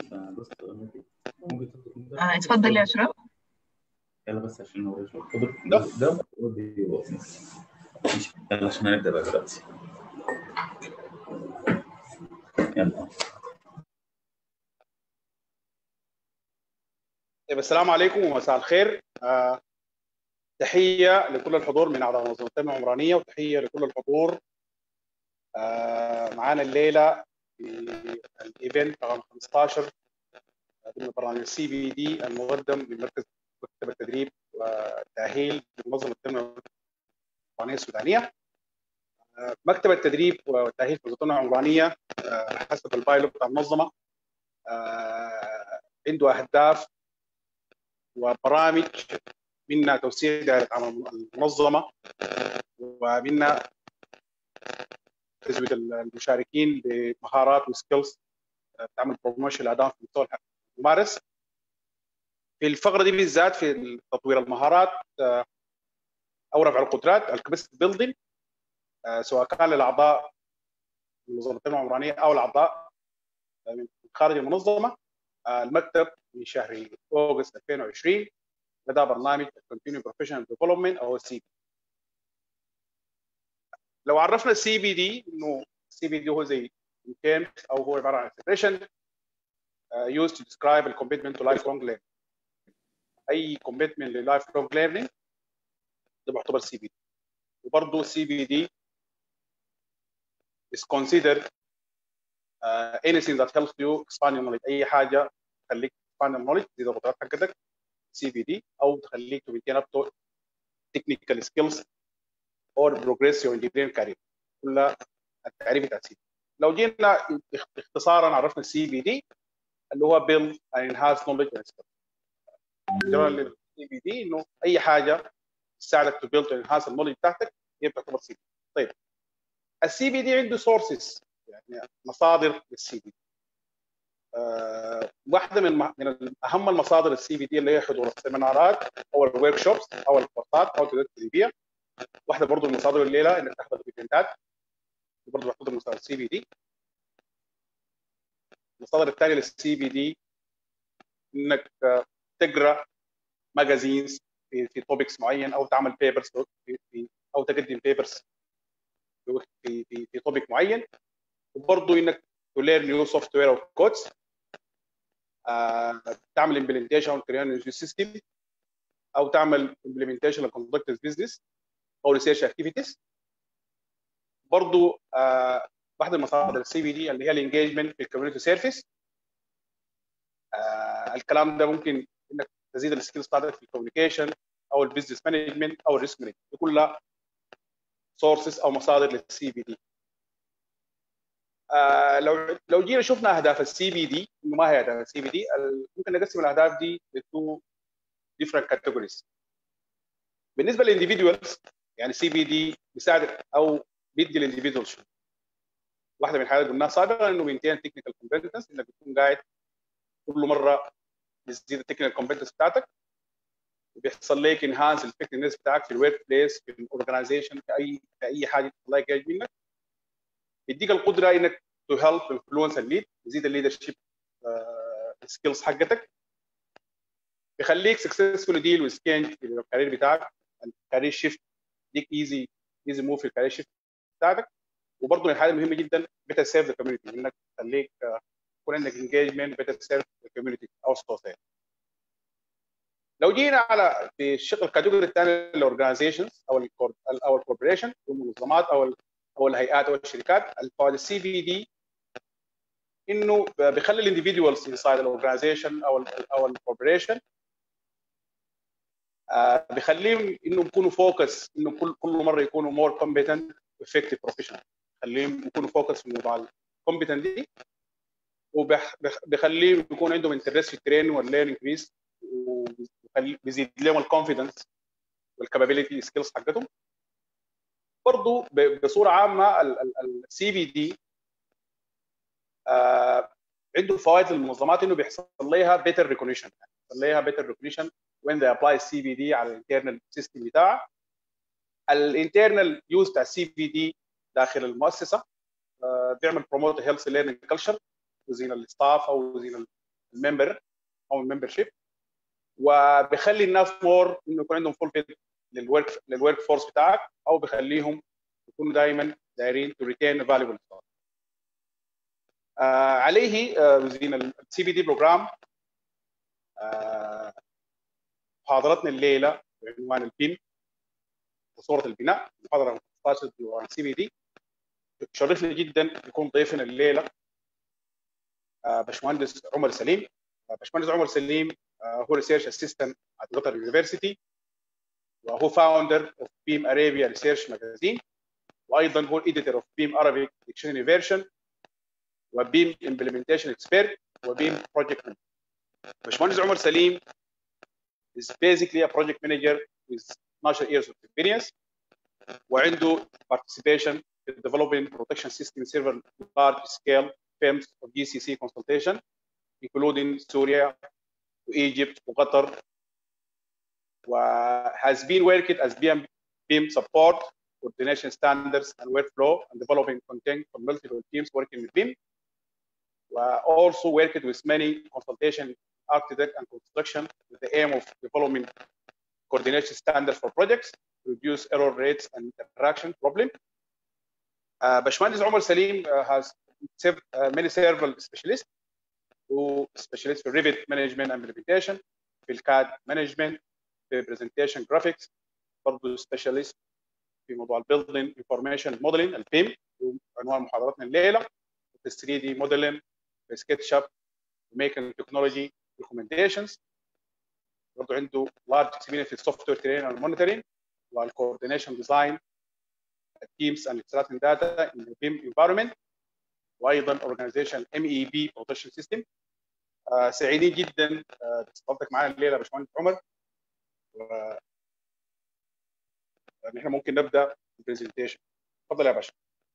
بس ممكن تطلب آه اتفضل يا اشرف يلا بس عشان نوري شوي خد ده ده ودي ماشي. يلا عشان نبدا بقى دلوقتي يلا طيب السلام عليكم ومساء الخير آه، تحية لكل الحضور من أعضاء منظمة التنمية العمرانية وتحية لكل الحضور آه، معانا الليلة في الإيفنت رقم 15 ضمن برنامج السي بي دي المقدم من مركز مكتب التدريب والتأهيل لمنظمة التنمية العمرانية السودانية آه، مكتب التدريب والتأهيل في التنمية العمرانية آه، حسب البايلوت بتاع المنظمة آه، عنده أهداف وبرامج منها توسيع دائرة عمل المنظمة ومنها تزويد المشاركين بمهارات وسكيلز تعمل بروموشن لأدائهم في مستوى الممارس في الفقرة دي بالذات في تطوير المهارات آه، أو رفع القدرات الكبست بيلدينج سواء كان للأعضاء منظمة التنمية العمرانية أو الأعضاء من خارج المنظمة آه، المكتب من شهر أغسطس 2020 بدا برنامج Continuing Professional Development او السي بي لو عرفنا السي بي دي انه السي بي دي هو زي terms او هو عباره عن expression uh, used to describe the commitment to lifelong learning اي commitment ل lifelong learning ده بيعتبر سي بي دي وبرضه السي بي دي is considered uh, anything that helps you expand your knowledge اي حاجه تخليك expand your knowledge تزيد القدرات حقتك سي بي دي او تخليك to maintain up to technical skills or progress your engineering career كلها التعريف بتاع السي لو جينا اختصارا عرفنا السي بي دي اللي هو build and enhance knowledge and skills السي بي دي انه اي حاجه تساعدك to build and enhance النولج بتاعتك هي بتعتبر سي بي طيب السي بي دي عنده سورسز يعني مصادر للسي بي دي آه، واحده من من اهم المصادر السي بي دي اللي هي حضور السيمينارات او الورك شوبس او الكورسات او التدريبات التدريبيه واحده برضه من مصادر الليله انك تحضر الايفنتات برضه بحضر مصادر السي بي دي المصادر الثانيه للسي بي دي انك آه، تقرا ماجازينز في في توبكس معين او تعمل بيبرز في في او تقدم بيبرز في في في توبيك معين وبرضه انك to learn new software or codes آه، تعمل implementation create new system او تعمل implementation of conducted business او research activities برضو آه، واحده من مصادر السي بي دي اللي هي الانجيجمنت في الكوميونتي سيرفيس الكلام ده ممكن انك تزيد السكيلز بتاعتك في الكوميونيكيشن او البزنس مانجمنت او الريسك مانجمنت دي كلها سورسز او مصادر للسي بي دي آه لو لو جينا شفنا اهداف السي بي دي انه ما هي اهداف السي بي دي ممكن نقسم الاهداف دي لتو different categories بالنسبه للانديفيدوالز يعني السي بي دي بيساعد او بيدي الانديفيدوال شو واحده من الحاجات اللي قلناها سابقا انه بينتين تكنيكال كومبتنس انك بتكون قاعد كل مره بتزيد التكنيكال كومبتنس بتاعتك وبيحصل لك انهانس الافكتفنس بتاعك في الورك بليس في الاورجنايزيشن في اي في اي حاجه الله يجي منك يديك القدره انك تو هيلب انفلونس الليد يزيد الليدرشيب سكيلز حقتك بيخليك سكسسفول ديل وسكينج في الكارير بتاعك الكارير شيفت يديك ايزي ايزي موف في الكارير شيفت بتاعتك وبرضه من الحاجات المهمه جدا بيتر سيرف ذا كوميونتي انك تخليك يكون عندك انجيجمنت بيتر سيرف ذا كوميونتي او السوسايتي لو جينا على في الشق الكاتيجوري الثاني الاورجنايزيشنز او ال او الكوربريشن المنظمات او او الهيئات او الشركات الفوائد السي بي دي انه بيخلي الانديفيدوالز انسايد الاورجنايزيشن او ال او الكوربريشن آه بيخليهم انهم يكونوا فوكس انه كل كل مره يكونوا مور كومبتنت افكتيف بروفيشنال بيخليهم يكونوا فوكس في موضوع الكومبتنت دي وبيخليهم يكون عندهم انترست في الترين والليرنينج بيس وبيزيد لهم الكونفدنس والكابابيلتي سكيلز حقتهم برضه بصوره عامه السي بي دي عنده فوائد للمنظمات انه بيحصل لها بيتر ريكونيشن بيحصل لها بيتر ريكونيشن وين they apply السي بي دي على الانترنال سيستم بتاعها الانترنال يوز بتاع السي بي دي داخل المؤسسه بيعمل بروموت هيلث ليرنينج كلتشر وزين الستاف او وزين الممبر او الممبر شيب وبيخلي الناس مور انه يكون عندهم فول فيت للورك للورك فورس بتاعك او بيخليهم يكونوا دائما دايرين تو ريتين فاليبل عليه آه زين السي بي دي بروجرام محاضرتنا الليله بعنوان البين وصوره البناء محاضره 15 ديوان سي بي دي شرفني جدا يكون ضيفنا الليله باشمهندس عمر سليم باشمهندس عمر سليم هو ريسيرش اسيستنت at قطر يونيفرسيتي وهو فاوندر اوف بيم ارابيا ريسيرش ماجازين وايضا هو الايديتور اوف بيم Arabic ديكشنري فيرجن وبيم امبلمنتيشن اكسبيرت وبيم بروجكت مانجر باشمهندس عمر سليم is basically a project manager with 12 years of experience وعنده participation in developing protection system in several large scale firms of GCC consultation including Syria Egypt وقطر و has been working as BM BIM support coordination standards and workflow and developing content for multiple teams working with BIM و also worked with many consultation architect and construction with the aim of developing coordination standards for projects to reduce error rates and interaction problem. Uh, Bashmandis Omar Salim uh, has served, uh, many several specialists who specialists for Revit management and implementation, في CAD management, في presentation graphics, برضه specialist في موضوع building information modeling البيم عنوان محاضرتنا الليله في 3 دي modeling في سكتش اب making technology recommendations برضه عنده large experience في السوفت وير ترين and monitoring والcoordination design teams and extracting data in the BIM environment وايضا organization MEB protection system آه سعيدين جدا آه باستضافتك معنا الليله يا باشمهندس عمر و نحن ممكن نبدا البرزنتيشن اتفضل يا باشا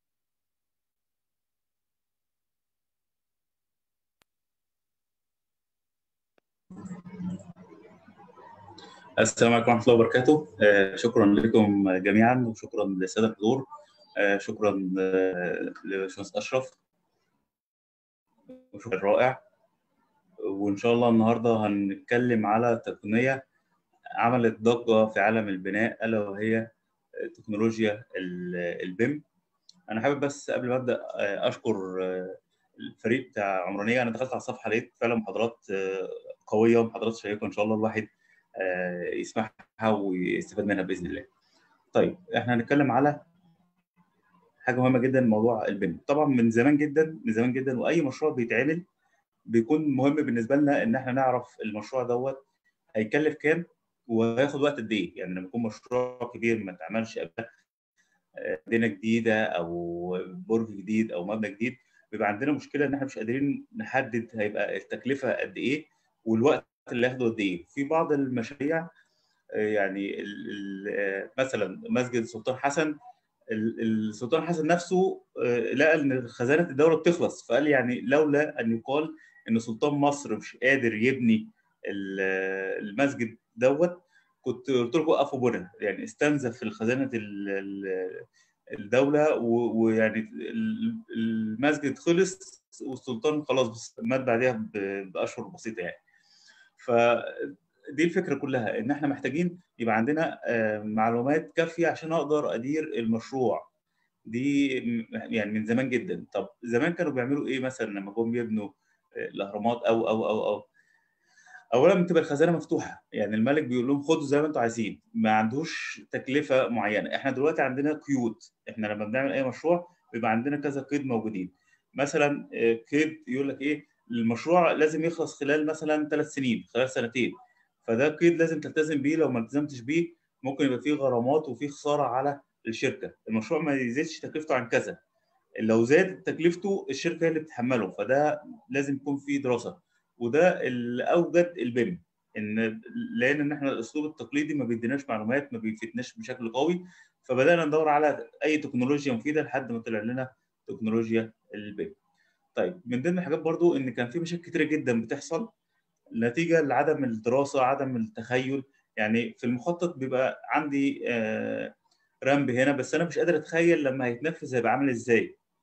السلام عليكم ورحمه الله وبركاته آه شكرا لكم جميعا وشكرا للساده الحضور آه شكرا آه لباشمهندس اشرف وشكرا رائع وان شاء الله النهارده هنتكلم على تقنيه عملت ضجه في عالم البناء الا وهي تكنولوجيا البيم انا حابب بس قبل ما ابدا اشكر الفريق بتاع عمرانيه انا دخلت على الصفحه لقيت فعلا محاضرات قويه ومحاضرات شيقه ان شاء الله الواحد يسمعها ويستفاد منها باذن الله. طيب احنا هنتكلم على حاجه مهمه جدا موضوع البيم طبعا من زمان جدا من زمان جدا واي مشروع بيتعمل بيكون مهم بالنسبه لنا ان احنا نعرف المشروع دوت هيكلف كام وهياخد وقت قد ايه يعني لما يكون مشروع كبير ما اتعملش قبل مدينه جديده او برج جديد او مبنى جديد بيبقى عندنا مشكله ان احنا مش قادرين نحدد هيبقى التكلفه قد ايه والوقت اللي هياخده قد ايه في بعض المشاريع يعني مثلا مسجد السلطان حسن السلطان حسن نفسه لقى ان خزانه الدوله بتخلص فقال يعني لولا ان يقال ان سلطان مصر مش قادر يبني المسجد دوت كنت قلت لكم وقفوا بنا يعني استنزف الخزانه الدوله ويعني المسجد خلص والسلطان خلاص مات بعدها باشهر بسيطه يعني فدي الفكره كلها ان احنا محتاجين يبقى عندنا معلومات كافيه عشان اقدر ادير المشروع دي يعني من زمان جدا طب زمان كانوا بيعملوا ايه مثلا لما جم يبنوا الاهرامات او او او او اولا بتبقى الخزانه مفتوحه يعني الملك بيقول لهم خدوا زي ما انتم عايزين ما عندوش تكلفه معينه احنا دلوقتي عندنا قيود احنا لما بنعمل اي مشروع بيبقى عندنا كذا قيد موجودين مثلا قيد يقول لك ايه المشروع لازم يخلص خلال مثلا ثلاث سنين خلال سنتين فده قيد لازم تلتزم بيه لو ما التزمتش بيه ممكن يبقى فيه غرامات وفيه خساره على الشركه المشروع ما يزيدش تكلفته عن كذا لو زاد تكلفته الشركه هي اللي بتتحمله فده لازم يكون فيه دراسه وده اللي اوجد البيم ان لان ان احنا الاسلوب التقليدي ما بيديناش معلومات ما بيفيدناش بشكل قوي فبدانا ندور على اي تكنولوجيا مفيده لحد ما طلع لنا تكنولوجيا البيم طيب من ضمن الحاجات برضو ان كان في مشاكل كتيره جدا بتحصل نتيجه لعدم الدراسه عدم التخيل يعني في المخطط بيبقى عندي آه رامب هنا بس انا مش قادر اتخيل لما هيتنفذ هيبقى عامل ازاي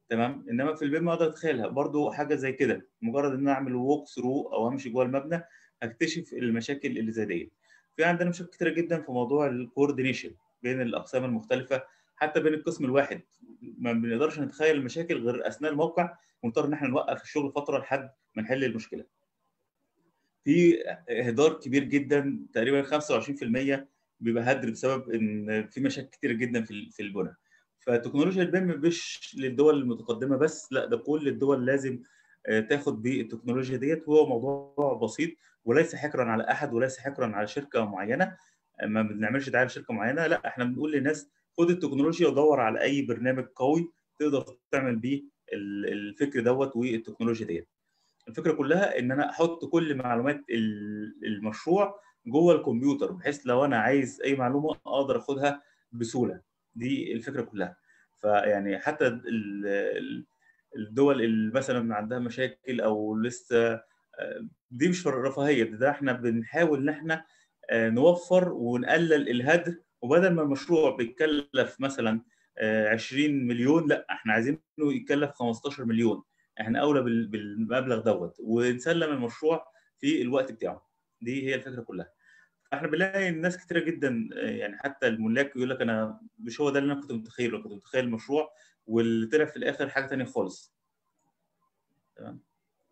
تمام انما في البيم اقدر اتخيلها برضو حاجه زي كده مجرد ان انا اعمل ووك ثرو او امشي جوه المبنى هكتشف المشاكل اللي زي دي في عندنا مشاكل كتيره جدا في موضوع الكوردينيشن بين الاقسام المختلفه حتى بين القسم الواحد ما بنقدرش نتخيل المشاكل غير اثناء الموقع ونضطر ان احنا نوقف الشغل فتره لحد ما نحل المشكله في اهدار كبير جدا تقريبا 25% بيبقى هدر بسبب ان في مشاكل كتير جدا في في البنى فتكنولوجيا البيم مش للدول المتقدمه بس لا ده كل الدول لازم تاخد بالتكنولوجيا ديت هو موضوع بسيط وليس حكرا على احد وليس حكرا على شركه معينه ما بنعملش دعايه لشركه معينه لا احنا بنقول للناس خد التكنولوجيا ودور على اي برنامج قوي تقدر تعمل بيه الفكر دوت والتكنولوجيا ديت الفكره كلها ان انا احط كل معلومات المشروع جوه الكمبيوتر بحيث لو انا عايز اي معلومه اقدر اخدها بسهوله دي الفكره كلها فيعني حتى الدول اللي مثلا عندها مشاكل او لسه دي مش رفاهيه ده احنا بنحاول ان احنا نوفر ونقلل الهدر وبدل ما المشروع بيتكلف مثلا 20 مليون لا احنا عايزينه يتكلف 15 مليون احنا اولى بالمبلغ دوت ونسلم المشروع في الوقت بتاعه دي هي الفكره كلها احنا بنلاقي الناس كتيره جدا يعني حتى الملاك يقول لك انا مش هو ده اللي انا كنت متخيله كنت متخيل المشروع واللي طلع في الاخر حاجه ثانيه خالص تمام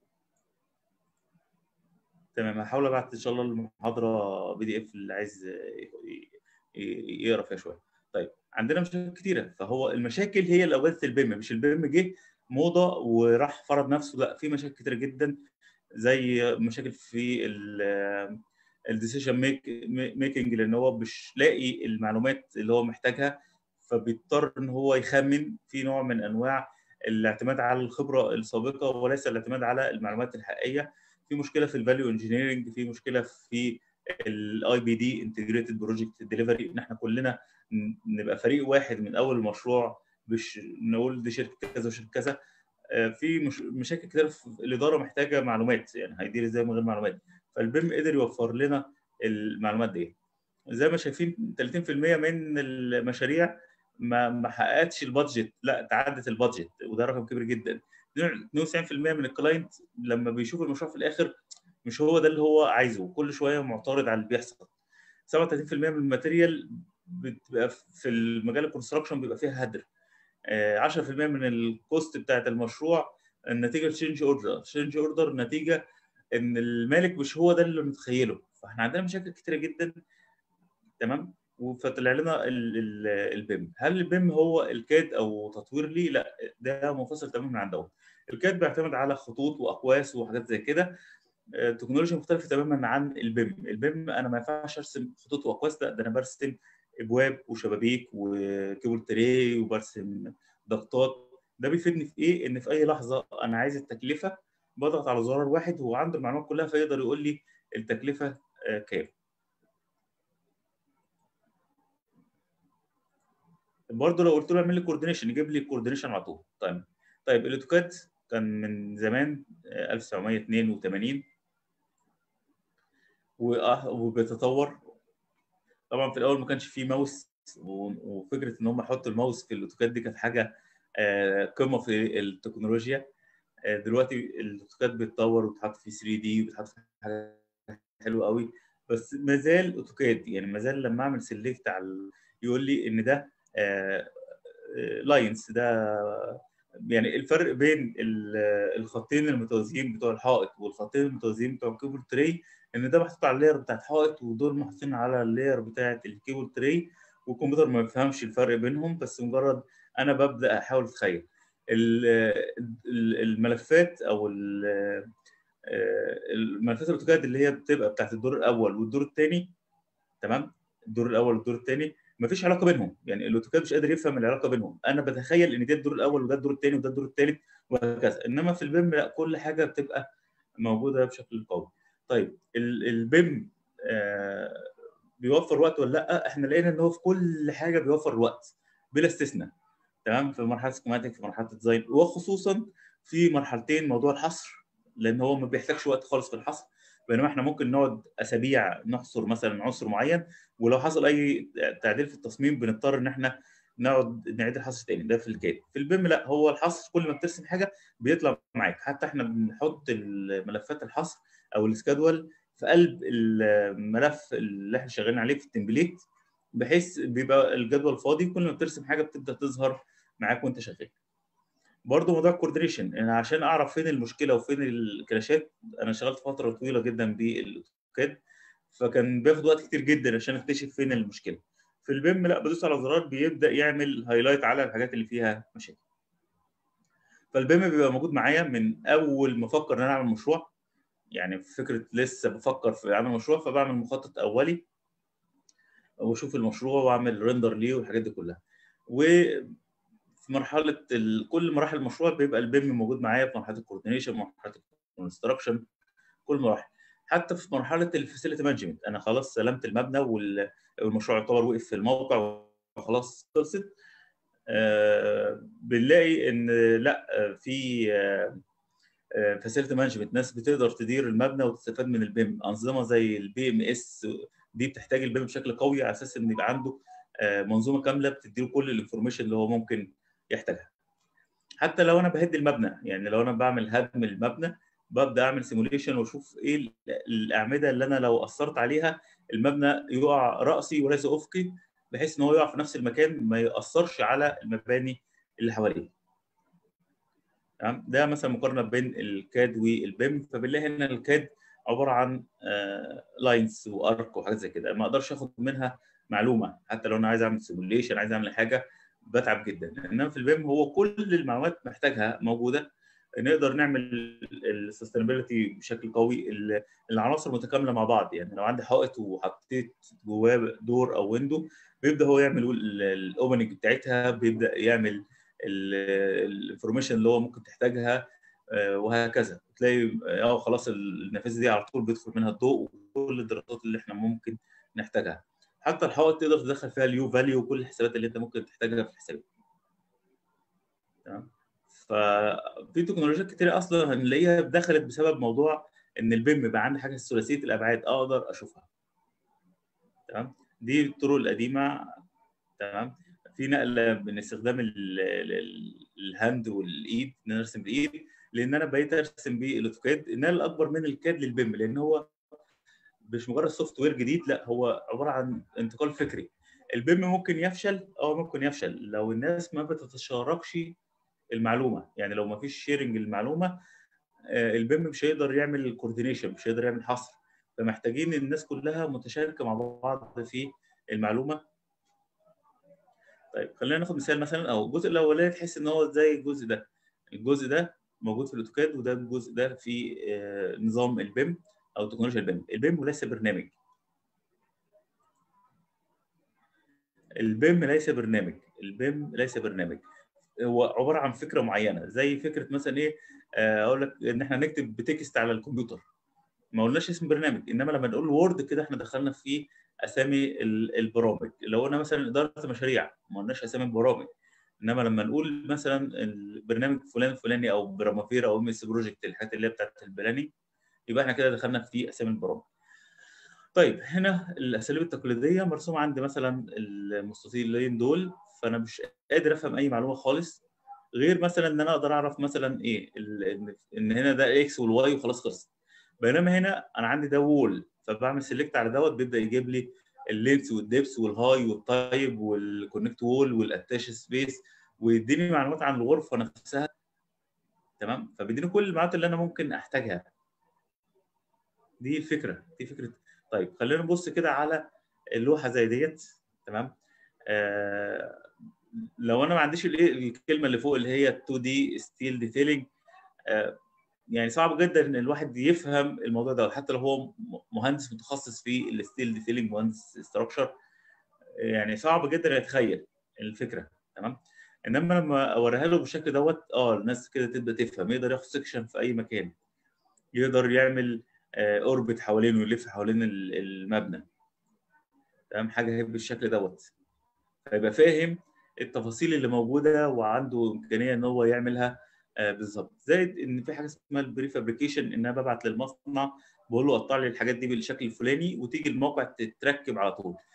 تمام هحاول ابعت ان شاء الله المحاضره بي دي اف اللي عايز يقرا فيها شويه طيب عندنا مشاكل كتيره فهو المشاكل هي اللي اوجدت البيم مش البيم جه موضه وراح فرض نفسه لا في مشاكل كتيره جدا زي مشاكل في الديسيشن ميكنج لان هو مش لاقي المعلومات اللي هو محتاجها فبيضطر ان هو يخمن في نوع من انواع الاعتماد على الخبره السابقه وليس الاعتماد على المعلومات الحقيقيه في مشكله في الفاليو انجينيرنج في مشكله في الاي بي دي انتجريتد بروجكت ديليفري ان احنا كلنا نبقى فريق واحد من اول المشروع مش نقول دي شركه كذا وشركه كذا في مش مشاكل كتير في الاداره محتاجه معلومات يعني هيدير ازاي من غير معلومات فالبيم قدر يوفر لنا المعلومات دي زي ما شايفين 30% من المشاريع ما ما حققتش البادجت لا تعدت البادجت وده رقم كبير جدا 92% من الكلاينت لما بيشوف المشروع في الاخر مش هو ده اللي هو عايزه كل شويه معترض على اللي بيحصل 37% من الماتيريال بتبقى في المجال الكونستراكشن بيبقى فيها هدر 10% من الكوست بتاعت المشروع النتيجه تشينج اوردر تشينج اوردر نتيجه ان المالك مش هو ده اللي متخيله فاحنا عندنا مشاكل كتيره جدا تمام فطلع لنا البيم هل البيم هو الكاد او تطوير ليه لا ده منفصل تماما عن دوت الكاد بيعتمد على خطوط واقواس وحاجات زي كده تكنولوجيا مختلفه تماما عن البيم البيم انا ما ينفعش ارسم خطوط واقواس لا ده انا برسم ابواب وشبابيك وكيبل تري وبرسم ضغطات ده بيفيدني في ايه ان في اي لحظه انا عايز التكلفه بضغط على زرار واحد هو عنده المعلومات كلها فيقدر يقول لي التكلفه كام برضه لو قلت له اعمل لي كوردينيشن يجيب لي الكوردينيشن على طول طيب طيب الاوتوكاد كان من زمان 1982 وبيتطور طبعا في الاول ما كانش فيه ماوس وفكره ان هم يحطوا الماوس في الاوتوكاد دي كانت حاجه قمه في التكنولوجيا دلوقتي الاوتوكاد بيتطور وبيتحط فيه 3 دي وبيتحط فيه حاجه حلوه قوي بس ما زال اوتوكاد يعني ما زال لما اعمل سيلكت على يقول لي ان ده لاينز ده يعني الفرق بين الخطين المتوازيين بتوع الحائط والخطين المتوازيين بتوع الكيبل تري ان ده محطوط على اللاير بتاعت حائط ودول محطوطين على اللاير بتاعت الكيبل تري والكمبيوتر ما بيفهمش الفرق بينهم بس مجرد انا ببدا احاول اتخيل الملفات او الملفات الاوتوكاد اللي هي بتبقى بتاعت الدور الاول والدور الثاني تمام الدور الاول والدور الثاني مفيش علاقه بينهم يعني الاوتوكاد مش قادر يفهم العلاقه بينهم انا بتخيل ان ده الدور الاول وده الدور الثاني وده الدور الثالث وهكذا انما في البيم لا كل حاجه بتبقى موجوده بشكل قوي طيب البيم آه بيوفر وقت ولا لا احنا لقينا ان هو في كل حاجه بيوفر الوقت بلا استثناء تمام في مرحله سكيماتيك في مرحله الديزاين وخصوصا في مرحلتين موضوع الحصر لان هو ما بيحتاجش وقت خالص في الحصر بينما احنا ممكن نقعد اسابيع نحصر مثلا عنصر معين ولو حصل اي تعديل في التصميم بنضطر ان احنا نقعد نعيد الحصر تاني ده في الكاد في البيم لا هو الحصر كل ما بترسم حاجه بيطلع معاك حتى احنا بنحط ملفات الحصر او السكادول في قلب الملف اللي احنا شغالين عليه في التمبليت بحيث بيبقى الجدول فاضي كل ما بترسم حاجه بتبدا تظهر معاك وانت شغال برضه موضوع الكوردينيشن انا عشان اعرف فين المشكله وفين الكلاشات انا اشتغلت فتره طويله جدا بالاوتوكاد فكان بياخد وقت كتير جدا عشان اكتشف فين المشكله في البيم لا بدوس على زرار بيبدا يعمل هايلايت على الحاجات اللي فيها مشاكل فالبيم بيبقى موجود معايا من اول ما افكر ان انا اعمل مشروع يعني فكره لسه بفكر في اعمل مشروع فبعمل مخطط اولي واشوف المشروع واعمل ريندر ليه والحاجات دي كلها وفي مرحله ال... كل مراحل المشروع بيبقى البيم موجود معايا في مرحله الكوردينيشن مرحله الكونستراكشن كل مراحل حتى في مرحله الفاسيلتي مانجمنت انا خلاص سلمت المبنى والمشروع يعتبر وقف في الموقع وخلاص خلصت آه بنلاقي ان لا في فاسيلتي مانجمنت ناس بتقدر تدير المبنى وتستفاد من البيم انظمه زي البي ام اس دي بتحتاج البيم بشكل قوي على اساس ان يبقى عنده منظومه كامله بتديله كل الانفورميشن اللي هو ممكن يحتاجها حتى لو انا بهد المبنى يعني لو انا بعمل هدم المبنى ببدا اعمل سيموليشن واشوف ايه الاعمده اللي انا لو اثرت عليها المبنى يقع راسي وليس افقي بحيث ان هو يقع في نفس المكان ما ياثرش على المباني اللي حواليه تمام ده مثلا مقارنه بين الكاد والبيم فبنلاقي هنا الكاد عباره عن لاينز وارك وحاجات زي كده ما اقدرش اخد منها معلومه حتى لو انا عايز اعمل سيموليشن عايز اعمل حاجه بتعب جدا انما في البيم هو كل المعلومات محتاجها موجوده نقدر نعمل السستينابيلتي بشكل قوي العناصر متكامله مع بعض يعني لو عندي حائط وحطيت جواه دور او ويندو بيبدا هو يعمل الاوبننج بتاعتها بيبدا يعمل الانفورميشن اللي هو ممكن تحتاجها وهكذا تلاقي اه خلاص النافذه دي على طول بيدخل منها الضوء وكل الدراسات اللي احنا ممكن نحتاجها حتى الحوائط تقدر تدخل فيها اليو فاليو وكل الحسابات اللي انت ممكن تحتاجها في الحسابات تمام ففي تكنولوجيات كتير اصلا هنلاقيها دخلت بسبب موضوع ان البيم بقى عندي حاجه ثلاثيه الابعاد اقدر اشوفها تمام دي الطرق القديمه تمام في نقله من استخدام الهاند والايد ان انا ارسم بالايد لان انا بقيت ارسم بالاوتوكاد النقله الاكبر من الكاد للبيم لان هو مش مجرد سوفت وير جديد لا هو عباره عن انتقال فكري البيم ممكن يفشل اه ممكن يفشل لو الناس ما بتتشاركش المعلومه يعني لو ما فيش شيرنج المعلومه البيم مش هيقدر يعمل كوردينيشن مش هيقدر يعمل حصر فمحتاجين الناس كلها متشاركه مع بعض في المعلومه طيب خلينا ناخد مثال مثلا او الجزء الاولاني تحس ان هو زي الجزء ده الجزء ده موجود في الاوتوكاد وده الجزء ده في نظام البيم او تكنولوجيا البيم البيم ليس برنامج البيم ليس برنامج البيم ليس برنامج هو عباره عن فكره معينه زي فكره مثلا ايه اقول لك ان احنا نكتب بتكست على الكمبيوتر ما قلناش اسم برنامج انما لما نقول وورد كده احنا دخلنا في اسامي البرامج لو قلنا مثلا اداره مشاريع ما قلناش اسامي البرامج انما لما نقول مثلا البرنامج فلان فلاني او برامافير او ام اس بروجكت الحاجات اللي هي بتاعت البلاني يبقى احنا كده دخلنا في اسامي البرامج طيب هنا الاساليب التقليديه مرسومه عندي مثلا المستطيلين دول فانا مش قادر افهم اي معلومه خالص غير مثلا ان انا اقدر اعرف مثلا ايه ان هنا ده اكس والواي وخلاص خلص بينما هنا انا عندي ده وول فبعمل سيلكت على دوت بيبدا يجيب لي اللينس والديبس والهاي والتايب والكونكت وول والاتاش سبيس ويديني معلومات عن الغرفه نفسها تمام فبيديني كل المعلومات اللي انا ممكن احتاجها دي الفكره دي فكره طيب خلينا نبص كده على اللوحه زي ديت تمام آه لو انا ما عنديش الايه الكلمه اللي فوق اللي هي 2 دي ستيل ديتيلنج آه يعني صعب جدا ان الواحد يفهم الموضوع ده حتى لو هو مهندس متخصص في الستيل ديتيلنج مهندس ستراكشر يعني صعب جدا يتخيل الفكره تمام انما لما اوريها له بالشكل دوت اه الناس كده تبدا تفهم يقدر ياخد سكشن في اي مكان يقدر يعمل آه اوربت حوالينه يلف حوالين المبنى تمام حاجه هي بالشكل دوت فيبقى فاهم التفاصيل اللي موجوده وعنده امكانيه ان هو يعملها آه بالظبط زائد ان في حاجه اسمها البري فابريكيشن ان انا ببعت للمصنع بقول له قطع لي الحاجات دي بالشكل الفلاني وتيجي الموقع تتركب على طول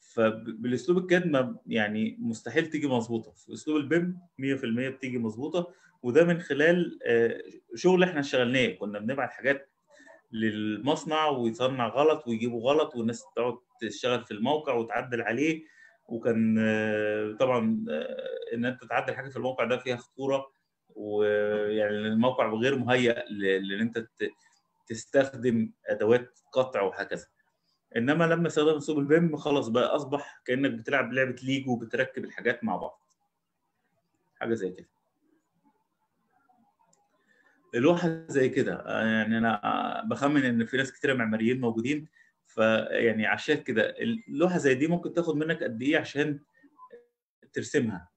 فبالاسلوب الكاد ما يعني مستحيل تيجي مظبوطه في اسلوب البيم 100% بتيجي مظبوطه وده من خلال شغل احنا اشتغلناه كنا بنبعت حاجات للمصنع ويصنع غلط ويجيبوا غلط والناس تقعد تشتغل في الموقع وتعدل عليه وكان طبعا ان انت تعدل حاجه في الموقع ده فيها خطوره ويعني الموقع غير مهيأ لان انت تستخدم ادوات قطع وهكذا انما لما استخدم اسلوب البيم خلاص بقى اصبح كانك بتلعب لعبه ليجو وبتركب الحاجات مع بعض حاجه زي كده اللوحه زي كده يعني انا بخمن ان في ناس كتيره معماريين موجودين فيعني عشان كده اللوحه زي دي ممكن تاخد منك قد ايه عشان ترسمها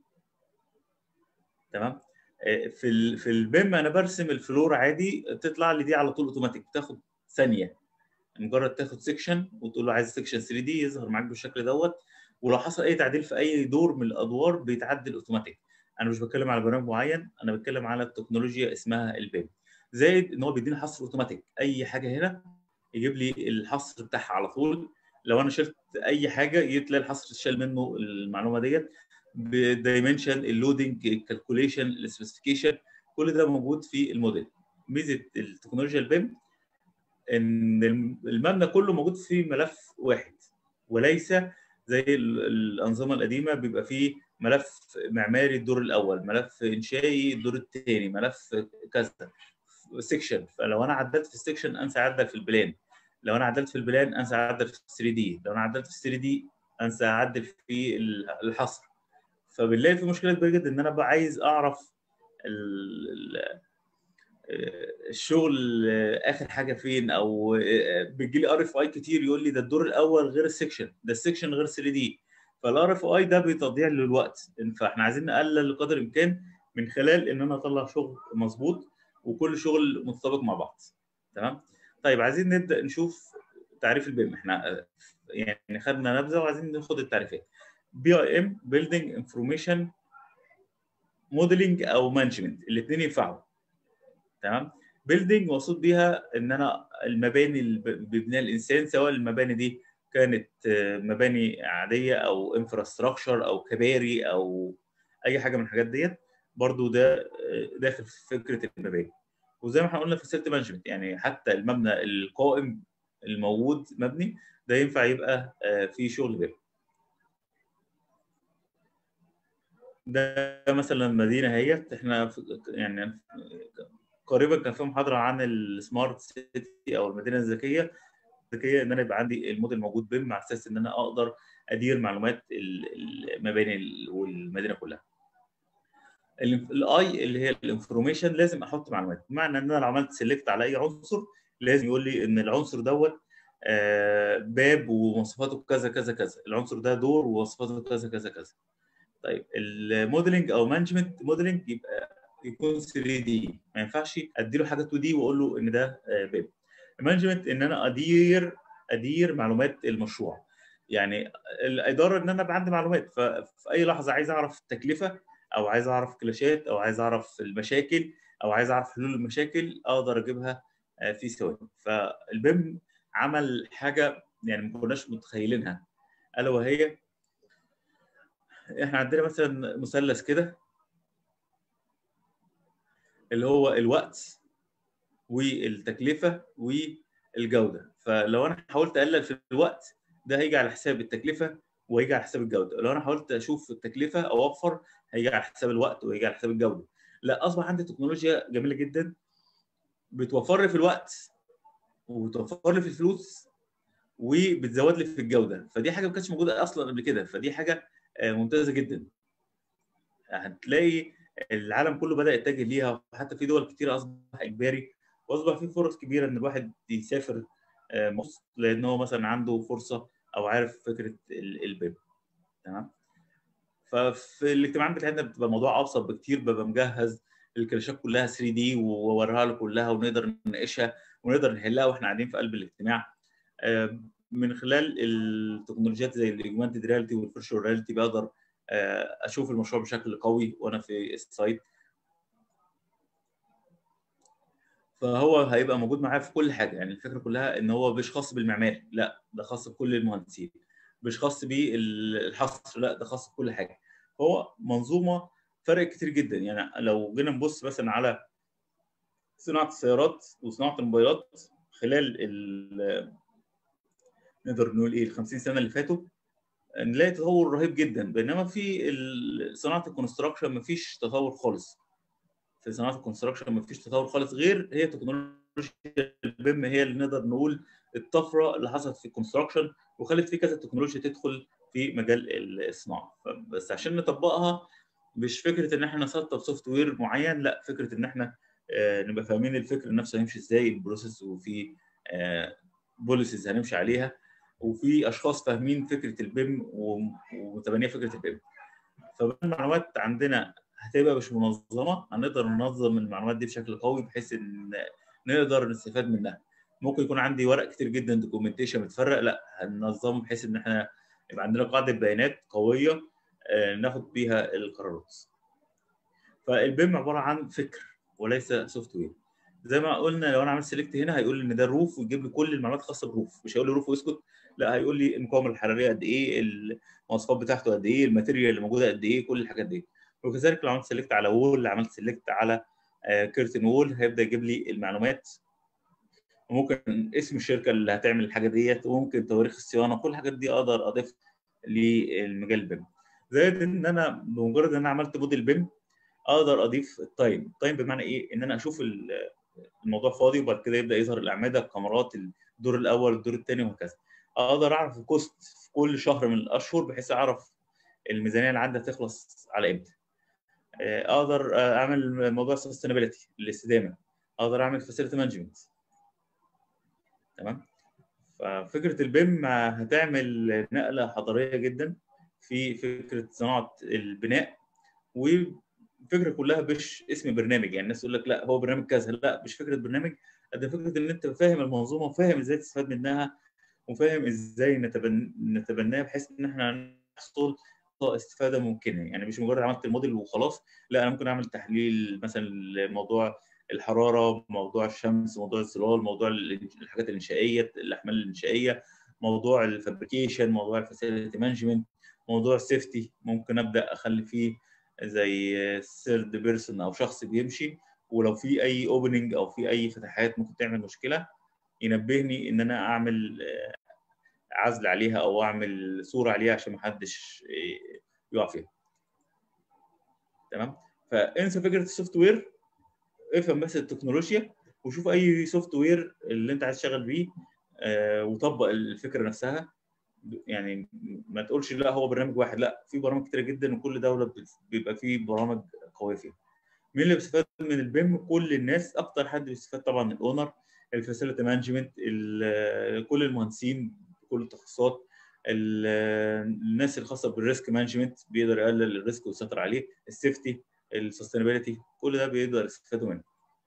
تمام في ال في البيم انا برسم الفلور عادي تطلع لي دي على طول اوتوماتيك بتاخد ثانيه مجرد تاخد سيكشن وتقول له عايز سيكشن 3 دي يظهر معاك بالشكل دوت ولو حصل اي تعديل في اي دور من الادوار بيتعدل اوتوماتيك انا مش بتكلم على برنامج معين انا بتكلم على التكنولوجيا اسمها البيم زائد ان هو بيديني حصر اوتوماتيك اي حاجه هنا يجيب لي الحصر بتاعها على طول لو انا شلت اي حاجه تلاقي الحصر اتشال منه المعلومه ديت بالدايمنشن اللودنج الكالكوليشن السبيسيفيكيشن كل ده موجود في الموديل ميزه التكنولوجيا البيم ان المبنى كله موجود في ملف واحد وليس زي الانظمه القديمه بيبقى فيه ملف معماري الدور الاول ملف انشائي الدور الثاني ملف كذا سيكشن فلو انا عدلت في السيكشن انسى اعدل في البلان لو انا عدلت في البلان انسى اعدل في 3 دي لو انا عدلت في 3 دي انسى اعدل في الحصر فبنلاقي في مشكله كبيره جدا ان انا بقى عايز اعرف الشغل اخر حاجه فين او بيجي لي ار اف اي كتير يقول لي ده الدور الاول غير السكشن ده السكشن غير 3 دي فالار اف اي ده بتضييع للوقت فاحنا عايزين نقلل قدر الامكان من خلال ان انا اطلع شغل مظبوط وكل شغل متطابق مع بعض تمام طيب عايزين نبدا نشوف تعريف البيم احنا يعني خدنا نبذه وعايزين ناخد التعريفات بي اي ام بيلدينج انفورميشن موديلنج او مانجمنت الاثنين ينفعوا تمام بيلدينج مقصود بيها ان انا المباني اللي بيبنيها الانسان سواء المباني دي كانت مباني عاديه او انفراستراكشر او كباري او اي حاجه من الحاجات ديت برضو ده داخل في فكره المباني وزي ما احنا قلنا في السيلت مانجمنت يعني حتى المبنى القائم الموجود مبني ده ينفع يبقى في شغل بيم ده مثلا مدينه اهيت احنا يعني قريبا كان في محاضره عن السمارت سيتي او المدينه الذكيه الذكيه ان انا يبقى عندي الموديل موجود بيم على اساس ان انا اقدر ادير معلومات المباني والمدينه كلها. الاي اللي هي الانفورميشن لازم احط معلومات بمعنى ان انا لو عملت سيلكت على اي عنصر لازم يقول لي ان العنصر دوت باب ومواصفاته كذا كذا كذا العنصر ده دور ومواصفاته كذا كذا كذا طيب الموديلنج او مانجمنت موديلنج يبقى يكون 3 دي ما ينفعش اديله حاجه 2 دي واقول له ان ده باب المانجمنت ان انا ادير ادير معلومات المشروع يعني الاداره ان انا يبقى عندي معلومات ففي اي لحظه عايز اعرف التكلفه او عايز اعرف كلاشات او عايز اعرف المشاكل او عايز اعرف حلول المشاكل اقدر اجيبها في ثواني فالبيم عمل حاجه يعني ما كناش متخيلينها الا وهي احنا عندنا مثلا مثلث كده اللي هو الوقت والتكلفه والجوده فلو انا حاولت اقلل في الوقت ده هيجي على حساب التكلفه وهيجي على حساب الجوده لو انا حاولت اشوف التكلفه اوفر هيجي على حساب الوقت وهيجي على حساب الجوده لا اصبح عندي تكنولوجيا جميله جدا بتوفر لي في الوقت وبتوفر لي في الفلوس وبتزود لي في الجوده فدي حاجه ما كانتش موجوده اصلا قبل كده فدي حاجه ممتازه جدا هتلاقي العالم كله بدا يتجه ليها وحتى في دول كتير اصبح اجباري واصبح في فرص كبيره ان الواحد يسافر مصر لان هو مثلا عنده فرصه او عارف فكره البيب تمام ففي الاجتماعات بتاعتنا بتبقى الموضوع ابسط بكتير ببقى مجهز الكلاشات كلها 3 دي واوريها له كلها ونقدر نناقشها ونقدر نحلها واحنا قاعدين في قلب الاجتماع من خلال التكنولوجيات زي الاجمانتد رياليتي والفيرشوال رياليتي بقدر اشوف المشروع بشكل قوي وانا في السايت فهو هيبقى موجود معايا في كل حاجه يعني الفكره كلها ان هو مش خاص بالمعماري لا ده خاص بكل المهندسين مش خاص بالحصر لا ده خاص بكل حاجه فهو منظومه فرق كتير جدا يعني لو جينا نبص مثلا على صناعه السيارات وصناعه الموبايلات خلال ال نقدر نقول ايه ال 50 سنه اللي فاتوا نلاقي تطور رهيب جدا بينما في صناعه الكونستراكشن مفيش تطور خالص في صناعه الكونستراكشن مفيش تطور خالص غير هي تكنولوجيا البيم هي اللي نقدر نقول الطفره اللي حصلت في الكونستراكشن وخلت في كذا تكنولوجيا تدخل في مجال الصناعه بس عشان نطبقها مش فكره ان احنا نسطب سوفت وير معين لا فكره ان احنا نبقى فاهمين الفكر نفسه هيمشي ازاي البروسيس وفي بوليسيز هنمشي عليها وفي اشخاص فاهمين فكره البيم ومتبنيه فكره البيم فالمعلومات عندنا هتبقى مش منظمه هنقدر ننظم المعلومات دي بشكل قوي بحيث ان نقدر نستفاد منها ممكن يكون عندي ورق كتير جدا دوكيومنتيشن متفرق لا هننظمه بحيث ان احنا يبقى عندنا قاعده بيانات قويه ناخد بيها القرارات فالبيم عباره عن فكر وليس سوفت وير زي ما قلنا لو انا عملت سيلكت هنا هيقول لي ان ده الروف ويجيب لي كل المعلومات الخاصه بالروف مش هيقول لي روف ويسكت لا هيقول لي المقاومه الحراريه قد ايه المواصفات بتاعته قد ايه الماتيريال اللي موجوده قد ايه كل الحاجات دي وكذلك لو عملت سيلكت على وول عملت سيلكت على كيرتن وول هيبدا يجيب لي المعلومات وممكن اسم الشركه اللي هتعمل الحاجه ديت وممكن تواريخ الصيانه كل الحاجات دي اقدر اضيف للمجال البيم زائد ان انا بمجرد ان انا عملت موديل بيم اقدر اضيف التايم التايم بمعنى ايه ان انا اشوف الموضوع فاضي وبعد كده يبدا يظهر الاعمده الكاميرات الدور الاول الدور الثاني وهكذا اقدر اعرف الكوست في كل شهر من الاشهر بحيث اعرف الميزانيه اللي عندي هتخلص على امتى اقدر اعمل موضوع السستينابيلتي الاستدامه اقدر اعمل فاسيلتي مانجمنت تمام ففكره البيم هتعمل نقله حضاريه جدا في فكره صناعه البناء والفكره كلها مش اسم برنامج يعني الناس تقول لك لا هو برنامج كذا لا مش فكره برنامج قد فكره ان انت فاهم المنظومه وفاهم ازاي تستفاد منها وفاهم ازاي نتبن... نتبناها بحيث ان احنا نحصل استفاده ممكنه يعني مش مجرد عملت الموديل وخلاص لا انا ممكن اعمل تحليل مثلا لموضوع الحراره موضوع الشمس موضوع الظلال موضوع الحاجات الانشائيه الاحمال الانشائيه موضوع الفابريكيشن موضوع الفاسيلتي مانجمنت موضوع السيفتي ممكن ابدا اخلي فيه زي سيرد بيرسون او شخص بيمشي ولو في اي اوبننج او في اي فتحات ممكن تعمل مشكله ينبهني ان انا اعمل عزل عليها او اعمل صوره عليها عشان محدش يقع فيها تمام فانسى فكره السوفت وير افهم بس التكنولوجيا وشوف اي سوفت وير اللي انت عايز تشتغل بيه آه وطبق الفكره نفسها يعني ما تقولش لا هو برنامج واحد لا في برامج كتير جدا وكل دوله بيبقى فيه برامج قويه فيها مين اللي بيستفاد من البيم كل الناس اكتر حد بيستفاد طبعا الاونر الفاسيلتي مانجمنت كل المهندسين كل التخصصات الناس الخاصه بالريسك مانجمنت بيقدر يقلل الريسك ويسيطر عليه السيفتي السستينابيلتي كل ده بيقدر يستفادوا منه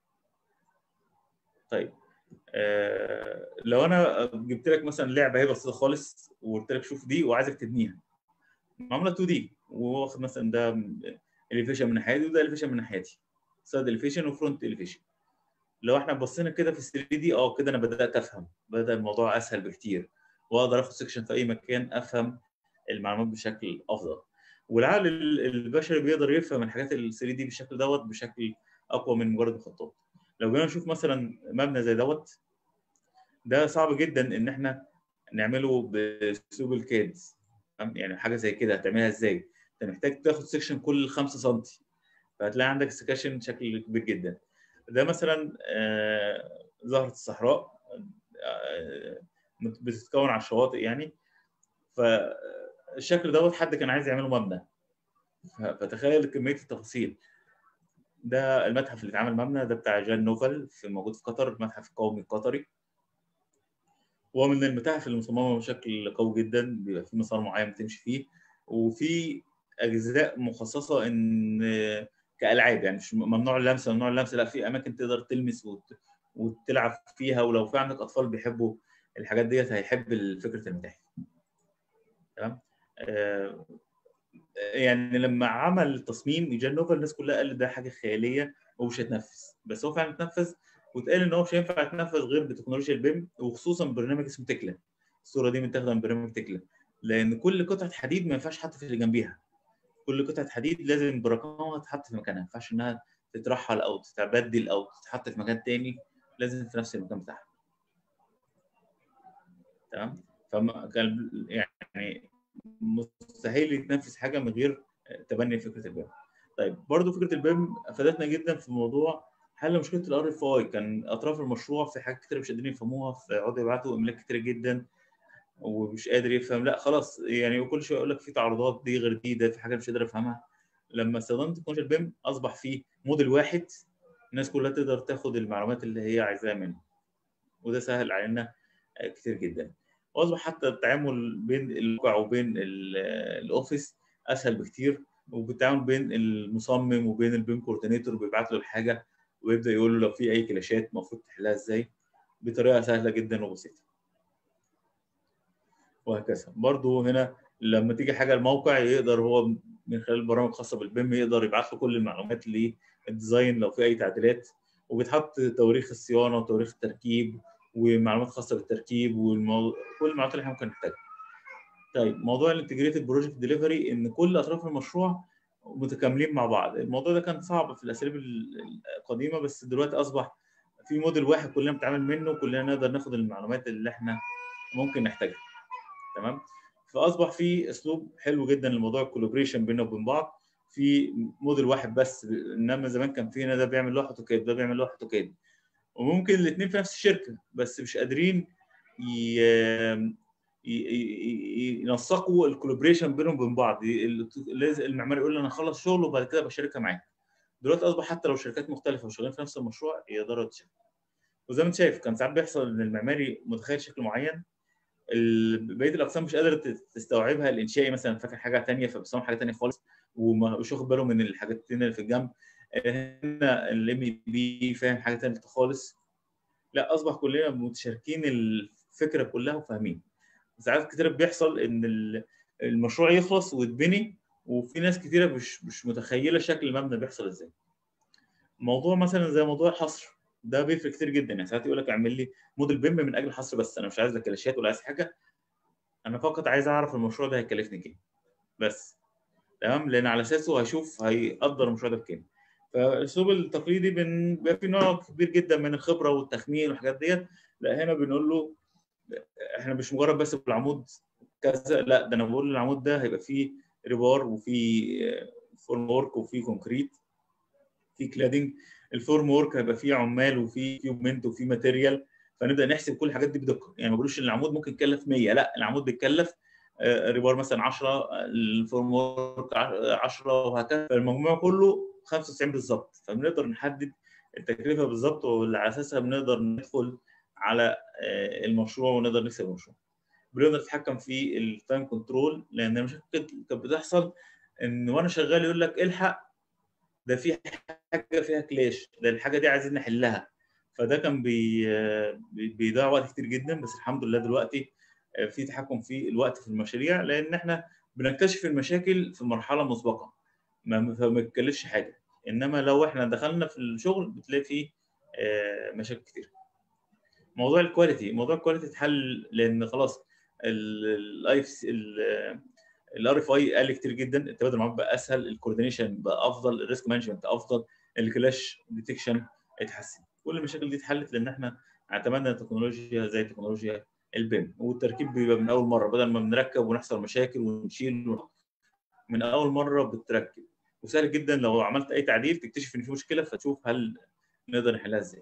طيب آه لو انا جبت لك مثلا لعبه هي بسيطه خالص وقلت لك شوف دي وعايزك تبنيها معامله 2 دي واخد مثلا ده اليفيشن من ناحيتي وده اليفيشن من ناحيتي سايد اليفيشن وفرونت اليفيشن لو احنا بصينا كده في ال 3 دي اه كده انا بدات افهم بدا الموضوع اسهل بكتير واقدر اخد سكشن في اي مكان افهم المعلومات بشكل افضل والعقل البشري بيقدر يفهم الحاجات ال 3 دي بالشكل دوت بشكل اقوى من مجرد الخطوط لو جينا نشوف مثلا مبنى زي دوت ده صعب جدا ان احنا نعمله باسلوب الكادز يعني حاجه زي كده هتعملها ازاي انت محتاج تاخد سكشن كل 5 سم فهتلاقي عندك سكشن شكل كبير جدا ده مثلا آه زهره الصحراء آه بتتكون على الشواطئ يعني فالشكل دوت حد كان عايز يعمله مبنى فتخيل كميه التفاصيل ده المتحف اللي اتعمل مبنى ده بتاع جان نوفل في موجود في قطر المتحف القومي القطري هو من المتاحف اللي مصممه بشكل قوي جدا بيبقى في مسار معين بتمشي فيه وفي اجزاء مخصصه ان كالعاب يعني مش ممنوع اللمس ممنوع اللمس لا في اماكن تقدر تلمس وت... وتلعب فيها ولو في عندك اطفال بيحبوا الحاجات ديت هيحب فكره المتاحف تمام آه يعني لما عمل التصميم جان نوفل الناس كلها قال ده حاجه خياليه ومش هتنفذ بس هو فعلا اتنفذ واتقال ان هو مش هينفع يتنفذ غير بتكنولوجيا البيم وخصوصا برنامج اسمه تكلا الصوره دي متاخده من برنامج تكلا لان كل قطعه حديد ما ينفعش تحط في اللي جنبيها كل قطعه حديد لازم برقمها تتحط في مكانها ما ينفعش انها تترحل او تتبدل او تتحط في مكان تاني لازم في نفس المكان بتاعها تمام فما كان يعني مستحيل يتنفذ حاجه من غير تبني فكره البيم طيب برضو فكره البيم افادتنا جدا في موضوع حل مشكله الار اف اي كان اطراف المشروع في حاجات كتير مش قادرين يفهموها فيقعدوا يبعتوا ايميلات كتير جدا ومش قادر يفهم لا خلاص يعني كل شويه يقول لك في تعارضات دي غير دي ده في حاجه مش قادر افهمها لما استخدمت كونشال بيم اصبح في موديل واحد الناس كلها تقدر تاخد المعلومات اللي هي عايزاها منه وده سهل علينا كتير جدا واصبح حتى التعامل بين الواقع وبين الاوفيس اسهل بكتير وبالتعامل بين المصمم وبين البيم كوردينيتور بيبعت له الحاجه ويبدا يقول له لو في اي كلاشات المفروض تحلها ازاي بطريقه سهله جدا وبسيطه وهكذا برضو هنا لما تيجي حاجه الموقع يقدر هو من خلال البرامج الخاصه بالبيم يقدر يبعت له كل المعلومات للديزاين لو في اي تعديلات وبيتحط تواريخ الصيانه وتواريخ التركيب ومعلومات خاصه بالتركيب والموضوع كل المعلومات اللي احنا ممكن نحتاجها. طيب موضوع الانتجريتد بروجكت ديليفري ان كل اطراف المشروع متكاملين مع بعض، الموضوع ده كان صعب في الاساليب القديمه بس دلوقتي اصبح في موديل واحد كلنا بنتعامل منه كلنا نقدر ناخد المعلومات اللي احنا ممكن نحتاجها. تمام؟ فاصبح في اسلوب حلو جدا لموضوع الكولابريشن بيننا وبين بعض في موديل واحد بس انما زمان كان فينا ده بيعمل لوحه اوتوكاد ده بيعمل لوحه اوتوكاد وممكن الاثنين في نفس الشركه بس مش قادرين ينسقوا الكولابريشن بينهم وبين بعض المعماري يقول انا اخلص شغل وبعد كده بشاركها معاك دلوقتي اصبح حتى لو شركات مختلفه وشغالين في نفس المشروع يقدروا يتشاركوا وزي ما انت شايف كان ساعات بيحصل ان المعماري متخيل شكل معين بقيه الاقسام مش قادره تستوعبها الانشائي مثلا فاكر حاجه ثانيه فبيصمم حاجه ثانيه خالص ومش واخد باله من الحاجات اللي في الجنب هنا الام بي فاهم حاجه ثانيه خالص لا اصبح كلنا متشاركين الفكره كلها وفاهمين ساعات كتير بيحصل ان المشروع يخلص ويتبني وفي ناس كتيره مش مش متخيله شكل المبنى بيحصل ازاي موضوع مثلا زي موضوع الحصر ده بيفرق كتير جدا يعني ساعات يقول لك اعمل لي موديل بيم من اجل الحصر بس انا مش عايز لا كلاشات ولا عايز حاجه انا فقط عايز اعرف المشروع ده هيكلفني كام بس تمام لان على اساسه هيشوف هيقدر المشروع ده بكام فالاسلوب التقليدي بيبقى في نوع كبير جدا من الخبره والتخمين والحاجات ديت لا هنا بنقول له احنا مش مجرد بس بالعمود كذا لا ده انا بقول العمود ده هيبقى فيه ريبار وفيه فورم ورك وفيه كونكريت في كلادنج الفورم ورك هيبقى فيه عمال وفيه كيوبمنت وفيه ماتيريال فنبدا نحسب كل الحاجات دي بدقه يعني ما بقولوش ان العمود ممكن يكلف 100 لا العمود بيتكلف ريبار مثلا 10 الفورم ورك 10 وهكذا فالمجموع كله 95 بالظبط فبنقدر نحدد التكلفه بالظبط وعلى اساسها بنقدر ندخل على المشروع ونقدر نكسب المشروع بنقدر نتحكم في التايم كنترول لان المشاكل كانت بتحصل ان وانا شغال يقول لك الحق ده في حاجه فيها كلاش ده الحاجه دي عايزين نحلها فده كان بي بيضيع وقت كتير جدا بس الحمد لله دلوقتي في تحكم في الوقت في المشاريع لان احنا بنكتشف المشاكل في مرحله مسبقه ما بتكلفش حاجه انما لو احنا دخلنا في الشغل بتلاقي فيه مشاكل كتير موضوع الكواليتي موضوع الكواليتي اتحل لان خلاص الاي الار اف اي قل كتير جدا التبادل المعلومات بقى اسهل الكوردينيشن بقى افضل الريسك مانجمنت افضل الكلاش ديتكشن اتحسن كل المشاكل دي اتحلت لان احنا اعتمدنا تكنولوجيا زي تكنولوجيا البيم والتركيب بيبقى من اول مره بدل ما بنركب ونحصل مشاكل ونشيل من اول مره بتركب وسهل جدا لو عملت اي تعديل تكتشف ان في مشكله فتشوف هل نقدر نحلها ازاي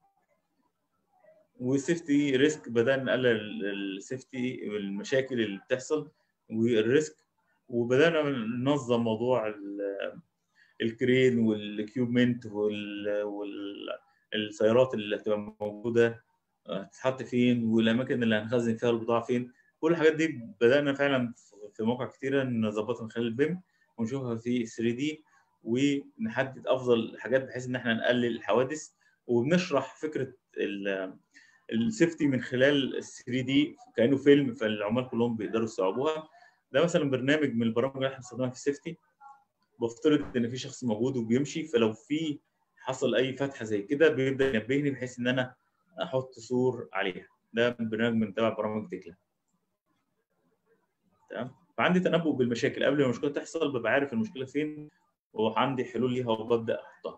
والسيفتي ريسك بدانا نقلل السيفتي والمشاكل اللي بتحصل والريسك وبدانا ننظم موضوع الكرين والاكيوبمنت والسيارات اللي هتبقى موجوده هتتحط فين والاماكن اللي هنخزن فيها البضاعه فين كل الحاجات دي بدانا فعلا في مواقع كتيره نظبطها من خلال البيم ونشوفها في 3 دي ونحدد افضل حاجات بحيث ان احنا نقلل الحوادث وبنشرح فكره السيفتي من خلال ال 3 دي كانه فيلم فالعمال كلهم بيقدروا يستوعبوها ده مثلا برنامج من البرامج اللي احنا بنستخدمها في السيفتي بفترض ان في شخص موجود وبيمشي فلو في حصل اي فتحه زي كده بيبدا ينبهني بحيث ان انا احط سور عليها ده برنامج من تبع برامج ديكلا تمام فعندي تنبؤ بالمشاكل قبل ما المشكله تحصل ببقى عارف المشكله فين وعندي حلول ليها وببدا احطها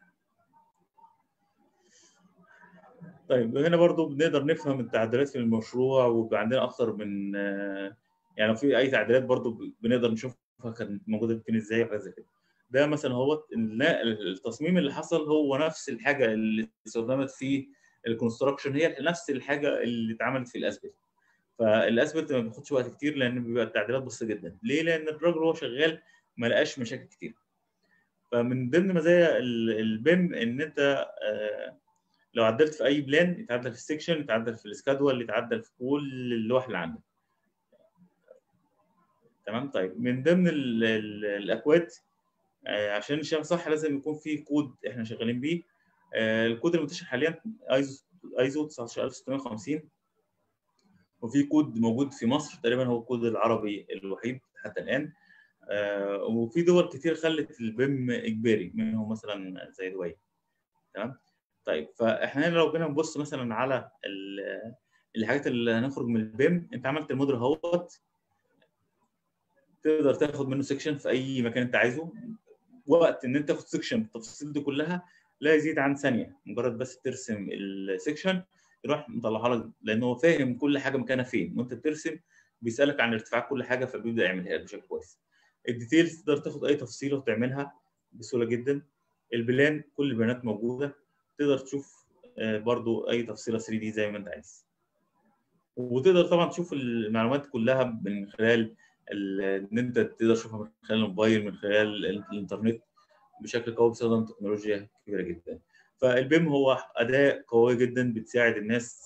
طيب هنا برضو بنقدر نفهم التعديلات في المشروع ويبقى عندنا اكتر من يعني لو في اي تعديلات برضو بنقدر نشوفها كانت موجوده فين ازاي وحاجات زي كده ده مثلا هو التصميم اللي حصل هو نفس الحاجه اللي استخدمت في الكونستراكشن هي نفس الحاجه اللي اتعملت في الاسبل فالاسبل ما بياخدش وقت كتير لان بيبقى التعديلات بسيطه جدا ليه لان الراجل وهو شغال ما لقاش مشاكل كتير فمن ضمن مزايا البيم ان انت لو عدلت في اي بلان يتعدل في السكشن يتعدل في السكادول يتعدل في كل اللوح اللي عندك تمام طيب من ضمن ال ال الاكواد عشان نشتغل صح لازم يكون في كود احنا شغالين بيه الكود المنتشر حاليا ايزو ايزو 19650 وفي كود موجود في مصر تقريبا هو الكود العربي الوحيد حتى الان وفي دول كتير خلت البيم اجباري منهم مثلا زي دبي تمام طيب فاحنا هنا لو جينا نبص مثلا على الحاجات اللي هنخرج من البيم انت عملت الموديل اهوت تقدر تاخد منه سيكشن في اي مكان انت عايزه وقت ان انت تاخد سيكشن بالتفاصيل دي كلها لا يزيد عن ثانيه مجرد بس ترسم السيكشن يروح مطلعها لك لان هو فاهم كل حاجه مكانها فين وانت بترسم بيسالك عن ارتفاع كل حاجه فبيبدا يعملها لك بشكل كويس الديتيلز تقدر تاخد اي تفصيله وتعملها بسهوله جدا البلان كل البيانات موجوده تقدر تشوف برضو اي تفصيله 3 دي زي ما انت عايز وتقدر طبعا تشوف المعلومات كلها من خلال ان انت تقدر تشوفها من خلال الموبايل من خلال الانترنت بشكل قوي بسبب تكنولوجيا كبيره جدا فالبيم هو اداه قويه جدا بتساعد الناس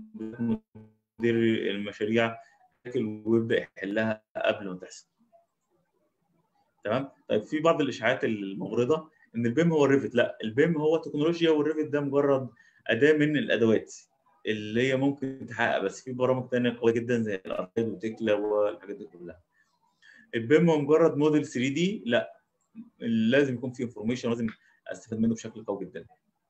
مدير المشاريع ويبدا يحلها قبل ما تحصل تمام طيب في بعض الاشاعات المغرضه ان البيم هو الريفت لا البيم هو تكنولوجيا والريفت ده مجرد اداه من الادوات اللي هي ممكن تحقق بس في برامج ثانيه قويه جدا زي الاركاد وتكلا والحاجات دي كلها البيم هو مجرد موديل 3 دي لا لازم يكون فيه انفورميشن لازم استفاد منه بشكل قوي جدا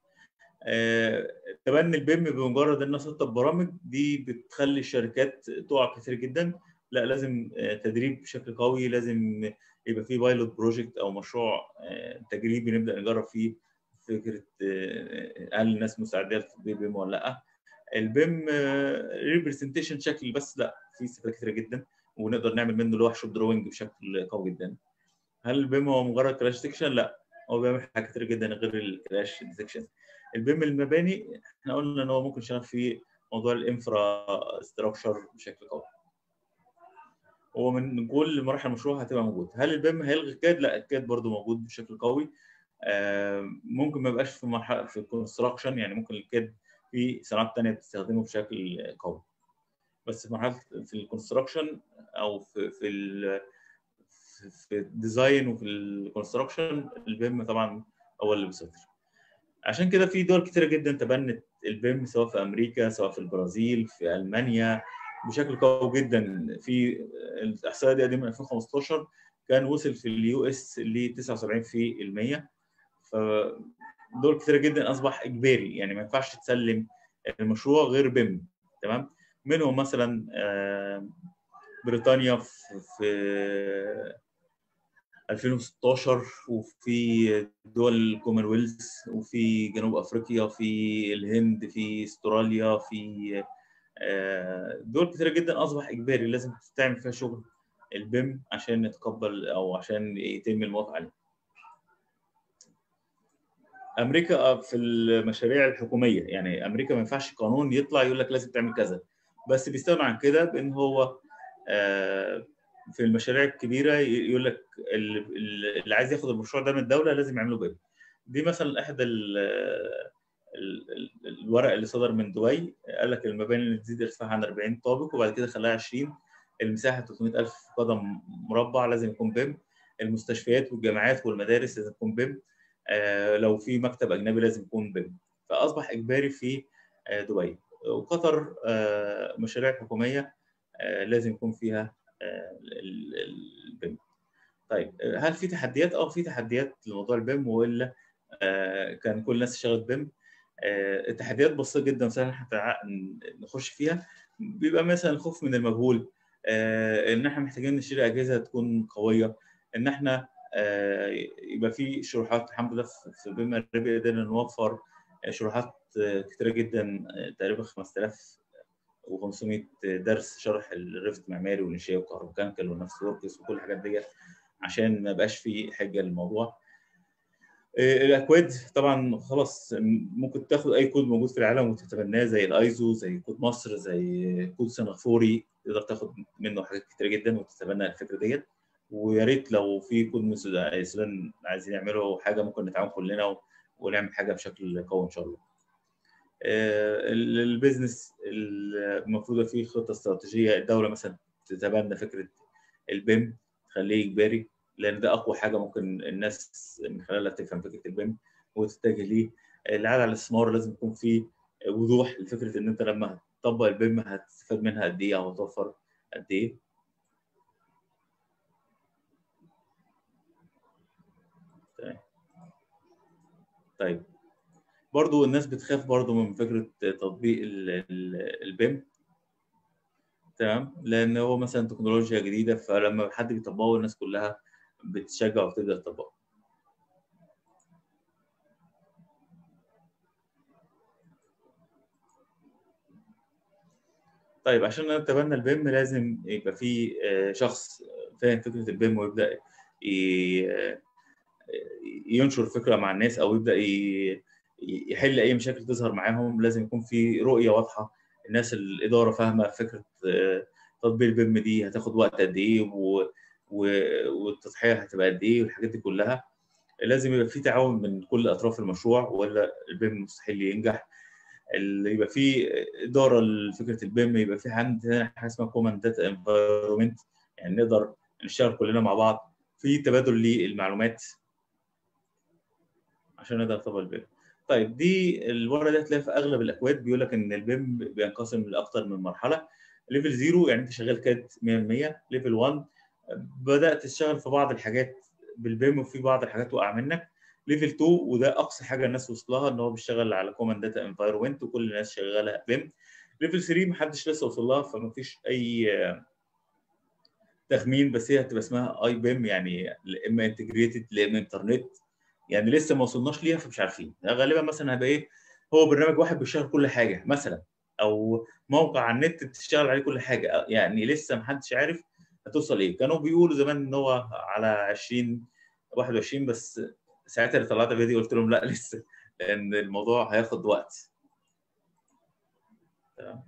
آه، تبني البيم بمجرد ان اسطب برامج دي بتخلي الشركات تقع كتير جدا لا لازم تدريب بشكل قوي لازم يبقى في بايلوت بروجكت او مشروع تجريبي نبدا نجرب فيه فكره هل الناس مستعده لتطبيق بيم ولا لا البيم ريبرزنتيشن شكل بس لا في استفاده كتيره جدا ونقدر نعمل منه لوح شوب دروينج بشكل قوي جدا هل البيم هو مجرد كراش ديتكشن لا هو بيعمل حاجات كتير جدا غير الكراش ديتكشن البيم المباني احنا قلنا ان هو ممكن يشتغل في موضوع الانفرا ستراكشر بشكل قوي هو من كل مراحل المشروع هتبقى موجود هل البيم هيلغي الكاد لا الكاد برضو موجود بشكل قوي آه ممكن ما يبقاش في مرحله في الكونستراكشن يعني ممكن الكاد في صناعات تانية بتستخدمه بشكل قوي بس في مرحله في الكونستراكشن او في في ال في الديزاين وفي الكونستراكشن البيم طبعا هو اللي بيسيطر عشان كده في دول كتيره جدا تبنت البيم سواء في امريكا سواء في البرازيل في المانيا بشكل قوي جدا في الاحصائيه دي قديمه من 2015 كان وصل في اليو اس ل 79% فدول كتيره جدا اصبح اجباري يعني ما ينفعش تسلم المشروع غير بيم تمام منهم مثلا بريطانيا في 2016 وفي دول الكومنولث وفي جنوب افريقيا في الهند في استراليا في دول كتيره جدا اصبح اجباري لازم تعمل فيها شغل البيم عشان نتقبل او عشان يتم الموافقه عليه. امريكا في المشاريع الحكوميه يعني امريكا ما ينفعش قانون يطلع يقول لك لازم تعمل كذا بس بيستغنى عن كده بان هو في المشاريع الكبيره يقول لك اللي عايز ياخد المشروع ده من الدوله لازم يعمله بيم. دي مثلا احدى الورق اللي صدر من دبي قال لك المباني اللي تزيد ارتفاعها عن 40 طابق وبعد كده خلاها 20 المساحه 300000 قدم مربع لازم يكون بيم المستشفيات والجامعات والمدارس لازم يكون بيم آه لو في مكتب اجنبي لازم يكون بيم فاصبح اجباري في آه دبي وقطر آه مشاريع حكوميه آه لازم يكون فيها آه البيم طيب هل في تحديات؟ اه في تحديات لموضوع البيم والا آه كان كل الناس اشتغلت بيم آه التحديات بسيطه جدا سهل حتى نخش فيها بيبقى مثلا الخوف من المجهول آه، ان احنا محتاجين نشتري اجهزه تكون قويه ان احنا آه، يبقى في شروحات الحمد لله في- في بما الربح قدرنا نوفر شروحات آه، كتيره جدا آه، تقريبا 5500 درس شرح الرفت معماري والانشاء والكهروميكانيكال والنفس وركس وكل الحاجات ديت عشان ما يبقاش في حجه للموضوع آه، الاكواد طبعا خلاص ممكن تاخد اي كود موجود في العالم وتتبناه زي الايزو زي كود مصر زي كود سنغافوري تقدر تاخد منه حاجات كتير جدا وتتبنى الفكره ديت ويا ريت لو في كود من السودان السودان عايزين يعملوا حاجه ممكن نتعاون كلنا و- ونعمل حاجه بشكل قوي ان شاء الله. آه، ال- البيزنس المفروض في خطه استراتيجيه الدوله مثلا تتبنى فكره البيم تخليه اجباري لان ده اقوى حاجه ممكن الناس من خلالها تفهم فكره البيم وتتجه ليه العاده على الاستثمار لازم يكون في وضوح لفكره ان انت لما هتطبق البيم هتستفاد منها قد ايه او هتوفر قد ايه تمام. طيب برضو الناس بتخاف برضو من فكره تطبيق ال- ال- البيم تمام لان هو مثلا تكنولوجيا جديده فلما حد بيطبقه الناس كلها بتشجع وتبدا تطبقه طيب عشان نتبنى البيم لازم يبقى في آه، شخص فاهم فكره البيم ويبدا ي- آه، ينشر فكره مع الناس او يبدا ي- يحل اي مشاكل تظهر معاهم لازم يكون في رؤيه واضحه الناس الاداره فاهمه فكره آه، تطبيق البيم دي هتاخد وقت قد ايه و- و- والتضحيه هتبقى قد ايه والحاجات دي كلها لازم يبقى في تعاون من كل اطراف المشروع ولا البيم مستحيل ينجح اللي يبقى في اداره لفكره البيم يبقى في عندنا حاجه اسمها كومن داتا انفايرمنت يعني نقدر نشتغل كلنا مع بعض في تبادل للمعلومات عشان نقدر نطبق البيم طيب دي الورقه دي هتلاقيها في اغلب الاكواد بيقول لك ان البيم بينقسم لاكثر من مرحله ليفل 0 يعني انت شغال كاد 100% ليفل 1 بدات تشتغل في بعض الحاجات بالبيم وفي بعض الحاجات وقع منك ليفل 2 وده اقصى حاجه الناس وصلها ان هو بيشتغل على كومن داتا انفايرمنت وكل الناس شغاله بيم ليفل 3 محدش لسه وصل لها فما فيش اي تخمين بس هي هتبقى اسمها اي بيم يعني لا اما انتجريتد لا اما انترنت يعني لسه ما وصلناش ليها فمش عارفين غالبا مثلا هيبقى ايه هو برنامج واحد بيشتغل كل حاجه مثلا او موقع على النت بتشتغل عليه كل حاجه يعني لسه ما حدش عارف هتوصل ايه كانوا بيقولوا زمان ان هو على 20 21 بس ساعتها اللي طلعت فيديو قلت لهم لا لسه لان الموضوع هياخد وقت تمام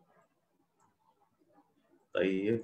طيب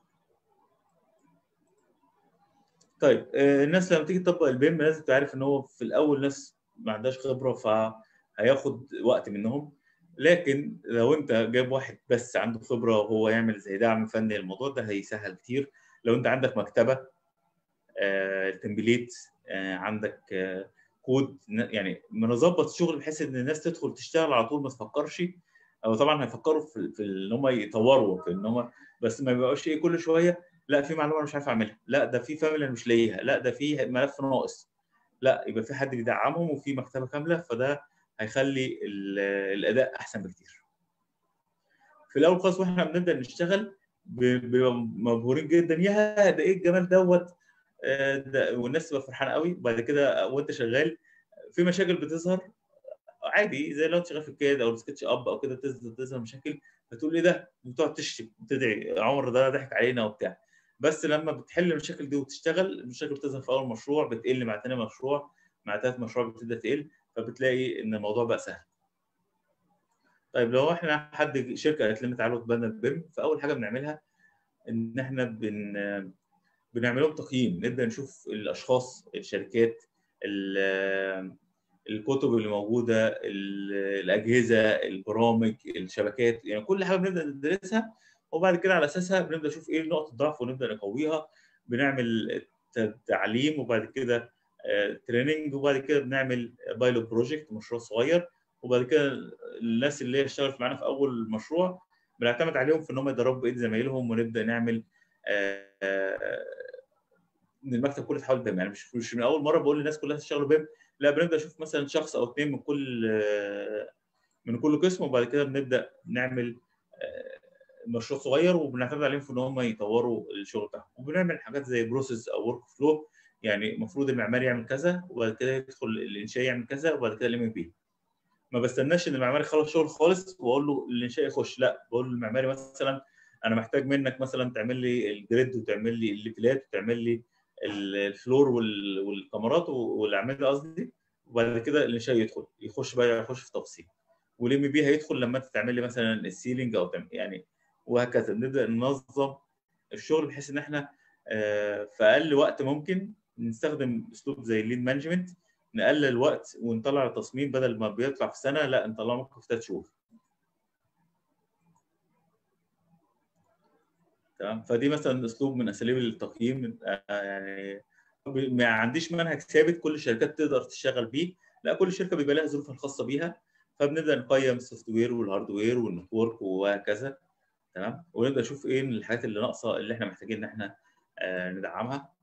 طيب آه، الناس لما تيجي تطبق البيم لازم تعرف ان هو في الاول ناس ما عندهاش خبره فهياخد وقت منهم لكن لو انت جايب واحد بس عنده خبره وهو يعمل زي دعم فني للموضوع ده هيسهل كتير لو انت عندك مكتبه آه، تمبليت آه، عندك آه، كود ن- يعني منظبط الشغل بحيث ان الناس تدخل تشتغل على طول ما تفكرش او طبعا هيفكروا في, في ان هم يطوروا في ان هم بس ما يبقاش ايه كل شويه لا في معلومه انا مش عارف اعملها لا ده في فاميلي انا مش لاقيها لا ده في ملف ناقص لا يبقى في حد بيدعمهم وفي مكتبه كامله فده هيخلي ال- الاداء احسن بكتير في الاول خالص واحنا بنبدا نشتغل ب- بنبقى مبهورين جدا يا ده ايه الجمال دوت آه، ده والناس تبقى فرحانه قوي وبعد كده وانت شغال في مشاكل بتظهر عادي زي لو انت شغال في الكاد او السكتش اب او كده تظهر تظهر مشاكل فتقول ايه ده وتقعد تشتم وتدعي عمر ده ضحك علينا وبتاع بس لما بتحل المشاكل دي وتشتغل المشاكل بتظهر في اول مشروع بتقل مع تاني مشروع مع تالت مشروع بتبدا تقل فبتلاقي ان الموضوع بقى سهل طيب لو احنا حد شركه قالت لنا تعالوا تبنى البيم فاول حاجه بنعملها ان احنا بن بنعمل لهم تقييم نبدا نشوف الاشخاص الشركات ال- الكتب اللي موجوده ال- الاجهزه البرامج الشبكات يعني كل حاجه بنبدا ندرسها وبعد كده على اساسها بنبدا نشوف ايه نقط الضعف ونبدا نقويها بنعمل ت- تعليم وبعد كده تريننج وبعد كده بنعمل بايلوت بروجكت مشروع صغير وبعد كده الناس اللي هي اشتغلت معانا في اول مشروع بنعتمد عليهم في ان هم يدربوا بقيه زمايلهم ونبدا نعمل آه، آه، ان المكتب كله يتحول بيم يعني مش مش من اول مره بقول للناس كلها تشتغلوا بيم لا بنبدا نشوف مثلا شخص او اثنين من كل آه، من كل قسم وبعد كده بنبدا نعمل آه، مشروع صغير وبنعتمد عليهم في ان هم يطوروا الشغل بتاعهم وبنعمل حاجات زي بروسيس او ورك فلو يعني المفروض المعماري يعمل كذا وبعد كده يدخل الانشائي يعمل كذا وبعد كده الام بي ما بستناش ان المعماري يخلص شغل خالص واقول له الانشائي يخش لا بقول للمعماري مثلا انا محتاج منك مثلا تعمل لي الجريد وتعمل لي الليفلات وتعمل لي الفلور والكاميرات والاعمده قصدي وبعد كده الانشائي يدخل يخش بقى يخش في تفصيل والام بي هيدخل لما انت تعمل لي مثلا السيلينج او تعمل يعني وهكذا نبدا ننظم الشغل بحيث ان احنا في اقل وقت ممكن نستخدم اسلوب زي الليد مانجمنت نقلل الوقت ونطلع التصميم بدل ما بيطلع في سنه لا نطلعه ممكن في ثلاث شهور تمام فدي مثلا اسلوب من اساليب التقييم يعني ما عنديش منهج ثابت كل الشركات تقدر تشتغل بيه لا كل شركه بيبقى لها ظروفها الخاصه بيها فبنبدا نقيم السوفت وير والهاردوير والنتورك وهكذا تمام ونبدا نشوف ايه الحاجات اللي ناقصه اللي احنا محتاجين ان احنا آه ندعمها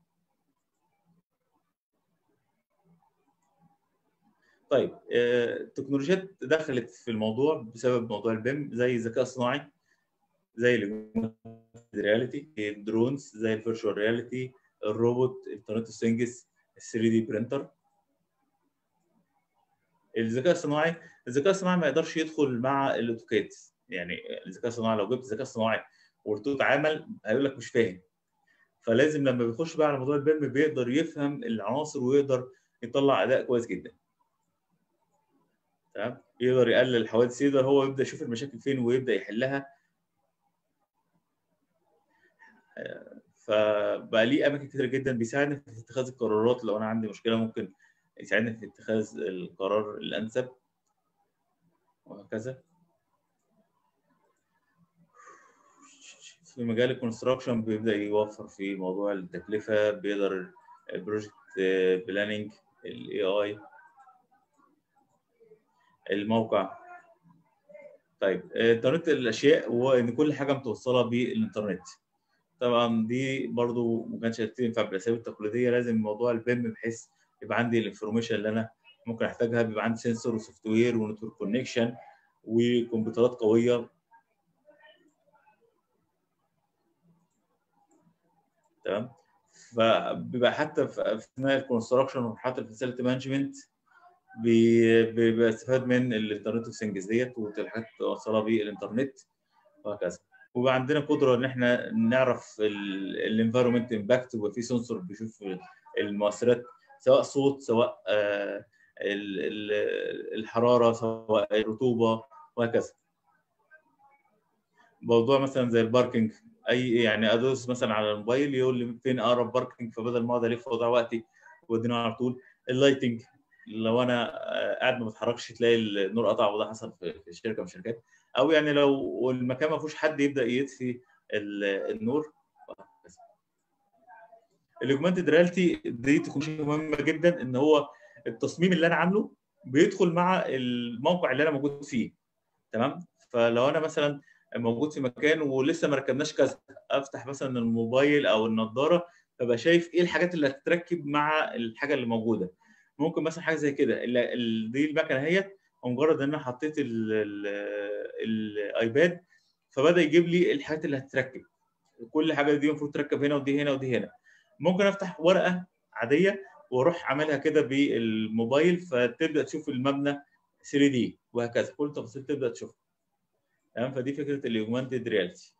طيب التكنولوجيات دخلت في الموضوع بسبب موضوع البيم زي الذكاء الصناعي زي الرياليتي الدرونز زي الفيرتشوال رياليتي الروبوت انترنت السنجز ال 3 دي برينتر الذكاء الصناعي الذكاء الصناعي ما يقدرش يدخل مع الاوتوكاد يعني الذكاء الصناعي لو جبت الذكاء الصناعي وقلت له تعامل هيقول لك مش فاهم فلازم لما بيخش بقى على موضوع البيم بيقدر يفهم العناصر ويقدر يطلع اداء كويس جدا تمام يقدر يقلل الحوادث يقدر هو يبدا يشوف المشاكل فين ويبدا يحلها فبقى ليه اماكن كتيره جدا بيساعدني في اتخاذ القرارات لو انا عندي مشكله ممكن يساعدني في اتخاذ القرار الانسب وهكذا في مجال الكونستراكشن بيبدا يوفر في موضوع التكلفه بيقدر البروجكت بلاننج الاي اي الموقع طيب انترنت الاشياء هو ان كل حاجه متوصله بالانترنت طبعا دي برضو ما كانتش تنفع بالاساليب التقليديه لازم موضوع البيم بحيث يبقى عندي الانفورميشن اللي انا ممكن احتاجها بيبقى عندي سنسور وسوفت وير ونتورك كونكشن وكمبيوترات قويه تمام فبيبقى حتى في اثناء الكونستراكشن وحتى الفاسيلتي مانجمنت بيستفاد من الانترنت اوف ثينجز ديت والحاجات توصلها بالانترنت وهكذا وبقى عندنا قدره ان احنا نعرف الانفايرمنت امباكت ويبقى في سنسور بيشوف المؤثرات سواء صوت سواء الحراره سواء الرطوبه وهكذا موضوع مثلا زي الباركينج اي يعني ادوس مثلا على الموبايل يقول لي فين اقرب باركينج فبدل ما اقعد الف واضيع وقتي ودينا على طول اللايتنج لو انا قاعد ما بتحركش تلاقي النور قطع وده حصل في شركه من الشركات او يعني لو المكان ما فيهوش حد يبدا يطفي النور الاوجمانتد رياليتي دي تكنولوجيا مهمه جدا ان هو التصميم اللي انا عامله بيدخل مع الموقع اللي انا موجود فيه تمام فلو انا مثلا موجود في مكان ولسه ما ركبناش كذا افتح مثلا الموبايل او النضاره فبقى شايف ايه الحاجات اللي هتتركب مع الحاجه اللي موجوده ممكن مثلا حاجه زي كده دي المكنه اهيت ومجرد ان انا حطيت الايباد فبدا يجيب لي الحاجات اللي هتتركب كل حاجه دي المفروض تركب هنا ودي هنا ودي هنا ممكن افتح ورقه عاديه واروح عاملها كده بالموبايل فتبدا تشوف المبنى 3 دي وهكذا كل تفاصيل تبدا تشوفها تمام فدي فكره الاوجمانتد رياليتي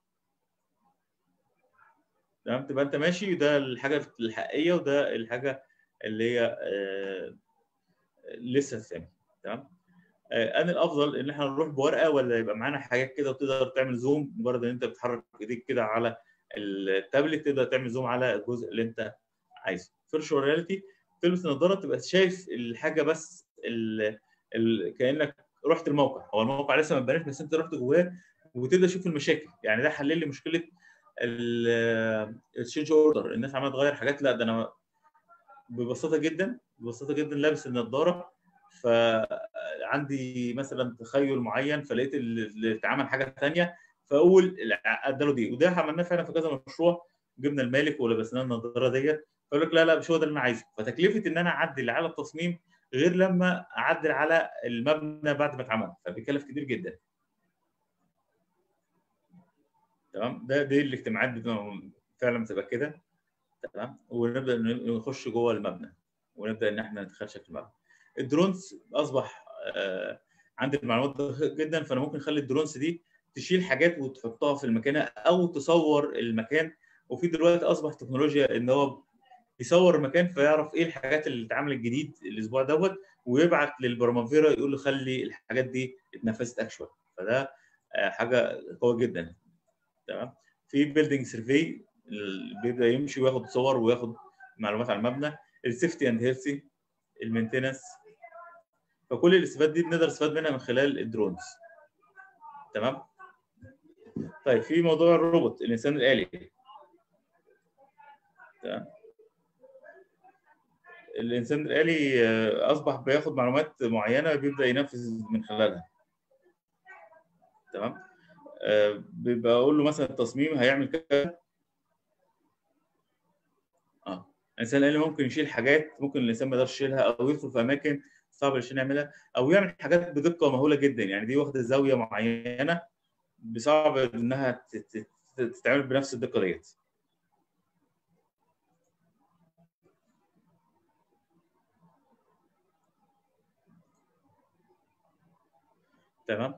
تمام تبقى انت ماشي ده الحاجه الحقيقيه وده الحاجه اللي هي آه لسه ثاني تمام آه انا الافضل ان احنا نروح بورقه ولا يبقى معانا حاجات كده وتقدر تعمل زوم مجرد ان انت بتحرك ايديك كده على التابلت تقدر تعمل زوم على الجزء اللي انت عايزه فيرتشوال رياليتي تلبس النظاره تبقى شايف الحاجه بس ال ال كانك رحت الموقع هو الموقع لسه ما اتبناش بس انت رحت جواه وتبدا تشوف المشاكل يعني ده حلل لي مشكله التشينج اوردر الناس عماله تغير حاجات لا ده انا ببساطه جدا ببساطه جدا لابس النضاره فعندي مثلا تخيل معين فلقيت اللي اتعمل حاجه ثانيه فاقول اداله دي وده عملناه فعلا في كذا مشروع جبنا المالك ولبسناه النضاره ديت فيقول لك لا لا مش هو ده اللي انا عايزه فتكلفه ان انا اعدل على التصميم غير لما اعدل على المبنى بعد ما اتعمل فبيكلف كتير جدا تمام ده دي الاجتماعات بتبقى فعلا بتبقى كده تمام ونبدا نخش جوه المبنى ونبدا ان احنا نتخيل شكل المبنى الدرونز اصبح آه عندي المعلومات دقيقه جدا فانا ممكن اخلي الدرونز دي تشيل حاجات وتحطها في المكان او تصور المكان وفي دلوقتي اصبح تكنولوجيا ان هو يصور المكان فيعرف ايه الحاجات اللي اتعملت جديد الاسبوع دوت ويبعت للبرامافيرا يقول له خلي الحاجات دي اتنفذت اكشوال فده حاجه قويه جدا تمام في بيلدينج سيرفي بيبدا يمشي وياخد صور وياخد معلومات عن المبنى السيفتي اند هيلثي المينتنس فكل الاستفادات دي بنقدر نستفاد منها من خلال الدرونز تمام طيب في موضوع الروبوت الانسان الالي تمام الانسان الالي اصبح بياخد معلومات معينه بيبدا ينفذ من خلالها تمام أه بيبقى اقول له مثلا التصميم هيعمل كذا اه الانسان الالي ممكن يشيل حاجات ممكن الانسان ما يقدرش يشيلها او يدخل في اماكن صعب عشان يعملها او يعمل حاجات بدقه مهوله جدا يعني دي واخده زاويه معينه بصعب انها تتعمل بنفس الدقه ديت تمام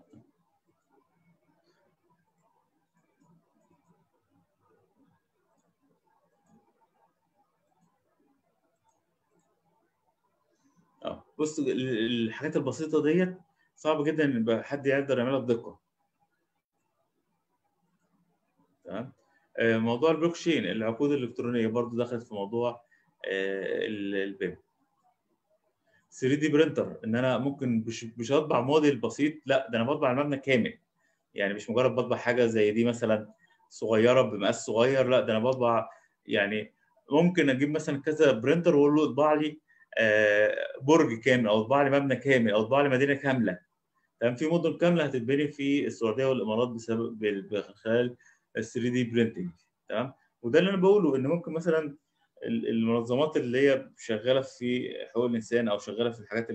اه بص الحاجات البسيطه ديت صعب جدا ان حد يقدر يعملها بدقه تمام موضوع البلوك تشين العقود الالكترونيه برضو دخلت في موضوع البيم 3 دي برينتر ان انا ممكن مش مش هطبع موديل بسيط لا ده انا بطبع المبنى كامل يعني مش مجرد بطبع حاجه زي دي مثلا صغيره بمقاس صغير لا ده انا بطبع يعني ممكن اجيب مثلا كذا برينتر واقول له اطبع لي برج كامل او اطبع لي مبنى كامل او اطبع لي مدينه كامله تمام في مدن كامله هتتبني في السعوديه والامارات بسبب من خلال ال 3 دي برينتنج تمام وده اللي انا بقوله ان ممكن مثلا المنظمات اللي هي شغاله في حقوق الانسان او شغاله في الحاجات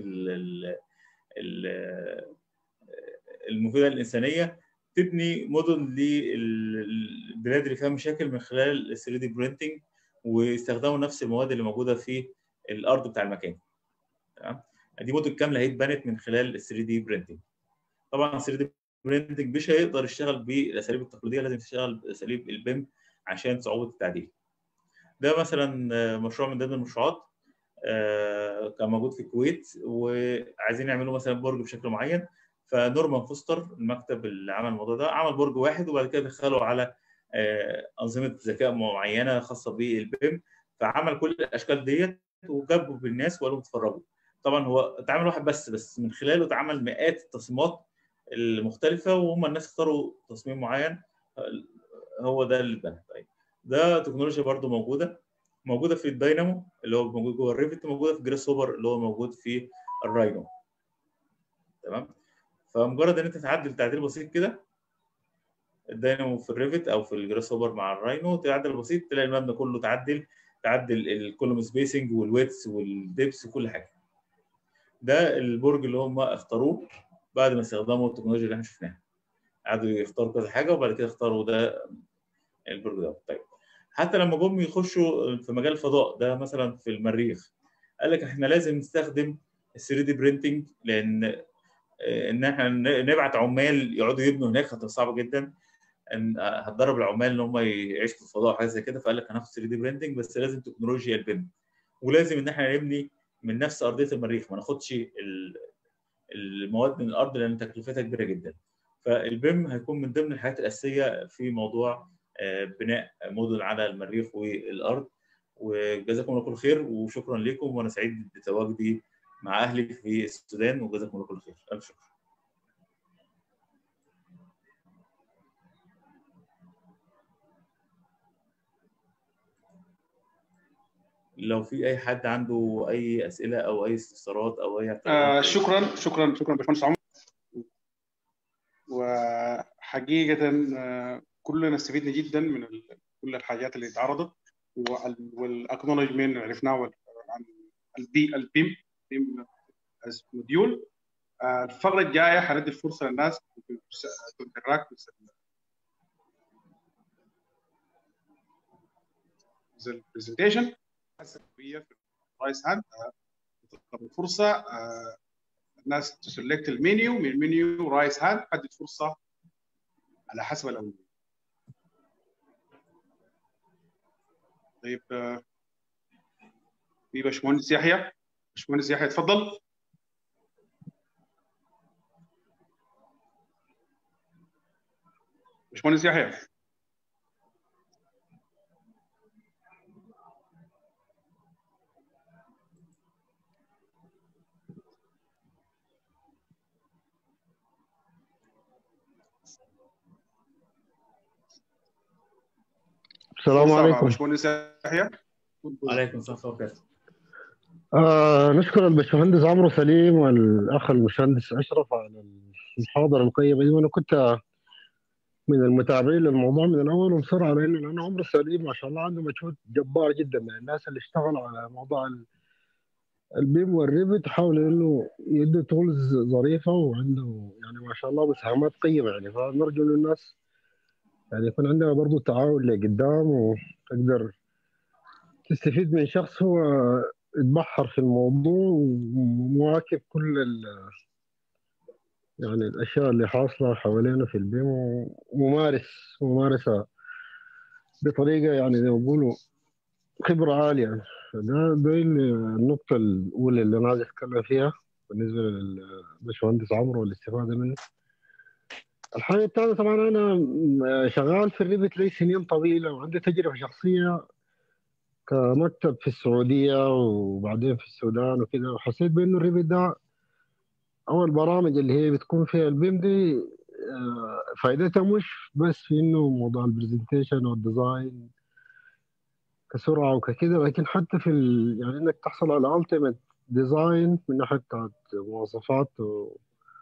المفيده للانسانيه تبني مدن للبلاد اللي فيها مشاكل من خلال ال 3 دي برينتنج ويستخدموا نفس المواد اللي موجوده في الارض بتاع المكان تمام دي مدن كامله هي اتبنت من خلال ال 3 دي برينتنج طبعا 3 دي برينتنج مش هيقدر يشتغل بالاساليب التقليديه لازم يشتغل باساليب البيم عشان صعوبه التعديل ده مثلا مشروع من ضمن المشروعات كان موجود في الكويت وعايزين يعملوا مثلا برج بشكل معين فنورمان فوستر المكتب اللي عمل الموضوع ده عمل برج واحد وبعد كده دخلوا على انظمه ذكاء معينه خاصه بالبيم فعمل كل الاشكال ديت وجابوا بالناس وقالوا اتفرجوا طبعا هو اتعمل واحد بس بس من خلاله اتعمل مئات التصميمات المختلفه وهم الناس اختاروا تصميم معين هو ده اللي اتبنى طيب ده تكنولوجيا برضو موجوده موجوده في الداينامو اللي هو موجود جوه الريفت موجوده في جريس هوبر اللي هو موجود في الراينو تمام فمجرد ان انت تعدل تعديل بسيط كده الداينامو في الريفت او في الجريس هوبر مع الراينو تعدل بسيط تلاقي المبنى كله تعدل تعدل الكولوم سبيسنج والويتس والديبس وكل حاجه ده البرج اللي هم اختاروه بعد ما استخدموا التكنولوجيا اللي احنا شفناها قعدوا يختاروا كذا حاجه وبعد كده اختاروا ده البرج ده طيب حتى لما جم يخشوا في مجال الفضاء ده مثلا في المريخ قال لك احنا لازم نستخدم ال 3 دي برينتنج لان ان احنا نبعت عمال يقعدوا يبنوا هناك هتبقى صعبه جدا ان هتدرب العمال ان هم يعيشوا في الفضاء وحاجه زي كده فقال لك هناخد 3 دي برينتنج بس لازم تكنولوجيا البيم ولازم ان احنا نبني من نفس ارضيه المريخ ما ناخدش المواد من الارض لان تكلفتها كبيره جدا فالبيم هيكون من ضمن الحاجات الاساسيه في موضوع بناء مدن على المريخ والارض وجزاكم الله كل خير وشكرا لكم وانا سعيد بتواجدي مع اهلي في السودان وجزاكم الله كل خير الف شكر لو في اي حد عنده اي اسئله او اي استفسارات او اي آه شكرا شكرا شكرا باشمهندس عمر وحقيقه آه كلنا استفدنا جدا من كل الحاجات اللي اتعرضت والاكنولجمنت عرفناه عن البي البيم بيم موديول الفقره الجايه حندي الفرصه للناس تنتراكت البرزنتيشن هسه في رايس هاند فرصه الناس تسلكت المنيو من المنيو رايس هاند حدد فرصه على حسب الاولويه طيب في باشمهندس يحيى باشمهندس يحيى اتفضل باشمهندس يحيى السلام عليكم باشمهندس يحيى وعليكم السلام ورحمه الله وبركاته آه نشكر الباشمهندس عمرو سليم والاخ المهندس اشرف على المحاضره القيمه دي وانا كنت من المتابعين للموضوع من الاول ومصر على انه لانه عمرو سليم ما شاء الله عنده مجهود جبار جدا من الناس اللي اشتغلوا على موضوع البيم والريفت حاولوا انه يدوا تولز ظريفه وعنده يعني ما شاء الله مساهمات قيمه يعني فنرجو انه الناس يعني يكون عندنا برضه تعاون لقدام وتقدر تستفيد من شخص هو اتبحر في الموضوع ومواكب كل ال يعني الاشياء اللي حاصله حوالينا في البيم وممارس ممارسه بطريقه يعني زي ما بيقولوا خبره عاليه ده ده النقطه الاولى اللي انا عايز اتكلم فيها بالنسبه للباشمهندس عمرو والاستفاده منه الحاجه الثانيه طبعا انا شغال في الريفت لي سنين طويله وعندي تجربه شخصيه كمكتب في السعوديه وبعدين في السودان وكده وحسيت بانه الريفت ده او البرامج اللي هي بتكون فيها البيم دي فائدتها مش بس في انه موضوع البرزنتيشن والديزاين كسرعه وككده لكن حتى في ال... يعني انك تحصل على التيمت ديزاين من ناحيه بتاعت مواصفات و...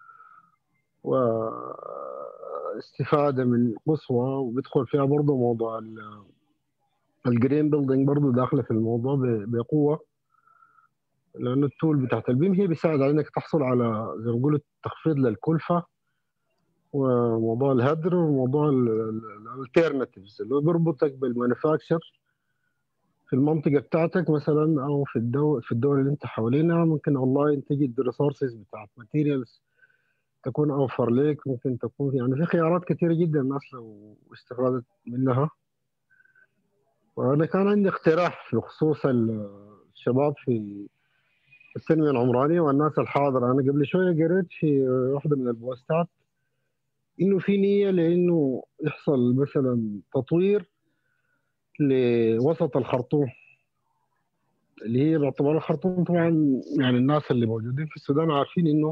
واستفاده من قصوى وبيدخل فيها برضه موضوع الجرين بيلدينج برضه داخله في الموضوع بقوه لانه التول بتاعت البيم هي بيساعد على انك تحصل على زي ما بيقولوا تخفيض للكلفه وموضوع الهدر وموضوع الالترناتيفز اللي هو بيربطك بالمانيفاكتشر في المنطقه بتاعتك مثلا او في الدول في الدول اللي انت حوالينها ممكن اونلاين تجد ريسورسز بتاعت ماتيريالز تكون اوفر لك ممكن تكون يعني في خيارات كثيره جدا الناس لو استفادت منها وانا كان عندي اقتراح بخصوص الشباب في التنميه العمرانيه والناس الحاضره انا قبل شويه قريت في واحده من البوستات انه في نيه لانه يحصل مثلا تطوير لوسط الخرطوم اللي هي باعتبار الخرطوم طبعا يعني الناس اللي موجودين في السودان عارفين انه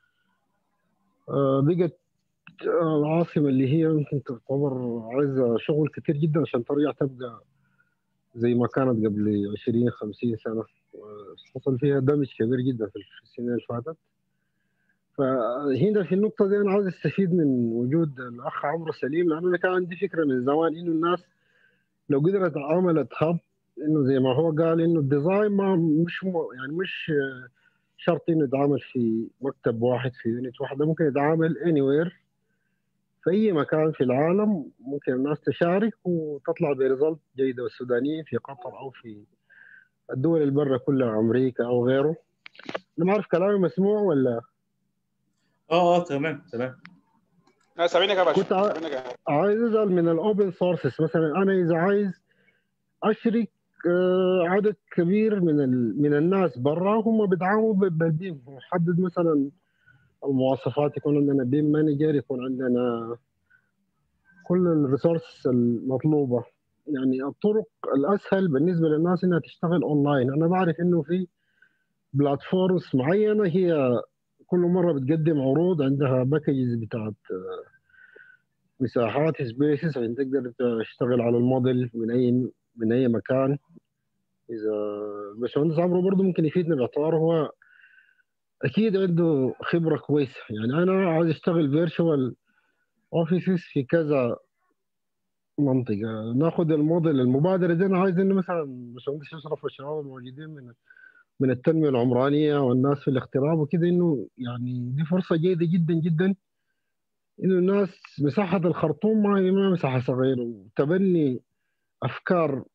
بقت العاصمه اللي هي يمكن تعتبر عايزه شغل كثير جدا عشان ترجع تبقى زي ما كانت قبل 20 50 سنه حصل فيها دمج كبير جدا في السنين اللي فاتت فهنا في النقطه دي انا عاوز استفيد من وجود الاخ عمرو سليم لانه انا كان عندي فكره من زمان انه الناس لو قدرت عملت هب انه زي ما هو قال انه الديزاين ما مش يعني مش شرط انه يتعامل في مكتب واحد في يونت واحده ممكن يتعامل اني وير في اي مكان في العالم ممكن الناس تشارك وتطلع بريزلت جيده والسودانيين في قطر او في الدول اللي برا كلها امريكا او غيره انا ما اعرف كلامي مسموع ولا اه اه تمام تمام لا سامعينك يا باشا كنت ع- عايز اسال من الاوبن سورسز مثلا انا اذا عايز اشرك آه، عدد كبير من ال... من الناس برا هم بيدعموا ب- بالبيم نحدد مثلا المواصفات يكون عندنا بيم مانجر يكون عندنا كل الريسورس المطلوبه يعني الطرق الاسهل بالنسبه للناس انها تشتغل اونلاين انا بعرف انه في بلاتفورمز معينه هي كل مره بتقدم عروض عندها باكجز بتاعت آه، مساحات سبيسز عشان تقدر تشتغل على الموديل من اي من اي مكان اذا الباشمهندس عمرو برضه ممكن يفيدنا باعتباره هو اكيد عنده خبره كويسه يعني انا عاوز اشتغل فيرتشوال اوفيسز في كذا منطقه ناخذ الموديل المبادره دي انا عايز انه مثلا الباشمهندس اشرف والشباب الموجودين من من التنميه العمرانيه والناس في الاغتراب وكده انه يعني دي فرصه جيده جدا جدا انه الناس مساحه الخرطوم ما هي ما مساحه صغيره وتبني افكار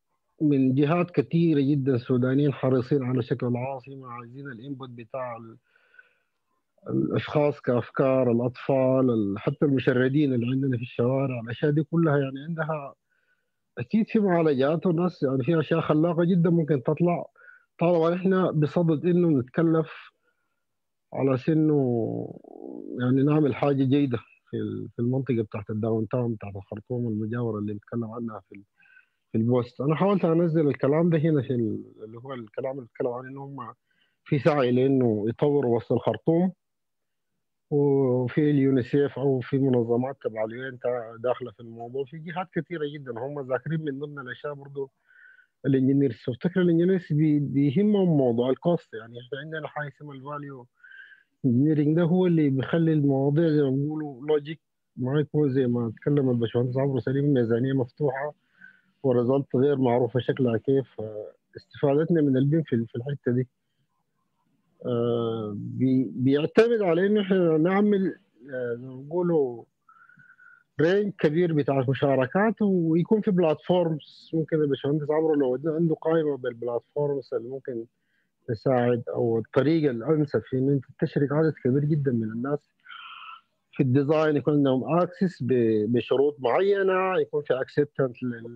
من جهات كثيرة جدا سودانيين حريصين على شكل العاصمة عايزين الانبوت بتاع ال- الأشخاص كأفكار الأطفال ال- حتى المشردين اللي عندنا في الشوارع الأشياء دي كلها يعني عندها أكيد في معالجات وناس يعني في أشياء خلاقة جدا ممكن تطلع طالما إحنا بصدد إنه نتكلف على إنه يعني نعمل حاجة جيدة في ال- في المنطقة بتاعت الداون تاون بتاعت الخرطوم المجاورة اللي بنتكلم عنها في ال- في البوست أنا حاولت أنزل الكلام ده هنا في ال- اللي هو الكلام اللي بيتكلم عن إنه هم في سعي لإنه يطوروا وسط الخرطوم وفي اليونيسيف او في منظمات تبع اليون داخله في الموضوع في جهات كثيره جدا هم ذاكرين من ضمن الاشياء برضه الانجينيرز فافتكر الانجينيرز بي- بيهمهم موضوع الكوست يعني احنا عندنا حاجه اسمها الفاليو انجينيرنج ده هو اللي بيخلي المواضيع زي ما بيقولوا لوجيك ما يكون زي ما تكلم الباشمهندس عمرو سليم ميزانيه مفتوحه ورزلت غير معروفه شكلها كيف استفادتنا من البيم في في الحته دي آه، بي- بيعتمد على انه احنا نعمل آه، زي ما بيقولوا رينج كبير بتاع المشاركات ويكون في بلاتفورمز ممكن الباشمهندس عمرو لو عنده قائمه بالبلاتفورمز اللي ممكن تساعد او الطريقه الانسب في ان انت تشرك عدد كبير جدا من الناس في الديزاين يكون عندهم اكسس بشروط معينه يكون في اكسبتنس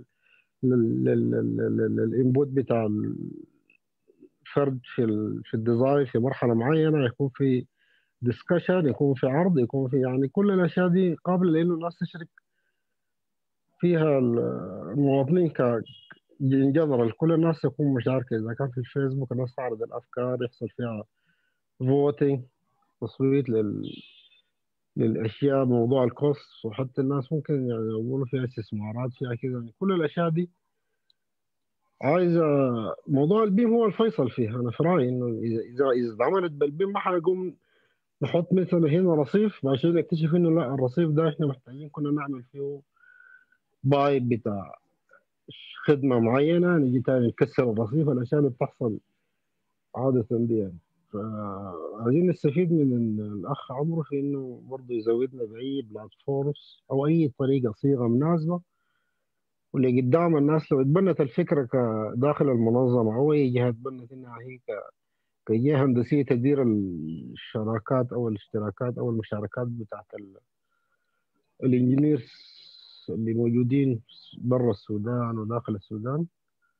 للانبوت بتاع الفرد في ال- في الديزاين في مرحله معينه يكون في ديسكشن يكون في عرض يكون في يعني كل الاشياء دي قابله لانه الناس تشرك فيها ال- المواطنين ك ان جنرال كل الناس تكون مشاركه اذا كان في الفيسبوك الناس تعرض الافكار يحصل فيها فوتنج تصويت لل للاشياء موضوع الكوست وحتى الناس ممكن يعني يقولوا فيها استثمارات فيها كذا يعني كل الاشياء دي عايزه موضوع البيم هو الفيصل فيها انا في رايي انه اذا اذا اذا عملت بالبيم ما حنقوم نحط مثلا هنا رصيف عشان نكتشف انه لا الرصيف ده احنا محتاجين كنا نعمل فيه بايب بتاع خدمه معينه نجي تاني نكسر الرصيف الاشياء اللي بتحصل عاده دي يعني فعايزين نستفيد من ال- الاخ عمرو في انه برضه يزودنا باي بلاتفورمز او اي طريقه صيغه مناسبه واللي قدام الناس لو اتبنت الفكره كداخل المنظمه او اي جهه اتبنت انها هي ك- كجهه هندسيه تدير الشراكات او الاشتراكات او المشاركات بتاعت ال- الانجينيرز اللي موجودين برا السودان وداخل السودان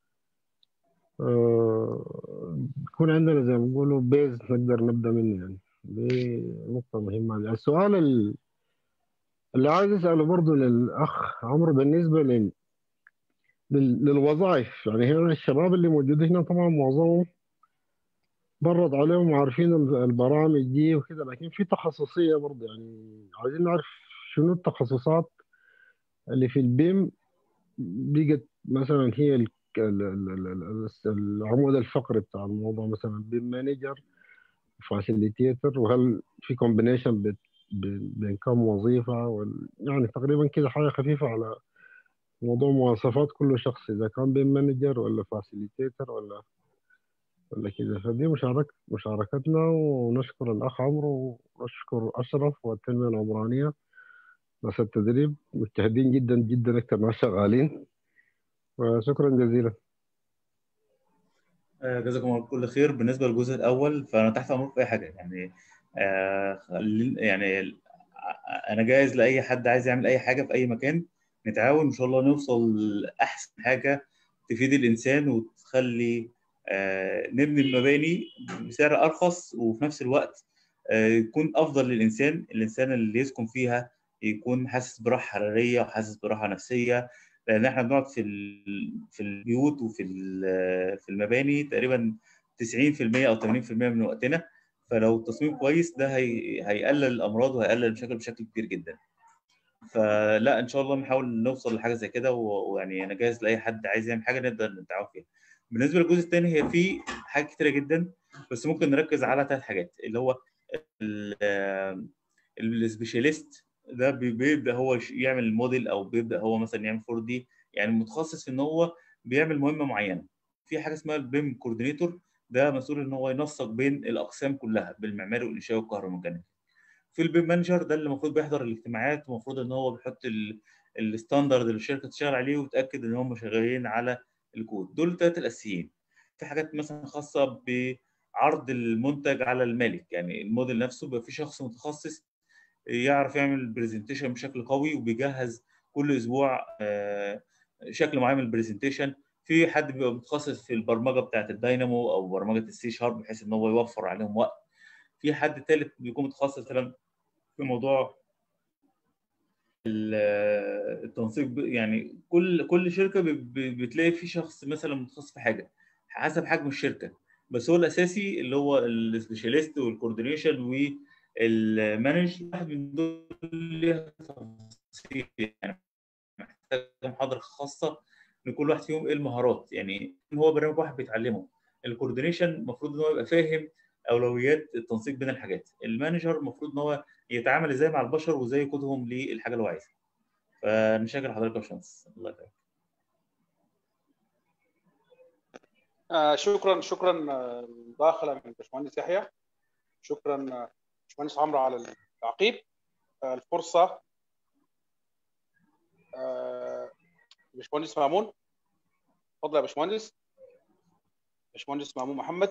آه، يكون عندنا زي ما بيقولوا بيز نقدر نبدا منه يعني دي نقطة مهمة دي. السؤال ال- اللي عايز اساله برضه للاخ عمرو بالنسبة لل... لل... للوظائف يعني هنا الشباب اللي موجودين هنا طبعا معظمهم برد عليهم وعارفين ال- البرامج دي وكده لكن في تخصصية برضه يعني عايزين نعرف شنو التخصصات اللي في البيم بقت مثلا هي ال- ال- ال- ال- ال- العمود الفقري بتاع الموضوع مثلا بيم مانجر فاسيليتيتر وهل في كومبينيشن بين كم وظيفة وال... يعني تقريبا كده حاجة خفيفة على موضوع مواصفات كل شخص إذا كان بيم مانجر ولا فاسيليتيتر ولا ولا كده فدي مشارك مشاركتنا ونشكر الأخ عمرو ونشكر أشرف والتنمية العمرانية ناس التدريب مجتهدين جدا جدا أكثر ناس شغالين وشكرا جزيلا آه، جزاكم الله كل خير بالنسبه للجزء الاول فانا تحت امرك في اي حاجه يعني آه خلين- يعني ال- انا جاهز لاي حد عايز يعمل اي حاجه في اي مكان نتعاون ان شاء الله نوصل لاحسن حاجه تفيد الانسان وتخلي آه نبني المباني بسعر ارخص وفي نفس الوقت آه يكون افضل للانسان الانسان اللي يسكن فيها يكون حاسس براحه حراريه وحاسس براحه نفسيه لان احنا بنقعد في ال- في البيوت وفي ال- في المباني تقريبا 90% او 80% من وقتنا فلو التصميم كويس ده هي... هيقلل الامراض وهيقلل المشاكل بشكل كبير جدا فلا ان شاء الله نحاول نوصل لحاجه زي كده و- ويعني انا جاهز لاي حد عايز يعمل حاجه نقدر نتعاون فيها بالنسبه للجزء الثاني هي في حاجات كتيره جدا بس ممكن نركز على ثلاث حاجات اللي هو السبيشاليست ده بي- بيبدا هو يش- يعمل الموديل او بيبدا هو مثلا يعمل 4 دي يعني متخصص في ان هو بيعمل مهمه معينه في حاجه اسمها البيم كوردينيتور ده مسؤول ان هو ينسق بين الاقسام كلها بالمعماري والانشاء والكهروميكانيكا في البيم مانجر ده اللي المفروض بيحضر الاجتماعات ومفروض ان هو بيحط ال- الستاندرد اللي الشركه تشتغل عليه ويتاكد ان هم شغالين على الكود دول الثلاثه الاساسيين في حاجات مثلا خاصه بعرض المنتج على المالك يعني الموديل نفسه بيبقى في شخص متخصص يعرف يعمل برزنتيشن بشكل قوي وبيجهز كل اسبوع شكل معين من البرزنتيشن في حد بيبقى متخصص في البرمجه بتاعه الداينامو او برمجه السي شارب بحيث ان هو يوفر عليهم وقت في حد ثالث بيكون متخصص مثلا في موضوع التنسيق يعني كل كل شركه بتلاقي في شخص مثلا متخصص في حاجه حسب حجم الشركه بس هو الاساسي اللي هو السبيشاليست والكوردينيشن والمانج واحد من دول ليها تفاصيل يعني محتاج محاضره خاصه لكل واحد فيهم ايه المهارات يعني هو برنامج واحد بيتعلمه الكوردينيشن المفروض ان هو يبقى فاهم اولويات التنسيق بين الحاجات المانجر المفروض ان هو يتعامل ازاي مع البشر وازاي يقودهم للحاجه اللي هو عايزها فنشكر حضرتك يا باشمهندس الله يخليك آه شكرا شكرا مداخله من الباشمهندس يحيى شكرا باشمهندس عمرو على التعقيب آه الفرصه آه باشمهندس مامون اتفضل يا باشمهندس باشمهندس مامون محمد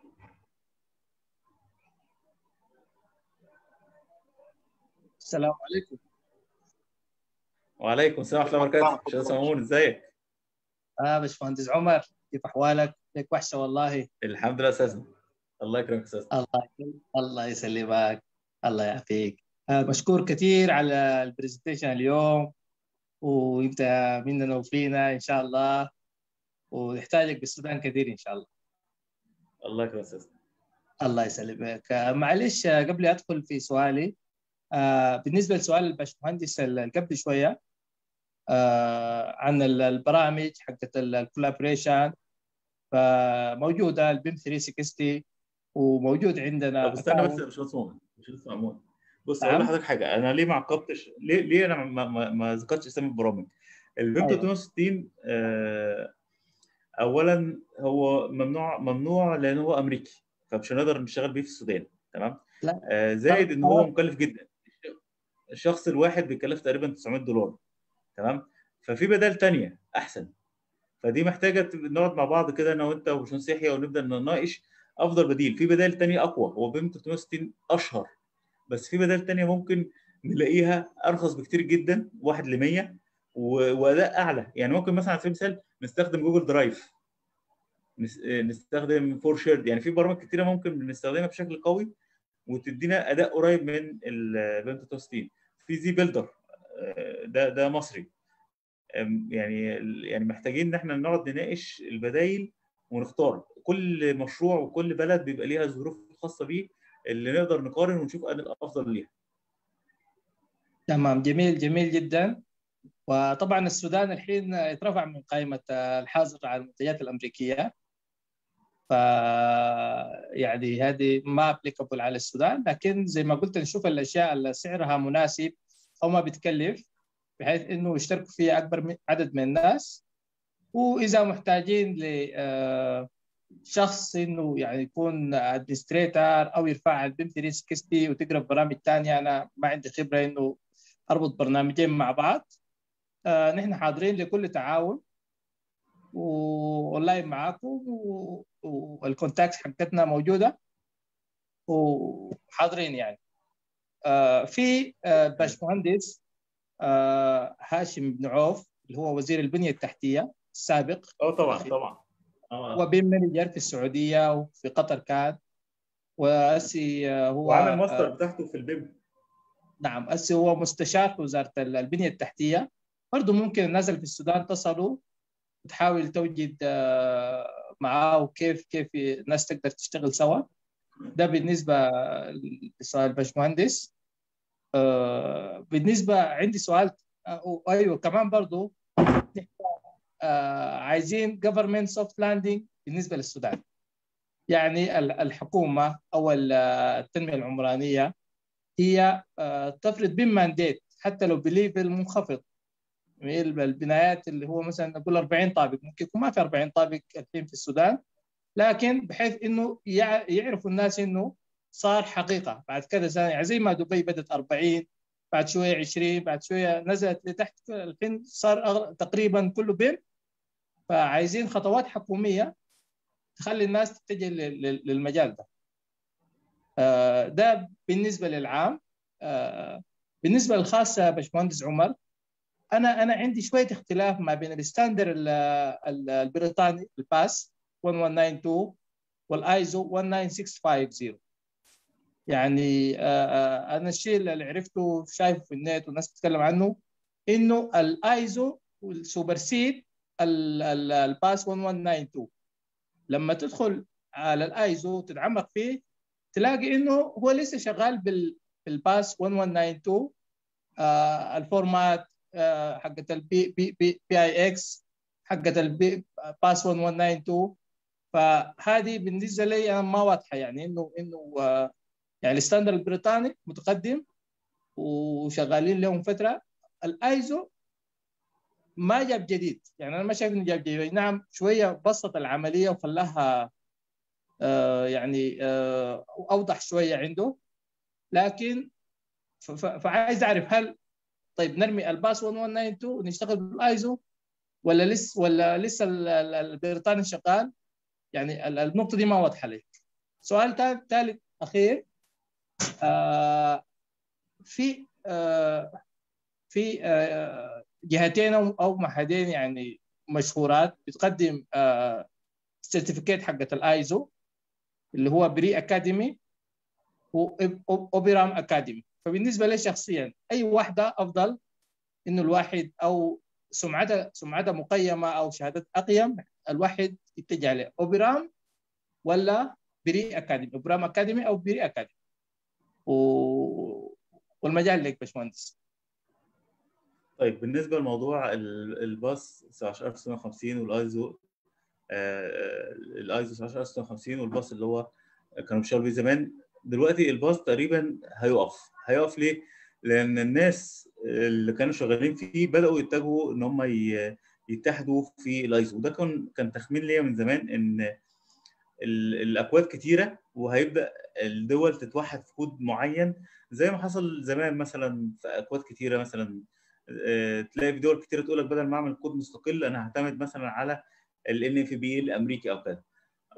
السلام عليكم وعليكم السلام ورحمه الله وبركاته باشمهندس مامون ازيك؟ اه باشمهندس عمر كيف احوالك؟ لك وحشه والله الحمد لله اساسا الله يكرمك اساسا الله الله يسلمك الله يعافيك آه مشكور كثير على البرزنتيشن اليوم وانت مننا وفينا ان شاء الله ونحتاجك بالسودان كثير ان شاء الله الله يكرمك اساسا الله يسلمك آه معلش قبل ادخل في سؤالي آه بالنسبه لسؤال الباشمهندس اللي قبل شويه آه عن البرامج حقت الكولابريشن فموجوده البيم 360 وموجود عندنا طب استنى بس يا باشمهندس مؤمن باشمهندس مأمون بص اقول لحضرتك حاجه انا ليه ما عقبتش ليه ليه انا ما, ما, ما ذكرتش اسامي البرامج البيم 360 آه اولا هو ممنوع ممنوع لان هو امريكي فمش هنقدر نشتغل بيه في السودان تمام لا. آه زائد ان هو مكلف جدا الشخص الواحد بيكلف تقريبا 900 دولار تمام ففي بدائل تانية احسن فدي محتاجه نقعد مع بعض كده انا وانت وباشمهندس يحيى ونبدا نناقش افضل بديل في بدائل تانية اقوى هو بيم 360 اشهر بس في بدائل تانية ممكن نلاقيها ارخص بكتير جدا 1 ل 100 واداء اعلى يعني ممكن مثلا على سبيل المثال نستخدم جوجل درايف نستخدم فور شيرد يعني في برامج كتيره ممكن نستخدمها بشكل قوي وتدينا اداء قريب من البيم 360 في زي بيلدر ده ده مصري يعني يعني محتاجين ان احنا نقعد نناقش البدايل ونختار كل مشروع وكل بلد بيبقى ليها ظروف خاصه بيه اللي نقدر نقارن ونشوف ان الافضل ليها تمام جميل جميل جدا وطبعا السودان الحين اترفع من قائمه الحاظر على المنتجات الامريكيه ف يعني هذه ما ابليكابل على السودان لكن زي ما قلت نشوف الاشياء اللي سعرها مناسب او ما بتكلف بحيث انه يشتركوا فيها اكبر عدد من الناس واذا محتاجين ل شخص انه يعني يكون ادمنستريتور او يرفع على البيم 360 وتقرا برامج ثانيه انا ما عندي خبره انه اربط برنامجين مع بعض آه نحن حاضرين لكل تعاون واونلاين معاكم والكونتاكت حقتنا موجوده وحاضرين يعني آه في آه باشمهندس آه هاشم بن عوف اللي هو وزير البنيه التحتيه السابق اه طبعا طبعا هو بيم مانجر في السعوديه وفي قطر كان واسي هو وعمل ماستر بتاعته في البيم نعم اسي هو مستشار في وزاره البنيه التحتيه برضه ممكن الناس اللي في السودان تصلوا وتحاول توجد معاه وكيف كيف الناس تقدر تشتغل سوا ده بالنسبه لسؤال الباشمهندس بالنسبه عندي سؤال ايوه كمان برضه عايزين government soft landing بالنسبه للسودان يعني الحكومه او التنميه العمرانيه هي تفرض بين مانديت حتى لو بليفل منخفض البنايات اللي هو مثلا نقول 40 طابق ممكن يكون ما في 40 طابق الحين في السودان لكن بحيث انه يعرفوا الناس انه صار حقيقه بعد كذا سنه يعني زي ما دبي بدات 40 بعد شويه 20 بعد شويه نزلت لتحت الحين صار تقريبا كله بين فعايزين خطوات حكوميه تخلي الناس تتجه للمجال ده ده بالنسبه للعام بالنسبه للخاص يا باشمهندس عمر انا انا عندي شويه اختلاف ما بين الستاندر البريطاني الباس 1192 والايزو 19650 يعني انا الشيء اللي عرفته شايفه في النت والناس بتتكلم عنه انه الايزو والسوبرسيد الباس 1192 لما تدخل على الايزو تتعمق فيه تلاقي انه هو لسه شغال بالباس 1192 آه الفورمات آه حقت البي بي بي بي اي اكس حقت البي باس 1192 فهذه بالنسبه لي انا ما واضحه يعني انه انه آه يعني الستاندرد البريطاني متقدم وشغالين لهم فتره الايزو ما جاب جديد يعني انا ما شايف انه جاب جديد نعم شويه بسط العمليه وخلاها آه يعني آه اوضح شويه عنده لكن فعايز اعرف هل طيب نرمي الباس 1192 ونشتغل بالايزو ولا لسه ولا لسه البريطاني شغال يعني النقطه دي ما واضحه لي سؤال ثالث اخير آه في آه في آه جهتين او معهدين يعني مشهورات بتقدم سيرتيفيكيت حقت الايزو اللي هو بري اكاديمي واوبرام اكاديمي فبالنسبه لي شخصيا اي واحده افضل انه الواحد او سمعتها سمعتها مقيمه او شهادات اقيم الواحد يتجه له اوبرام ولا بري اكاديمي اوبرام اكاديمي او بري اكاديمي و... والمجال لك باشمهندس طيب بالنسبه لموضوع الباص 19650 والايزو الايزو 19650 والباص اللي هو كانوا بيشتغلوا بيه زمان دلوقتي الباص تقريبا هيقف هيقف ليه؟ لان الناس اللي كانوا شغالين فيه بداوا يتجهوا ان هم يتحدوا في الايزو وده كان كان تخمين ليا من زمان ان الاكواد كتيره وهيبدا الدول تتوحد في كود معين زي ما حصل زمان مثلا في اكواد كتيره مثلا تلاقي في دول كتيره تقول لك بدل ما اعمل كود مستقل انا هعتمد مثلا على ال اف بي الامريكي او كده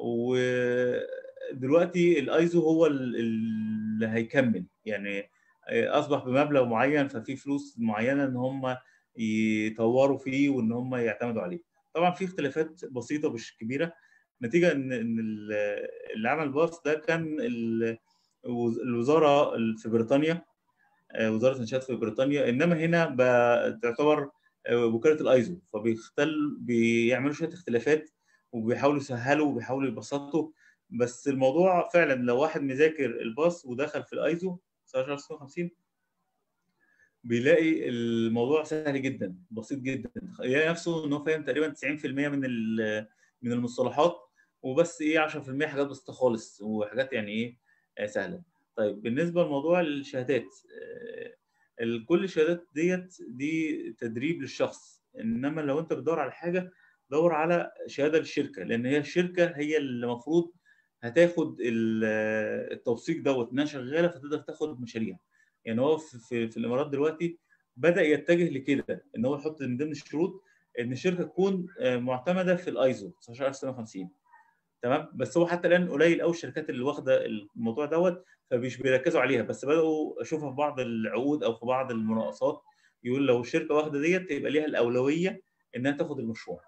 ودلوقتي الايزو هو اللي هيكمل يعني اصبح بمبلغ معين ففي فلوس معينه ان هم يطوروا فيه وان هم يعتمدوا عليه طبعا في اختلافات بسيطه مش كبيره نتيجه ان ان اللي عمل باص ده كان الوزاره في بريطانيا وزاره الانشاءات في بريطانيا انما هنا تعتبر وكاله الايزو فبيختل بيعملوا شويه اختلافات وبيحاولوا يسهلوا وبيحاولوا يبسطوا بس الموضوع فعلا لو واحد مذاكر الباص ودخل في الايزو 19650 بيلاقي الموضوع سهل جدا بسيط جدا يلاقي نفسه ان هو فاهم تقريبا 90% من من المصطلحات وبس ايه 10% حاجات بسيطه خالص وحاجات يعني ايه سهله طيب بالنسبه لموضوع الشهادات كل الشهادات ديت دي تدريب للشخص انما لو انت بتدور على حاجه دور على شهاده للشركه لان هي الشركه هي اللي المفروض هتاخد التوثيق دوت انها شغاله فتقدر تاخد مشاريع يعني هو في, في, في الامارات دلوقتي بدا يتجه لكده ان هو يحط من ضمن الشروط ان الشركه تكون معتمده في الايزو 19650 تمام بس هو حتى الان قليل قوي الشركات اللي واخده الموضوع دوت فمش بيركزوا عليها بس بداوا اشوفها في بعض العقود او في بعض المناقصات يقول لو الشركه واخده ديت يبقى ليها الاولويه انها تاخد المشروع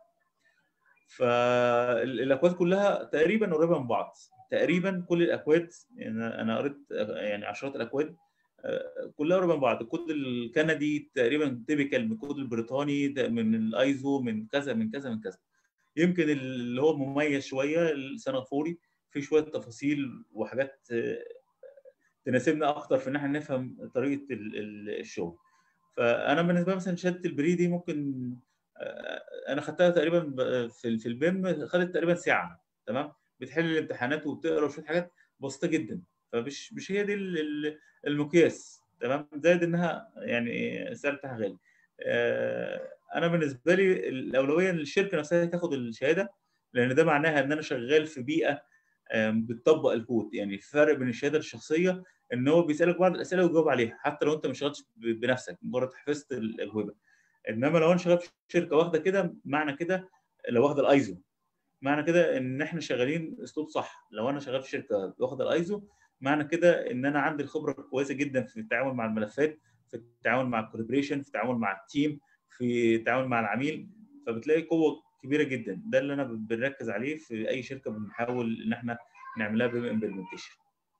فالاكواد كلها تقريبا قريبه من بعض تقريبا كل الاكواد يعني انا قريت يعني عشرات الاكواد كلها قريبه من بعض الكود الكندي تقريبا تيبيكال من الكود البريطاني من الايزو من كذا من كذا من كذا يمكن اللي هو مميز شويه السنغافوري في شويه تفاصيل وحاجات تناسبنا اكتر في ان احنا نفهم طريقه الشغل فانا بالنسبه لي مثلا شهاده البري دي ممكن انا خدتها تقريبا في في البيم خدت تقريبا ساعه تمام بتحل الامتحانات وبتقرا وشويه حاجات بسيطه جدا فمش مش هي دي المقياس تمام زائد انها يعني السعر بتاعها غالي انا بالنسبه لي الاولويه ان الشركه نفسها تاخد الشهاده لان ده معناها ان انا شغال في بيئه بتطبق الكود يعني الفرق بين الشهاده الشخصيه ان هو بيسالك بعض الاسئله وتجاوب عليها حتى لو انت ما شغلتش بنفسك مجرد حفظت الاجوبه انما لو انا شغال في شركه واخده كده معنى كده لو واخد الايزو معنى كده ان احنا شغالين اسلوب صح لو انا شغال في شركه واخد الايزو معنى كده ان انا عندي الخبره كويسه جدا في التعامل مع الملفات في التعامل مع الكولابريشن في التعامل مع التيم في التعامل مع العميل فبتلاقي قوه كبيره جدا ده اللي انا بنركز عليه في اي شركه بنحاول ان احنا نعملها بيم امبلمنتيشن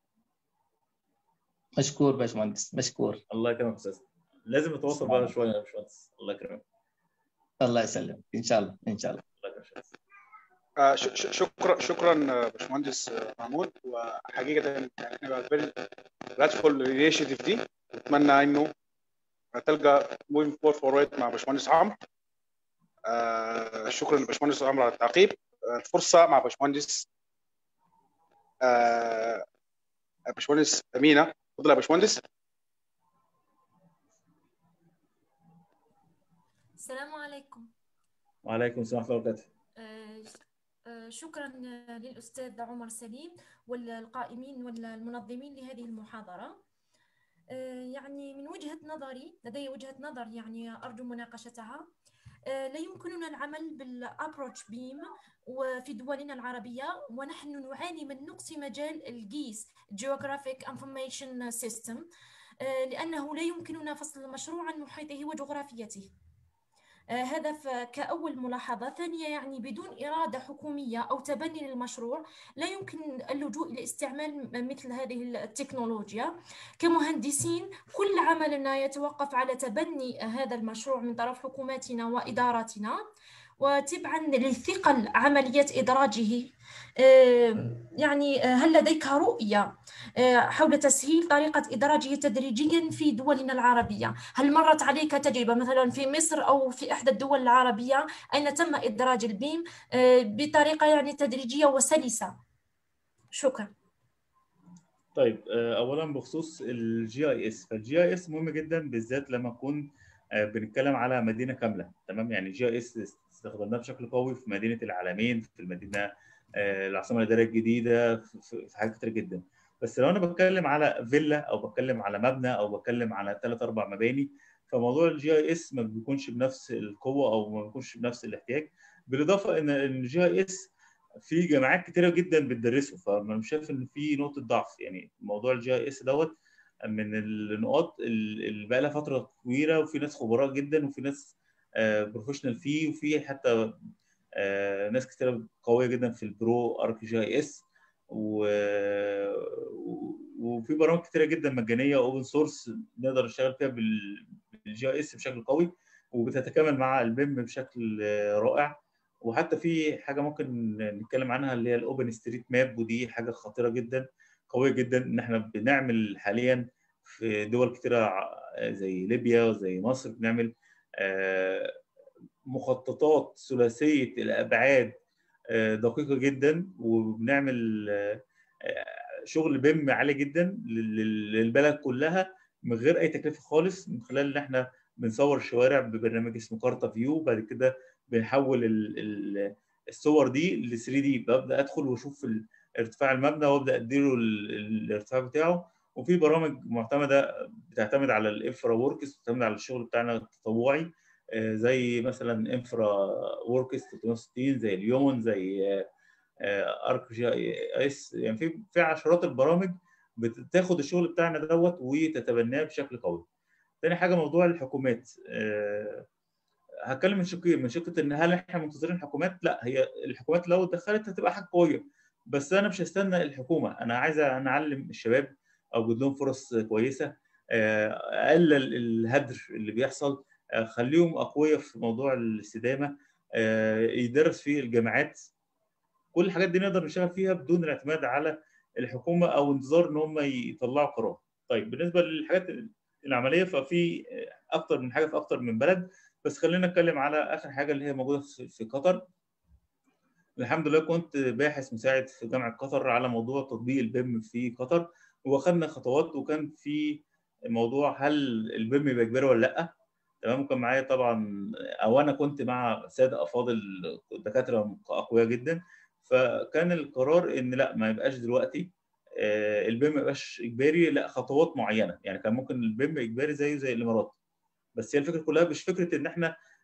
مشكور باشمهندس مشكور الله يكرمك استاذ لازم نتواصل بقى شويه يا باشمهندس الله يكرمك الله يسلمك ان شاء الله ان شاء الله الله يكرمك آه ش- ش- شكرا شكرا باشمهندس آه، محمود وحقيقه يعني احنا فيري جراتفول الانيشيتيف دي اتمنى انه تلقى موفينج فور فورورد مع باشمهندس عمرو آه شكرا لباشمهندس عمرو على التعقيب آه الفرصه مع باشمهندس آه باشمهندس امينه تفضل يا باشمهندس السلام عليكم وعليكم السلام ورحمه الله وبركاته آه، آه، شكرا للأستاذ عمر سليم والقائمين والمنظمين لهذه المحاضرة آه، يعني من وجهة نظري لدي وجهة نظر يعني أرجو مناقشتها آه، لا يمكننا العمل بالابروتش بيم وفي دولنا العربية ونحن نعاني من نقص مجال الجيس Geographic Information System آه، لأنه لا يمكننا فصل المشروع عن محيطه وجغرافيته آه، هذا ف- كأول ملاحظة ثانية يعني بدون إرادة حكومية أو تبني للمشروع لا يمكن اللجوء إلى استعمال م- مثل هذه التكنولوجيا كمهندسين كل عملنا يتوقف على تبني هذا المشروع من طرف حكوماتنا وإداراتنا وتبعا لثقل عملية إدراجه آه، يعني آه، هل لديك رؤية آه، حول تسهيل طريقة إدراجه تدريجيا في دولنا العربية هل مرت عليك تجربة مثلا في مصر أو في إحدى الدول العربية أين تم إدراج البيم آه، بطريقة يعني تدريجية وسلسة شكرا طيب آه، اولا بخصوص الجي اي اس فالجي اي اس مهم جدا بالذات لما نكون آه، بنتكلم على مدينه كامله تمام يعني جي اي اس استخدمناه بشكل قوي في مدينه العالمين في المدينه آه، العاصمه الاداريه الجديده في- في في حاجات كتير جدا بس لو انا بتكلم على فيلا او بتكلم على مبنى او بتكلم على ثلاث اربع مباني فموضوع الجي اي اس ما بيكونش بنفس القوه او ما بيكونش بنفس الاحتياج بالاضافه ان الجي اي اس في جامعات كتيره جدا بتدرسه فانا مش شايف ان في نقطه ضعف يعني موضوع الجي اي اس دوت من النقاط اللي بقى لها فتره طويله وفي ناس خبراء جدا وفي ناس بروفيشنال فيه وفي حتى آه، ناس كتيره قويه جدا في البرو ارك جي اي اس وفي برامج كتيره جدا مجانيه اوبن سورس نقدر نشتغل فيها بالجي اي اس بشكل قوي وبتتكامل مع البيم بشكل آه، رائع وحتى في حاجه ممكن نتكلم عنها اللي هي الاوبن ستريت ماب ودي حاجه خطيره جدا قويه جدا ان احنا بنعمل حاليا في دول كتيره ع- زي ليبيا وزي مصر بنعمل آه، مخططات ثلاثيه الابعاد آه، دقيقه جدا وبنعمل آه، آه، شغل بيم عالي جدا لل- لل- للبلد كلها من غير اي تكلفه خالص من خلال ان احنا بنصور الشوارع ببرنامج اسمه كارتا فيو بعد كده بنحول ال- ال- الصور دي ل 3 دي ببدا ادخل واشوف ال- ارتفاع المبنى وابدا اديله ال- ال- الارتفاع بتاعه وفي برامج معتمده بتعتمد على الانفرا وركس بتعتمد على الشغل بتاعنا التطوعي آه، زي مثلا انفرا وركس 360 زي اليومن زي ارك جي اي اس يعني في في عشرات البرامج بتاخد الشغل بتاعنا دوت وتتبناه بشكل قوي. تاني حاجه موضوع الحكومات آه، هتكلم من شقين من شقه ان هل احنا منتظرين حكومات؟ لا هي الحكومات لو دخلت هتبقى حاجه قويه بس انا مش هستنى الحكومه انا عايز نعلم الشباب اوجد لهم فرص كويسه آه، اقلل الهدر اللي بيحصل آه، خليهم اقوياء في موضوع الاستدامه آه، يدرس في الجامعات كل الحاجات دي نقدر نشتغل فيها بدون الاعتماد على الحكومه او انتظار ان هم يطلعوا قرار. طيب بالنسبه للحاجات العمليه ففي اكتر من حاجه في اكتر من بلد بس خلينا نتكلم على اخر حاجه اللي هي موجوده في في قطر. الحمد لله كنت باحث مساعد في جامعه قطر على موضوع تطبيق البيم في قطر واخدنا خطوات وكان في موضوع هل البيم يبقى اجباري ولا لا تمام كان معايا طبعا او انا كنت مع ساده افاضل دكاتره اقوياء جدا فكان القرار ان لا ما يبقاش دلوقتي آه، البيم ما يبقاش اجباري لا خطوات معينه يعني كان ممكن البيم اجباري زيه زي الامارات بس هي الفكره كلها مش فكره ان احنا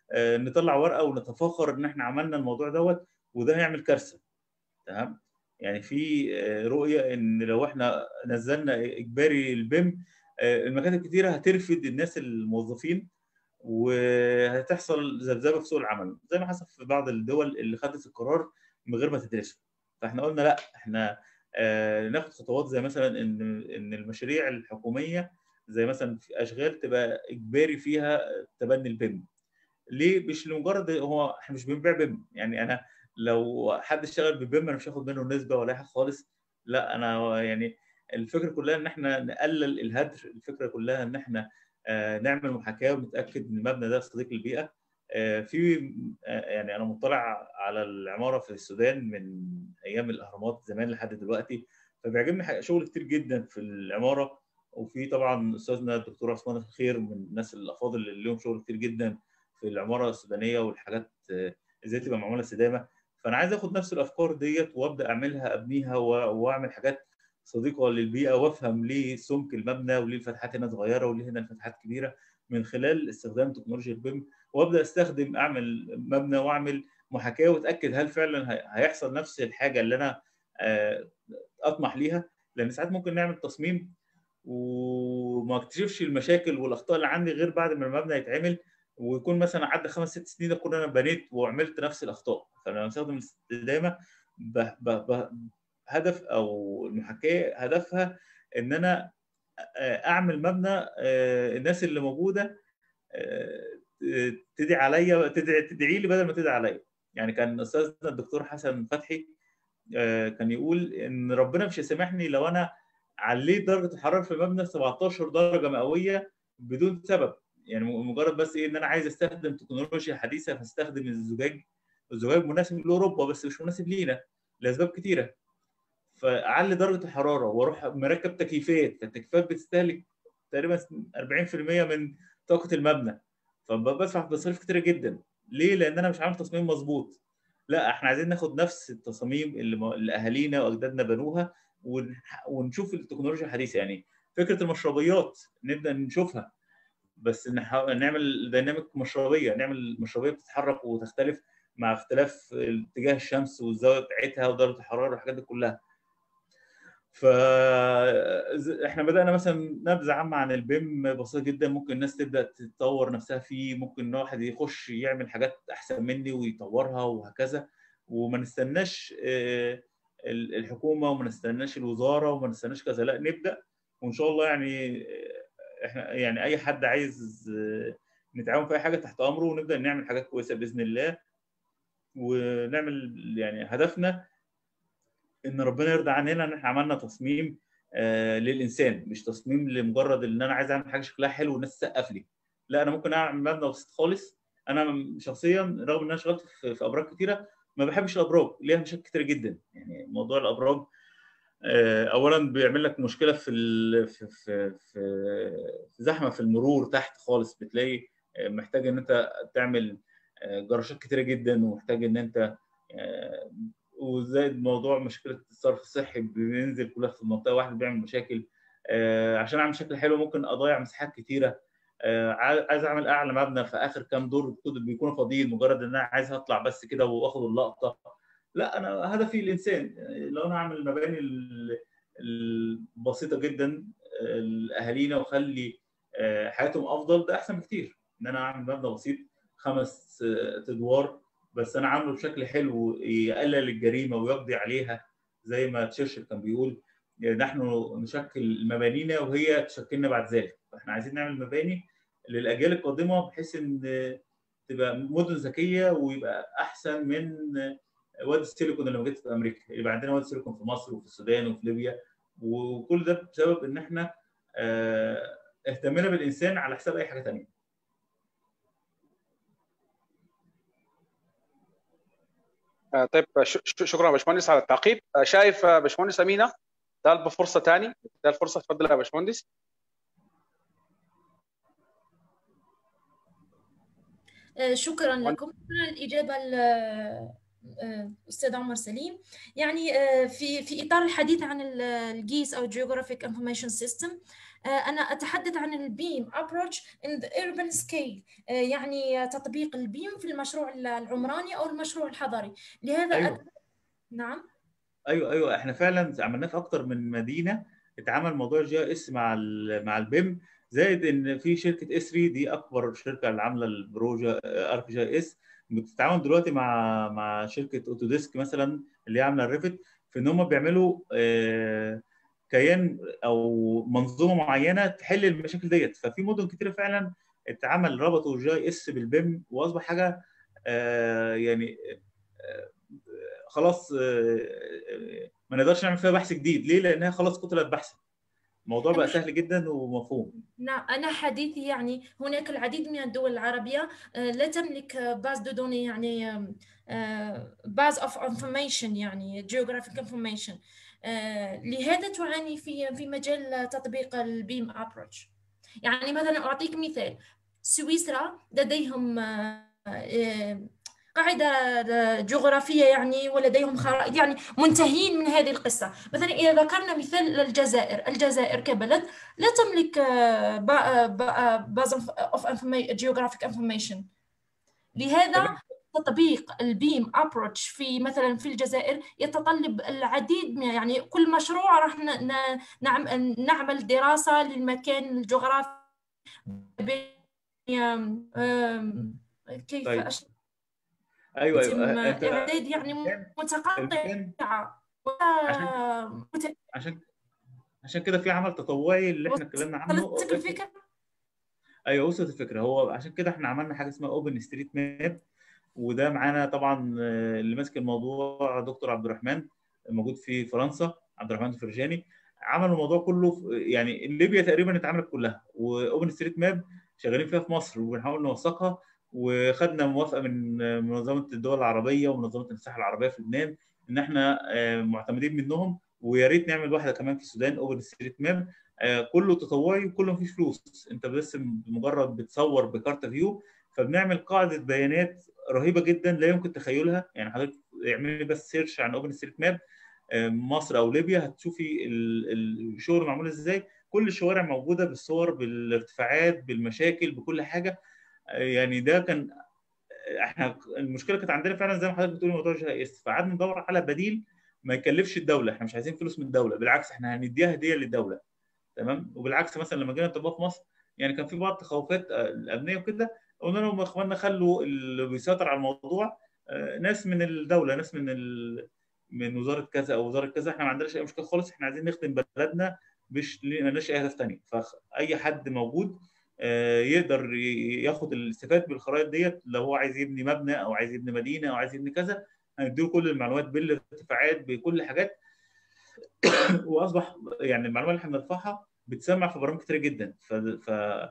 نطلع ورقه ونتفاخر ان احنا عملنا الموضوع دوت وده هيعمل كارثه تمام يعني في رؤيه ان لو احنا نزلنا اجباري البيم المكاتب كتيره هترفد الناس الموظفين وهتحصل ذبذبه في سوق العمل زي ما حصل في بعض الدول اللي خدت القرار من غير ما تدرسه فاحنا قلنا لا احنا آه ناخد خطوات زي مثلا ان ان المشاريع الحكوميه زي مثلا في اشغال تبقى اجباري فيها تبني البيم ليه مش لمجرد هو احنا مش بنبيع بيم يعني انا لو حد اشتغل ببيم انا مش هاخد منه نسبه ولا حاجه خالص لا انا يعني الفكره كلها ان احنا نقلل الهدر الفكره كلها ان احنا آه نعمل محاكاه ونتاكد ان المبنى ده صديق للبيئه آه في آه يعني انا مطلع على العماره في السودان من ايام الاهرامات زمان لحد دلوقتي فبيعجبني شغل كتير جدا في العماره وفي طبعا استاذنا الدكتور عثمان الخير من الناس الافاضل اللي لهم شغل كتير جدا في العماره السودانيه والحاجات ازاي تبقى معموله استدامه فانا عايز اخد نفس الافكار ديت وابدا اعملها ابنيها واعمل حاجات صديقه للبيئه وافهم ليه سمك المبنى وليه الفتحات هنا صغيره وليه هنا الفتحات كبيره من خلال استخدام تكنولوجيا البيم وابدا استخدم اعمل مبنى واعمل محاكاه واتاكد هل فعلا هيحصل نفس الحاجه اللي انا اطمح ليها لان ساعات ممكن نعمل تصميم وما اكتشفش المشاكل والاخطاء اللي عندي غير بعد ما المبنى يتعمل ويكون مثلا عدى خمس ست سنين اكون انا بنيت وعملت نفس الاخطاء فلما بستخدم الاستدامه ب... ب... ب... هدف او المحاكاه هدفها ان انا اعمل مبنى الناس اللي موجوده تدعي عليا تدعي تدعي لي بدل ما تدعي عليا يعني كان استاذنا الدكتور حسن فتحي كان يقول ان ربنا مش هيسامحني لو انا عليت درجه الحراره في المبنى 17 درجه مئويه بدون سبب يعني مجرد بس ايه ان انا عايز استخدم تكنولوجيا حديثه فاستخدم الزجاج الزجاج مناسب لاوروبا بس مش مناسب لينا لاسباب كتيره فاعلي درجه الحراره واروح مركب تكييفات فالتكييفات بتستهلك تقريبا 40% من طاقه المبنى فبدفع مصاريف كتيره جدا ليه؟ لان انا مش عامل تصميم مظبوط لا احنا عايزين ناخد نفس التصاميم اللي, اللي اهالينا واجدادنا بنوها ونشوف التكنولوجيا الحديثه يعني فكره المشربيات نبدا نشوفها بس نعمل ديناميك مشربيه نعمل مشربيه بتتحرك وتختلف مع اختلاف اتجاه الشمس والزاويه بتاعتها ودرجه الحراره والحاجات دي كلها فاحنا بدانا مثلا نبذه عامه عن البيم بسيطه جدا ممكن الناس تبدا تطور نفسها فيه ممكن واحد يخش يعمل حاجات احسن مني ويطورها وهكذا وما نستناش الحكومه وما نستناش الوزاره وما نستناش كذا لا نبدا وان شاء الله يعني احنا يعني اي حد عايز نتعاون في اي حاجه تحت امره ونبدا نعمل حاجات كويسه باذن الله ونعمل يعني هدفنا ان ربنا يرضى عننا ان احنا عملنا تصميم آه للانسان مش تصميم لمجرد ان انا عايز اعمل حاجه شكلها حلو والناس تسقف لي لا انا ممكن اعمل مبنى بسيط خالص انا شخصيا رغم ان انا اشتغلت في, في ابراج كتيره ما بحبش الابراج ليها مشاكل كتيره جدا يعني موضوع الابراج آه اولا بيعمل لك مشكله في ال... في في في زحمه في المرور تحت خالص بتلاقي محتاج ان انت تعمل جراشات كتيره جدا ومحتاج ان انت وزائد موضوع مشكله الصرف الصحي بينزل كلها في منطقه واحده بيعمل مشاكل آه عشان اعمل شكل حلو ممكن اضيع مساحات كتيره آه عايز اعمل اعلى مبنى في اخر كام دور بيكونوا فاضيين مجرد ان انا عايز اطلع بس كده واخد اللقطه لا انا هدفي الانسان لو انا اعمل المباني البسيطه جدا لاهالينا واخلي آه حياتهم افضل ده احسن بكتير ان انا اعمل مبنى بسيط خمس ادوار بس انا عامله بشكل حلو يقلل الجريمه ويقضي عليها زي ما تشرشل كان بيقول نحن نشكل مبانينا وهي تشكلنا بعد ذلك فاحنا عايزين نعمل مباني للاجيال القادمه بحيث ان تبقى مدن ذكيه ويبقى احسن من وادي السيليكون اللي موجود في امريكا يبقى عندنا وادي السيليكون في مصر وفي السودان وفي ليبيا وكل ده بسبب ان احنا اهتمينا بالانسان على حساب اي حاجه ثانيه طيب شكرا باشمهندس على التعقيب شايف باشمهندس امينه طالبه فرصه ثاني ده الفرصه تفضل يا باشمهندس شكرا لكم الاجابه الاستاذ عمر سليم يعني في في اطار الحديث عن الجيس او جيوغرافيك انفورميشن سيستم انا اتحدث عن البيم ابروتش ان ذا urban سكيل يعني تطبيق البيم في المشروع العمراني او المشروع الحضري لهذا أيوة. أت... نعم ايوه ايوه احنا فعلا عملناه في اكتر من مدينه اتعمل موضوع الجي اس مع ال مع البيم زائد ان في شركه اس 3 دي اكبر شركه اللي عامله البروجا ارك جي اس بتتعاون دلوقتي مع مع شركه اوتوديسك مثلا اللي هي عامله الريفت في ان هم بيعملوا آه، كيان او منظومه معينه تحل المشاكل ديت ففي مدن كتيره فعلا اتعمل ربطوا الجي اس بالبيم واصبح حاجه آه، يعني آه، خلاص آه، آه، ما نقدرش نعمل فيها بحث جديد ليه لانها خلاص كتلت بحثا الموضوع بقى سهل جدا ومفهوم نعم أنا حديثي يعني هناك العديد من الدول العربية آه، لا تملك باز دو دوني يعني باز اوف انفورميشن يعني جيوغرافيك انفورميشن لهذا تعاني في في مجال تطبيق البيم ابروتش يعني مثلا أعطيك مثال سويسرا لديهم آه، آه، قاعدة جغرافية يعني ولديهم خرائط يعني منتهين من هذه القصة مثلا إذا ذكرنا مثال الجزائر الجزائر كبلد لا تملك باز اوف جيوغرافيك انفورميشن لهذا تطبيق البيم ابروتش في مثلا في الجزائر يتطلب العديد من يعني كل مشروع راح ن- ن- نعم- نعمل دراسة للمكان الجغرافي أم- أم- كيف طيب. أش- ايوه يتم ايوه انت إعداد يعني المكان- متقطعة المكان ولا مت- عشان عشان كده في عمل تطوعي اللي احنا اتكلمنا عنه وصلتك الفكرة؟ ايوه وصلت الفكره هو عشان كده احنا عملنا حاجه اسمها اوبن ستريت ماب وده معانا طبعا آه، اللي ماسك الموضوع دكتور عبد الرحمن موجود في فرنسا عبد الرحمن الفرجاني عملوا الموضوع كله في- يعني ليبيا تقريبا اتعملت كلها واوبن ستريت ماب شغالين فيها في مصر وبنحاول نوثقها وخدنا موافقه من آه، منظمه الدول العربيه ومنظمه المساحه العربيه في لبنان ان احنا آه، معتمدين منهم ويا ريت نعمل واحده كمان في السودان اوبن ستريت ماب آه، كله تطوعي وكله مفيش فلوس انت بس مجرد بتصور بكارت فيو فبنعمل قاعده بيانات رهيبه جدا لا يمكن تخيلها يعني حضرتك اعملي بس سيرش عن اوبن ستريت ماب مصر او ليبيا هتشوفي ال- الشغل معمول ازاي كل الشوارع موجوده بالصور بالارتفاعات بالمشاكل بكل حاجه آه، يعني ده كان احنا المشكله كانت عندنا فعلا زي ما حضرتك بتقولي موضوع الجي اس فقعدنا ندور على بديل ما يكلفش الدوله احنا مش عايزين فلوس من الدوله بالعكس احنا هنديها هديه للدوله تمام وبالعكس مثلا لما جينا نطبقها في مصر يعني كان في بعض التخوفات آه، الامنيه وكده قلنا لهم يا اخوانا خلوا اللي بيسيطر على الموضوع آه، ناس من الدوله ناس من ال... من وزاره كذا او وزاره كذا احنا ما عندناش اي مشكله خالص احنا عايزين نخدم بلدنا مش مالناش اي هدف تاني فاي حد موجود آه، يقدر ي- ياخد الاستفاده بالخرائط ديت لو هو عايز يبني مبنى او عايز يبني مدينه او عايز يبني كذا هنديله كل المعلومات بالارتفاعات بكل حاجات واصبح يعني المعلومات اللي احنا بنرفعها بتسمع في برامج كتير جدا ف, ف...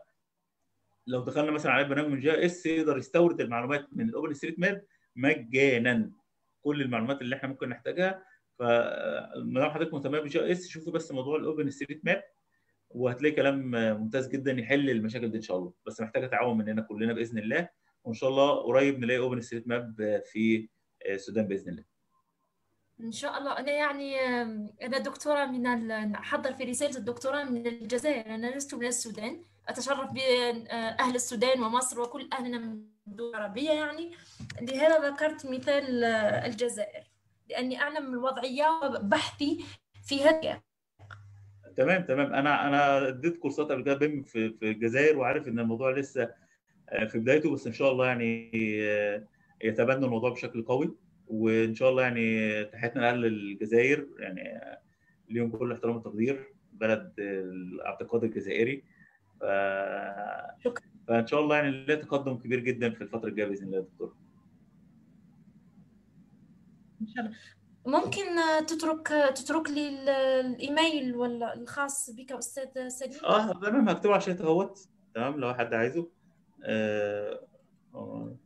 لو دخلنا مثلا على برنامج من جي اس يقدر يستورد المعلومات من الاوبن ستريت ماب مجانا كل المعلومات اللي احنا ممكن نحتاجها فما دام حضرتك مهتمه بالجي اس شوفي بس موضوع الاوبن ستريت ماب وهتلاقي كلام ممتاز جدا يحل المشاكل دي ان شاء الله بس محتاجه تعاون مننا كلنا باذن الله وان شاء الله قريب نلاقي اوبن ستريت ماب في السودان باذن الله إن شاء الله أنا يعني آم، أنا دكتورة من ال- أحضر في رسالة الدكتوراه من الجزائر أنا لست من السودان أتشرف بأهل السودان ومصر وكل أهلنا من الدول العربية يعني لهذا ذكرت مثال آه، الجزائر لأني أعلم الوضعية وبحثي في هذا تمام تمام انا انا اديت كورسات قبل كده بيم في في الجزائر وعارف ان الموضوع لسه آه، في بدايته بس ان شاء الله يعني آه، يتبنوا الموضوع بشكل قوي وان شاء الله يعني تحياتنا لاهل الجزائر يعني آه، ليهم كل احترام وتقدير بلد الاعتقاد الجزائري ف... شكرا. فان شاء الله يعني لها تقدم كبير جدا في الفتره الجايه باذن الله يا دكتور إن شاء الله ممكن آه، تترك آه، تترك لي ال- الإيميل ولا الخاص بك أستاذ سليم اه تمام هكتبه على الشات اهوت تمام لو حد عايزه آه... آه...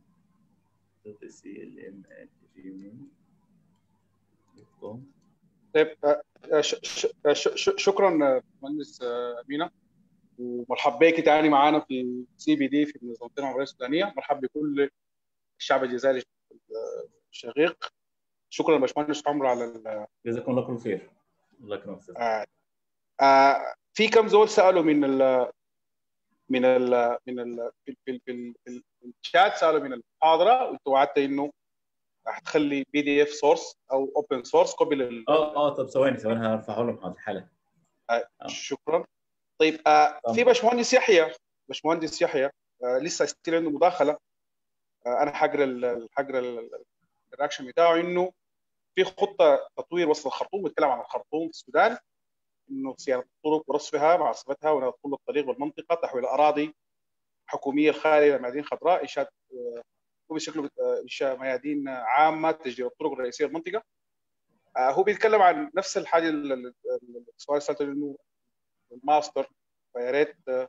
CLM@gmail.com. طيب آه، آه، ش- ش- آه، ش- ش- شكرا آه، مهندس آه، امينه ومرحب بك تاني معانا في سي بي دي في منظمتنا العربيه السودانيه مرحب بكل الشعب الجزائري الشقيق شكرا باشمهندس عمرو على ال- جزاكم الله كل خير الله يكرمك أستاذ. آه، آه، في في كم زول سالوا من ال من ال من ال في في في, في الشات سالوا من المحاضره وانت وعدت انه هتخلي بي دي اف سورس او اوبن سورس قبل ال- اه اه طب ثواني ثواني هرفعه لهم حاضر حالا آه. شكرا طيب آه طبعا. في باشمهندس يحيى باشمهندس يحيى آه لسه ستيل عنده مداخله آه انا حقرا ال- حقرا ال- الرياكشن بتاعه انه في خطه تطوير وسط الخرطوم بيتكلم عن الخرطوم في السودان انه صيانه الطرق ورصفها مع صفتها ونظام طول الطريق والمنطقه تحويل اراضي حكوميه الخاليه الى ميادين خضراء انشاء آه، هو بشكله بت- آه، انشاء ميادين عامه تسجيل الطرق الرئيسيه للمنطقه آه، هو بيتكلم عن نفس الحاجه ال- ال- ال- السؤال اللي سالته انه الماستر فيا ريت آه،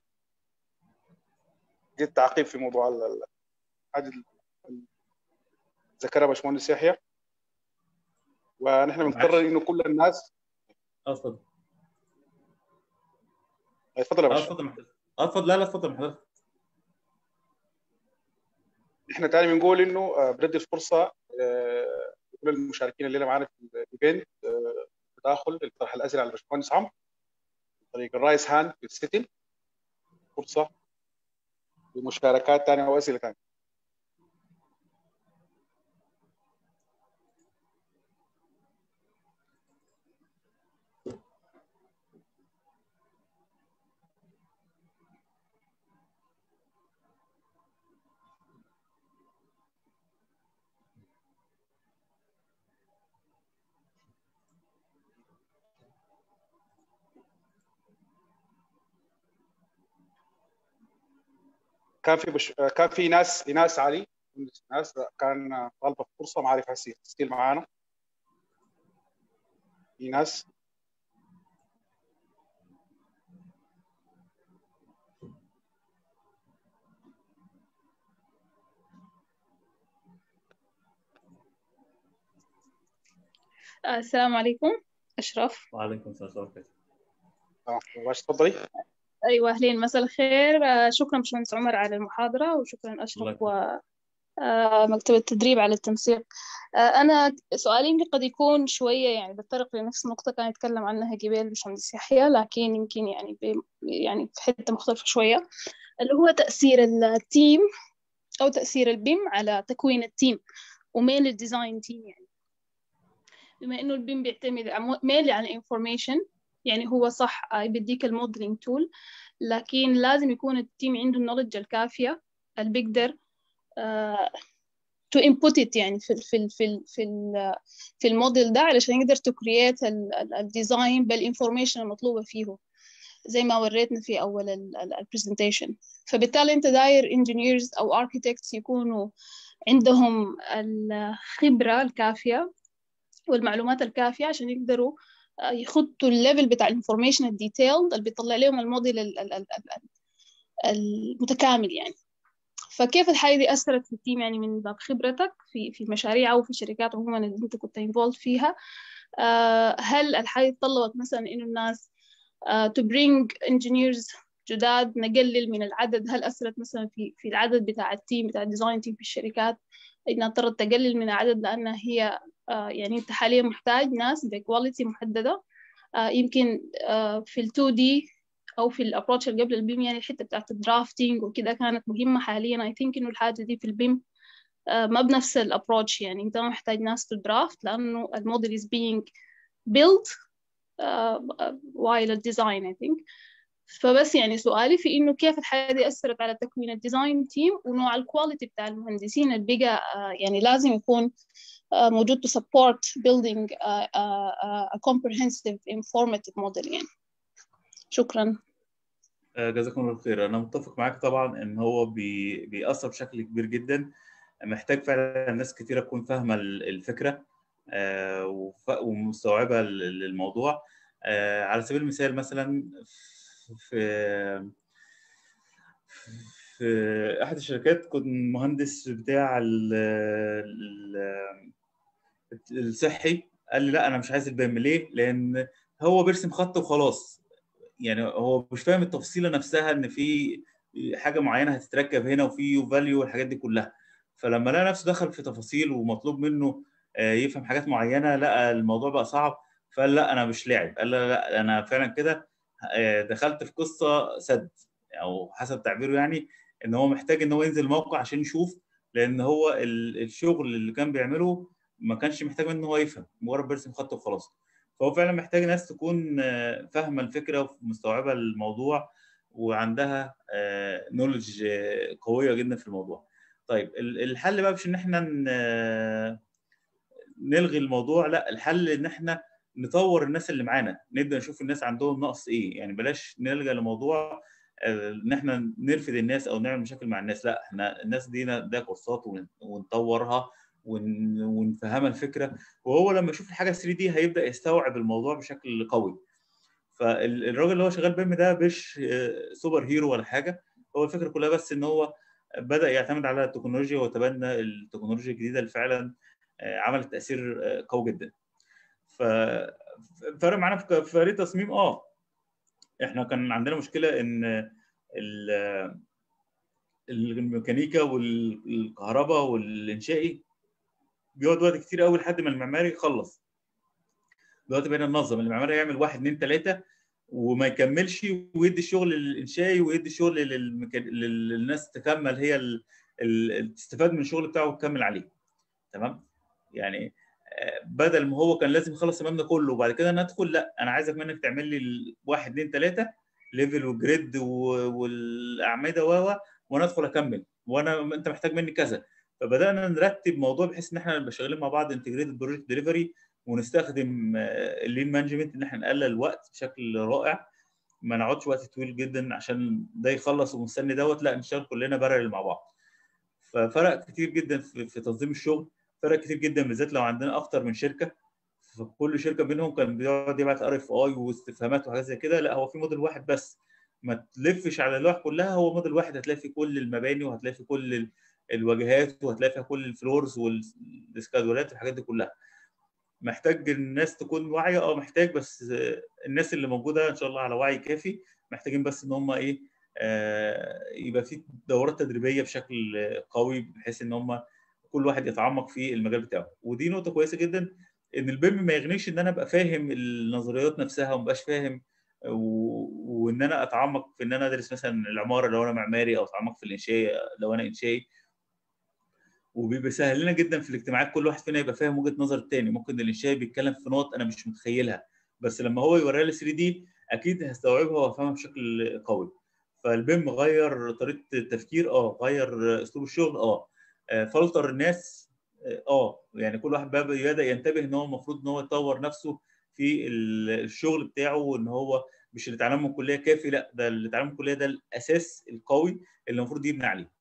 دي التعقيب في موضوع ال- ال- الحاجه ال- ال- ذكرها باشمهندس يحيى ونحن بنقرر انه كل الناس اه اتفضل اتفضل يا اه باشا اتفضل محمد. اه اتفضل لا لا اتفضل حضرتك احنا تاني بنقول انه آه، بندي الفرصه آه، لكل المشاركين الليله معانا في الايفنت آه، تداخل لطرح الاسئله على الباشمهندس عمرو عن طريق الرايس هاند في السيتنج فرصه لمشاركات ثانيه او اسئله ثانيه كان في بش... آه، كان في ناس ايناس علي ناس كان آه، طالبه فرصه ما عارف هسي ستيل معانا ايناس آه، السلام عليكم أشرف وعليكم السلام ورحمه الله اه باش تفضلي أيوة أهلين مساء الخير آه، شكرا باشمهندس عمر على المحاضرة وشكرا الله أشرف يكرمك. و آه، مكتب التدريب على التنسيق آه، أنا سؤالي يمكن قد يكون شوية يعني بتطرق لنفس النقطة كان يتكلم عنها قبل باشمهندس يحيى لكن يمكن يعني ب... يعني في حتة مختلفة شوية اللي هو تأثير التيم أو تأثير البيم على تكوين التيم ومين الديزاين تيم يعني بما إنه البيم بيعتمد مينلي على الانفورميشن يعني هو صح آه، بيديك الموديلينج تول لكن لازم يكون التيم عنده النولج الكافية اللي بيقدر تو انبوت ات يعني في ال في ال في ال في ال في الموديل ده علشان يقدر تو كرييت الديزاين بالانفورميشن المطلوبة فيه زي ما وريتنا في أول البرزنتيشن فبالتالي أنت داير انجينيرز أو architects يكونوا عندهم الخبرة الكافية والمعلومات الكافية عشان يقدروا آه، يخطوا الليفل بتاع الانفورميشن الديتيلد اللي بيطلع لهم الموديل ال- ال- ال- ال- المتكامل يعني فكيف الحاجة دي أثرت في التيم يعني من باب خبرتك في في مشاريع أو في شركات عموما اللي أنت كنت involved فيها آه، هل الحاجة دي طلبت مثلا إنه الناس آه، to bring engineers جداد نقلل من العدد هل أثرت مثلا في في العدد بتاع التيم بتاع الديزاين تيم في الشركات إنها اضطرت تقلل من العدد لأنها هي آه، يعني أنت حاليا محتاج ناس بكواليتي محددة آه، يمكن آه، في ال 2 دي أو في الأبروتش اللي قبل البيم يعني الحتة بتاعت الدرافتينج وكده كانت مهمة حاليا I think إنه الحاجة دي في البيم آه، ما بنفس الأبروتش يعني أنت ما محتاج ناس to draft لأنه الموديل is being built آه، while الديزاين I think فبس يعني سؤالي في إنه كيف الحاجة دي أثرت على تكوين الديزاين تيم ونوع الكواليتي بتاع المهندسين اللي بقى آه، يعني لازم يكون آه، موجود to support building a, a, a comprehensive informative model يعني شكرا آه، جزاكم الله خير انا متفق معاك طبعا ان هو بي... بيأثر بشكل كبير جدا محتاج فعلا ناس كتيره تكون فاهمه ال- الفكره آه، وف... ومستوعبه ال- للموضوع آه، على سبيل المثال مثلا في في احد الشركات كنت مهندس بتاع ال... ال... الصحي قال لي لا انا مش عايز البيم ليه؟ لان هو بيرسم خط وخلاص يعني هو مش فاهم التفصيله نفسها ان في حاجه معينه هتتركب هنا وفي فاليو والحاجات دي كلها فلما لقى نفسه دخل في تفاصيل ومطلوب منه آه، يفهم حاجات معينه لقى الموضوع بقى صعب فقال لا انا مش لاعب قال لا لا انا فعلا كده آه، دخلت في قصه سد او حسب تعبيره يعني ان هو محتاج ان هو ينزل الموقع عشان يشوف لان هو ال- الشغل اللي كان بيعمله ما كانش محتاج منه هو يفهم مجرد بيرسم خط وخلاص فهو فعلا محتاج ناس تكون آه، فاهمه الفكره ومستوعبه الموضوع وعندها نولج قويه جدا في الموضوع طيب ال- الحل بقى مش ان احنا ن- نلغي الموضوع لا الحل ان احنا نطور الناس اللي معانا نبدا نشوف الناس عندهم نقص ايه يعني بلاش نلجا لموضوع آه، ان احنا نرفض الناس او نعمل مشاكل مع الناس لا احنا الناس دي نديها كورسات ون- ونطورها ون- ونفهمها الفكره وهو لما يشوف الحاجه 3 دي هيبدا يستوعب الموضوع بشكل قوي فالراجل اللي هو شغال بيم ده مش آه، سوبر هيرو ولا حاجه هو الفكره كلها بس ان هو بدا يعتمد على التكنولوجيا وتبنى التكنولوجيا الجديده اللي فعلا آه، عملت تاثير آه، قوي جدا ف فرق معانا في في فريق تصميم اه احنا كان عندنا مشكله ان ال- الميكانيكا والكهرباء والانشائي بيقعد وقت كتير قوي لحد ما المعماري يخلص دلوقتي بقينا ننظم المعماري يعمل واحد اثنين ثلاثه وما يكملش ويدي الشغل للانشائي ويدي الشغل للمكا... لل- للناس تكمل هي ال... ال... تستفاد من الشغل بتاعه وتكمل عليه تمام يعني آه، بدل ما هو كان لازم يخلص المبنى كله وبعد كده ندخل لا انا عايزك منك تعمل لي ال- واحد اثنين ثلاثه ليفل وجريد و- والاعمده و و- وانا ادخل اكمل وانا انت محتاج مني كذا فبدانا نرتب موضوع بحيث ان احنا نبقى شغالين مع بعض انتجريتد بروجكت ديليفري ونستخدم اللين مانجمنت ان احنا نقلل الوقت بشكل رائع ما نقعدش وقت طويل جدا عشان ده يخلص ومستني دوت لا نشتغل كلنا بارل مع بعض ففرق كتير جدا في, في تنظيم الشغل فرق كتير جدا بالذات لو عندنا اكتر من شركه فكل شركه منهم كان بيقعد يبعت ار اف اي واستفهامات وحاجات زي كده لا هو في موديل واحد بس ما تلفش على اللوح كلها هو موديل واحد هتلاقي فيه كل المباني وهتلاقي فيه كل ال- الواجهات وهتلاقي فيها كل الفلورز والسكادولات والحاجات دي كلها محتاج الناس تكون واعيه اه محتاج بس آه، الناس اللي موجوده ان شاء الله على وعي كافي محتاجين بس ان هم ايه آه، يبقى في دورات تدريبيه بشكل آه، قوي بحيث ان هم كل واحد يتعمق في المجال بتاعه ودي نقطه كويسه جدا ان البيم ما يغنيش ان انا ابقى فاهم النظريات نفسها وما بقاش فاهم و... وان انا اتعمق في ان انا ادرس مثلا العماره لو انا معماري او اتعمق في الانشائي لو انا انشائي وبيبقى سهل لنا جدا في الاجتماعات كل واحد فينا يبقى فاهم وجهه نظر التاني ممكن الانشائي بيتكلم في نقط انا مش متخيلها بس لما هو يوريها لي 3 دي اكيد هستوعبها وافهمها بشكل قوي فالبيم غير طريقه التفكير اه غير اسلوب الشغل اه آه، فلتر الناس اه يعني كل واحد بقى بدا ينتبه ان هو المفروض ان هو يطور نفسه في ال- الشغل بتاعه وان هو مش اللي اتعلمه من الكليه كافي لا ده اللي اتعلمه من الكليه ده الاساس القوي اللي المفروض يبني عليه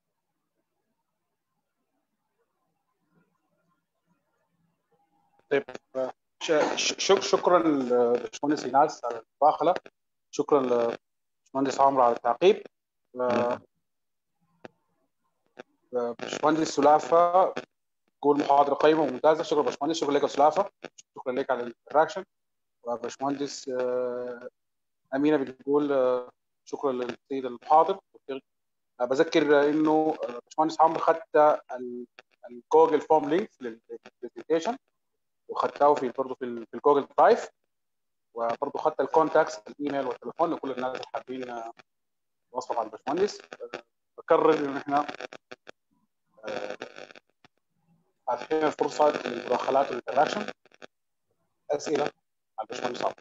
طيب ش- ش- شكرا لباشمهندس ايناس على المداخله شكرا لباشمهندس عمرو على التعقيب آه، آه، باشمهندس سلافه قول محاضره قيمه وممتازه شكرا باشمهندس شكرا لك يا سلافه شكرا لك على الانتراكشن وباشمهندس آه، امينه بتقول آه، شكرا للسيد المحاضر آه، بذكر انه آه، باشمهندس عمرو خدت ال- الجوجل فورم لينك للبرزنتيشن وخدتها في برضه في ال- في الجوجل درايف وبرضه خدت الكونتاكس الايميل والتليفون لكل الناس اللي حابين آه، يتواصلوا مع الباشمهندس آه، بكرر ان احنا آه، فاتحين الفرصه للمداخلات والانتراكشن اسئله على الباشمهندس عمرو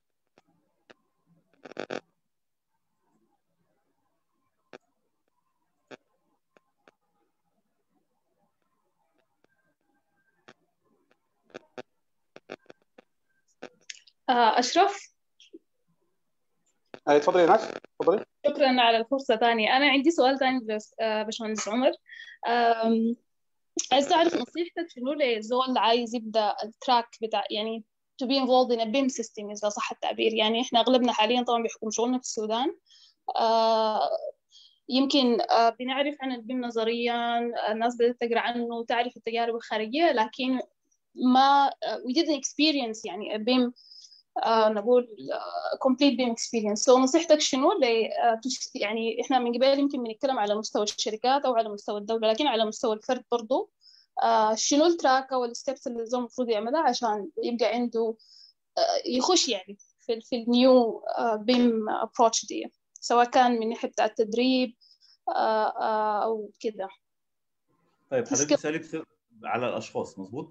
آه، أشرف آه، اتفضلي يا ناس اتفضلي شكرا على الفرصة ثانية أنا عندي سؤال ثاني بس آه، باشمهندس عمر آم، عايز أعرف نصيحتك شنو للزول اللي عايز يبدأ التراك بتاع يعني to be involved in a BIM system إذا صح التعبير يعني إحنا أغلبنا حاليا طبعا بحكم شغلنا في السودان آه، يمكن آه، بنعرف عن البيم نظريا الناس بدأت تقرأ عنه تعرف التجارب الخارجية لكن ما آه، we didn't experience يعني a BIM آه نقول آه complete BIM experience so نصيحتك شنو ل آه تش- يعني احنا من قبل يمكن بنتكلم على مستوى الشركات او على مستوى الدولة لكن على مستوى الفرد برضو آه شنو التراك او الستبس اللي الزول المفروض يعملها عشان يبقى عنده آه يخش يعني في, في النيو بيم ابروتش دي سواء كان من ناحيه بتاع التدريب او كده طيب حضرتك بتسالي على الاشخاص مظبوط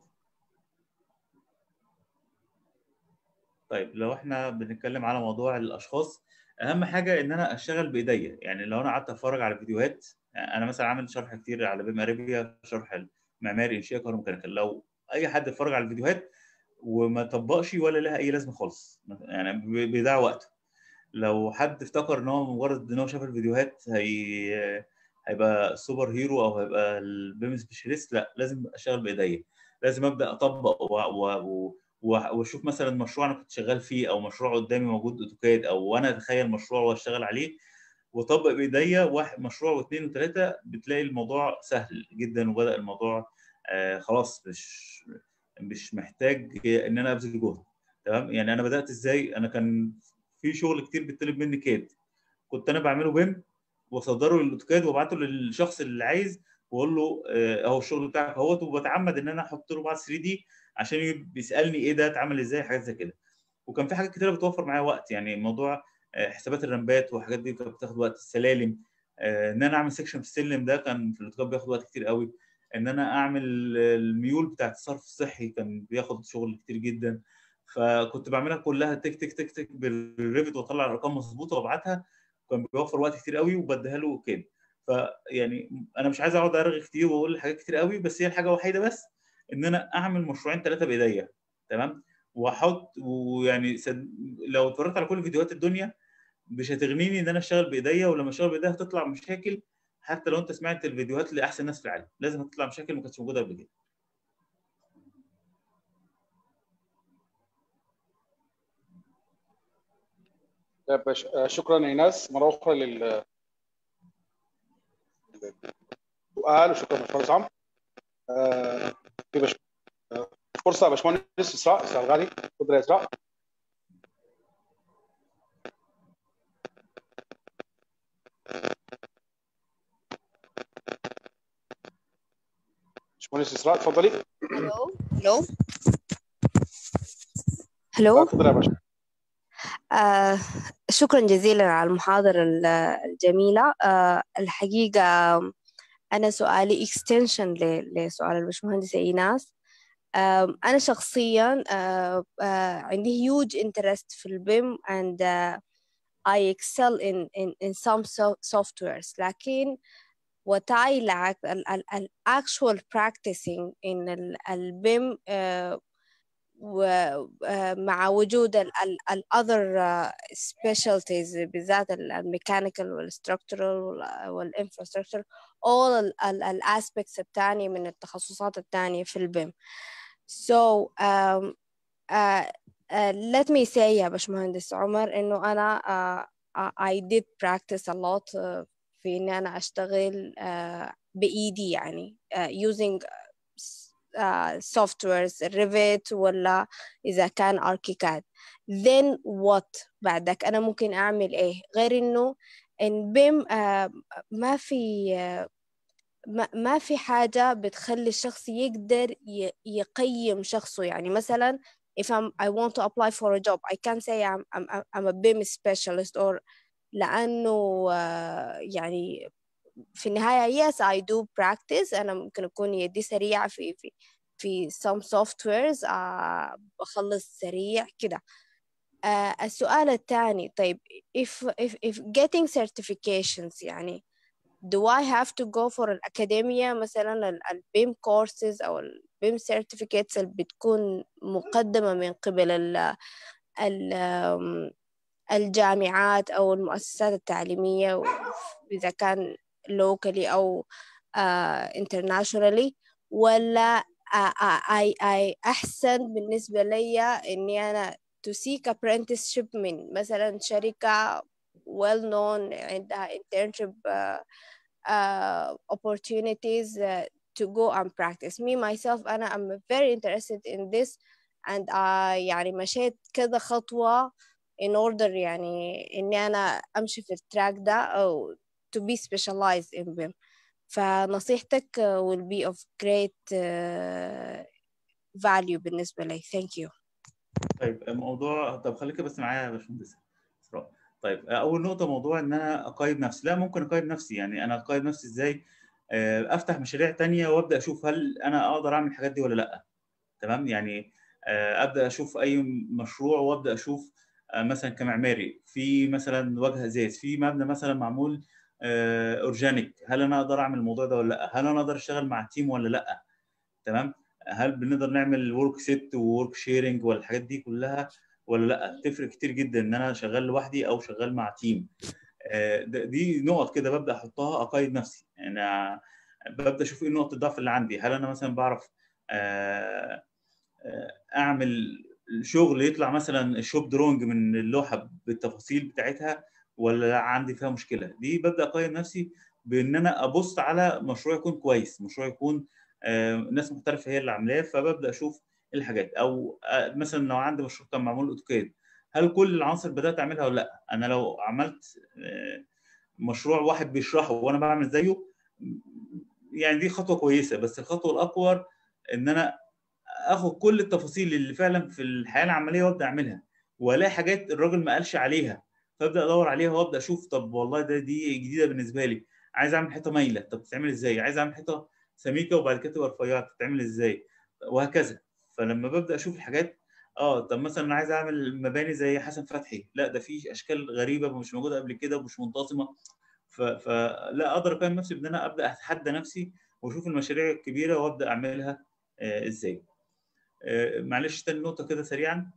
طيب لو احنا بنتكلم على موضوع الاشخاص اهم حاجه ان انا اشتغل بايديا يعني لو انا قعدت اتفرج على فيديوهات انا مثلا عامل شرح كتير على بيم اريبيا شرح المعماري انشاء كهروميكانيكال لو اي حد اتفرج على الفيديوهات وما طبقش ولا لها اي لازمه خالص يعني بيضيع وقته لو حد افتكر ان هو مجرد ان هو شاف الفيديوهات هي هيبقى سوبر هيرو او هيبقى البيم سبيشاليست لا لازم اشتغل بايديا لازم ابدا اطبق و... و... واشوف مثلا مشروع انا كنت شغال فيه او مشروع قدامي موجود اوتوكاد او وانا اتخيل مشروع واشتغل عليه واطبق بايديا واحد مشروع واثنين وثلاثه بتلاقي الموضوع سهل جدا وبدا الموضوع آه خلاص مش مش محتاج ان انا ابذل جهد تمام يعني انا بدات ازاي انا كان في شغل كتير بيطلب مني كاد كنت انا بعمله بيم واصدره للاوتوكاد وابعته للشخص اللي عايز واقول له اهو الشغل بتاعك اهوت وبتعمد ان انا احط له بعض 3 دي عشان بيسالني ايه ده اتعمل ازاي حاجات زي كده وكان في حاجات كتيره بتوفر معايا وقت يعني موضوع حسابات الرمبات والحاجات دي كانت بتاخد وقت السلالم ان انا اعمل سكشن في السلم ده كان في الاوتوكاد بياخد وقت كتير قوي ان انا اعمل الميول بتاعت الصرف الصحي كان بياخد شغل كتير جدا فكنت بعملها كلها تك تك تك تك بالريفت واطلع الارقام مظبوطه وابعتها كان بيوفر وقت كتير قوي وبديها له كده فيعني انا مش عايز اقعد ارغي كتير واقول حاجات كتير قوي بس هي الحاجه الوحيده بس ان انا اعمل مشروعين ثلاثه بايديا تمام واحط ويعني سد... لو اتفرجت على كل فيديوهات الدنيا مش هتغنيني ان انا اشتغل بايديا ولما اشتغل بايديا هتطلع مشاكل حتى لو انت سمعت الفيديوهات لاحسن ناس في العالم لازم هتطلع مشاكل ما كانتش موجوده قبل كده طيب شكرا ايناس مره اخرى لل سؤال وشكرا باشمهندس عمرو آه في بش... آه فرصه باشمهندس اسراء اسراء الغالي تفضل يا اسراء باشمهندس اسراء تفضلي الو الو الو تفضل يا باشا آه شكرا جزيلا على المحاضرة الجميلة آه الحقيقة أنا سؤالي extension لسؤال البشمهندس إيناس آه أنا شخصيا آه آه عندي huge interest في البيم and uh, I excel in, in, in some so softwares لكن what I lack ال, ال, ال actual practicing in البيم uh, ومع وجود ال ال other specialties بالذات الميكانيكال والستركتورال والانفراستراكشر all ال ال aspects الثانية من التخصصات الثانية في البيم so um, uh, uh, let me say يا باشمهندس عمر إنه أنا uh, I did practice a lot uh, في إني أنا أشتغل uh, بإيدي يعني uh, using Uh, softwares Revit ولا إذا كان ArchiCAD then what بعدك أنا ممكن أعمل إيه غير إنه إن بيم uh, ما في uh, ما, ما في حاجة بتخلي الشخص يقدر يقيم شخصه يعني مثلا if I'm, I want to apply for a job I can't say I'm, I'm, I'm a BIM specialist or لأنه يعني في النهاية yes I do practice أنا ممكن أكون يدي سريعة في في في some softwares uh, بخلص سريع كده uh, السؤال الثاني طيب if, if, if getting certifications يعني do I have to go for الأكاديمية مثلا البيم courses أو البيم certificates اللي بتكون مقدمة من قبل ال ال الجامعات أو المؤسسات التعليمية إذا كان locally أو uh, internationally ولا I, I أحسن بالنسبة لي إني أنا to seek apprenticeship من مثلا شركة well known عندها internship uh, uh, opportunities uh, to go and practice me myself أنا I'm very interested in this and I يعني مشيت كذا خطوة in order يعني إني أنا أمشي في التراك ده أو to be specialized in BIM فنصيحتك will be of great uh, value بالنسبة لي thank you طيب موضوع طب خليك بس معايا يا باشمهندس إسراء. طيب اول نقطه موضوع ان انا اقيم نفسي لا ممكن اقيم نفسي يعني انا اقيم نفسي ازاي آه، افتح مشاريع تانية وابدا اشوف هل انا اقدر اعمل الحاجات دي ولا لا تمام يعني آه، ابدا اشوف اي مشروع وابدا اشوف آه، مثلا كمعماري في مثلا وجه ازاز في مبنى مثلا معمول آه، اورجانيك هل انا اقدر اعمل الموضوع ده ولا لا هل انا اقدر اشتغل مع تيم ولا لا تمام هل بنقدر نعمل ورك سيت وورك شيرنج والحاجات دي كلها ولا لا تفرق كتير جدا ان انا شغال لوحدي او شغال مع تيم آه، ده- دي نقط كده ببدا احطها اقيد نفسي انا ببدا اشوف ايه نقط الضعف اللي عندي هل انا مثلا بعرف آه، آه، اعمل شغل يطلع مثلا الشوب درونج من اللوحه بالتفاصيل بتاعتها ولا لا عندي فيها مشكله دي ببدا اقيم نفسي بان انا ابص على مشروع يكون كويس مشروع يكون آه، ناس محترفه هي اللي عاملاه فببدا اشوف إيه الحاجات او آه، مثلا لو عندي مشروع كان معمول اوتوكاد هل كل العناصر بدات اعملها ولا لا انا لو عملت آه، مشروع واحد بيشرحه وانا بعمل زيه يعني دي خطوه كويسه بس الخطوه الاكبر ان انا اخد كل التفاصيل اللي فعلا في الحياه العمليه وابدا اعملها والاقي حاجات الراجل ما قالش عليها فابدا ادور عليها وابدا اشوف طب والله ده دي جديده بالنسبه لي عايز اعمل حيطه مايله طب تتعمل ازاي عايز اعمل حيطه سميكه وبعد كده تبقى رفيعه تتعمل ازاي وهكذا فلما ببدا اشوف الحاجات اه طب مثلا انا عايز اعمل مباني زي حسن فتحي لا ده في اشكال غريبه مش موجوده قبل كده ومش منتظمه ف- فلا اقدر اقيم نفسي بان انا ابدا اتحدى نفسي واشوف المشاريع الكبيره وابدا اعملها آه ازاي آه معلش تاني نقطه كده سريعا